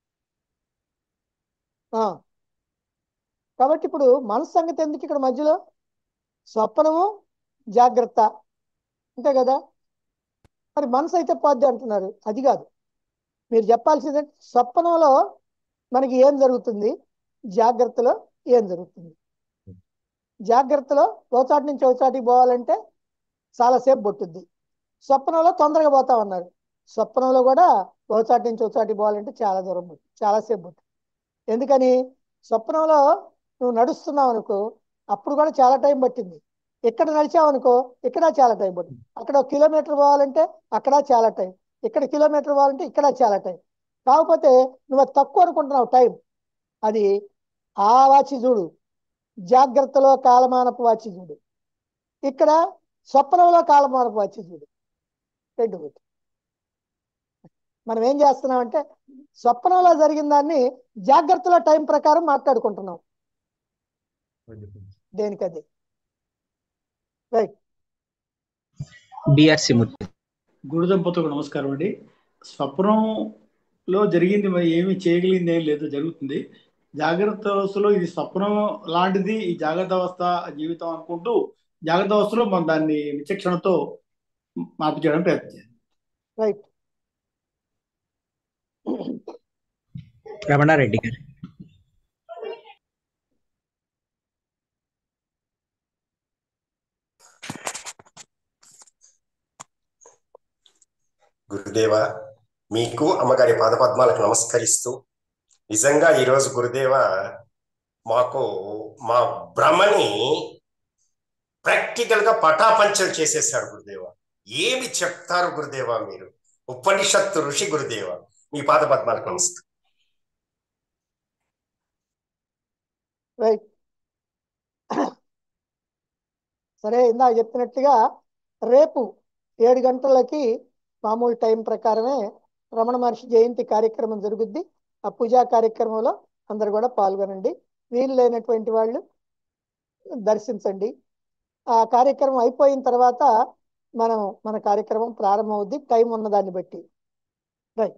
ఆ. కాబట్టి ఇప్పుడు మనసు సంగతి ఎందుకు ఇక్కడ మధ్యలో స్వప్నము జాగ్రత్త అంతే కదా మరి మనసు అయితే పోద్ది అంటున్నారు అది కాదు మీరు చెప్పాల్సింది స్వప్నంలో మనకి ఏం జరుగుతుంది జాగ్రత్తలో ఏం జరుగుతుంది జాగ్రత్తలో ఓచాటి నుంచి ఓచాటికి పోవాలంటే చాలాసేపు పట్టుద్ది స్వప్నంలో తొందరగా పోతా ఉన్నారు స్వప్నంలో కూడా ఓచాటి నుంచి ఓచాటికి పోవాలంటే చాలా దూరం పట్టు చాలాసేపు పట్టు ఎందుకని స్వప్నంలో నువ్వు నడుస్తున్నావు అనుకో అప్పుడు కూడా చాలా టైం పట్టింది ఇక్కడ నడిచావు అనుకో ఇక్కడ చాలా టైం పట్టింది అక్కడ ఒక కిలోమీటర్ పోవాలంటే అక్కడ చాలా టైం ఇక్కడ కిలోమీటర్ పోవాలంటే ఇక్కడ చాలా టైం కాకపోతే నువ్వు అది తక్కువ అనుకుంటున్నావు టైం అది ఆ వాచి చూడు జాగ్రత్తలో కాలమానపు వాచి చూడు ఇక్కడ స్వప్నంలో కాలమానపు వాచి చూడు రెండు ఒకటి మనం ఏం చేస్తున్నామంటే స్వప్నంలో జరిగిన దాన్ని జాగ్రత్తలో టైం ప్రకారం మాట్లాడుకుంటున్నాం దేనికది రైట్ బిఆర్సి మూర్తి గురు దంపతులకు నమస్కారం అండి స్వప్నంలో జరిగింది మరి ఏమి చేయగలిగింది ఏం లేదు జరుగుతుంది జాగ్రత్త అవస్థలో ఇది స్వప్నం లాంటిది ఈ జాగ్రత్త అవస్థ జీవితం అనుకుంటూ జాగ్రత్త అవస్థలో మనం దాన్ని విచక్షణతో మార్పు చేయడానికి ప్రయత్నం చేయాలి రైట్ రమణారెడ్డి గారు గురుదేవ మీకు అమ్మగారి పాదపద్మాలకు నమస్కరిస్తూ నిజంగా ఈరోజు గురుదేవ మాకు మా భ్రమని ప్రాక్టికల్ గా పటాపంచలు చేసేసాడు గురుదేవ ఏమి చెప్తారు గురుదేవ మీరు ఉపనిషత్తు ఋషి గురుదేవ మీ పాదపద్మాలకు నమస్తే రైట్ సరే ఇందాక చెప్పినట్టుగా రేపు ఏడు గంటలకి మామూలు టైం ప్రకారమే రమణ మహర్షి జయంతి కార్యక్రమం జరుగుద్ది ఆ పూజా కార్యక్రమంలో అందరు కూడా పాల్గొనండి వీలు లేనటువంటి వాళ్ళు దర్శించండి ఆ కార్యక్రమం అయిపోయిన తర్వాత మనం మన కార్యక్రమం ప్రారంభమవుద్ది టైం ఉన్న దాన్ని బట్టి రైట్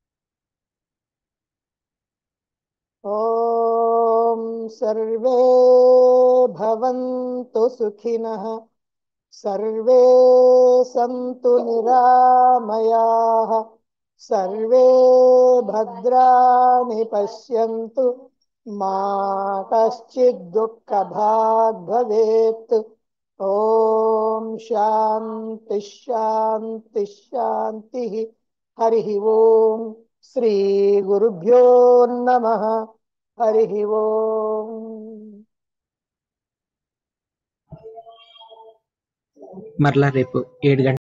ఓం సర్వే భవంతు సుఖినః సర్వే సంతు నిరామయాః సర్వే భద్రాణి పశ్యంతు మా కశ్చిద్ దుఃఖభాగ్ భవేత్ ఓం శాంతి శాంతి శాంతి హరి ఓం శ్రీ గురుభ్యో నమ హరి ఓం మరలా రేపు ఏడు గంటల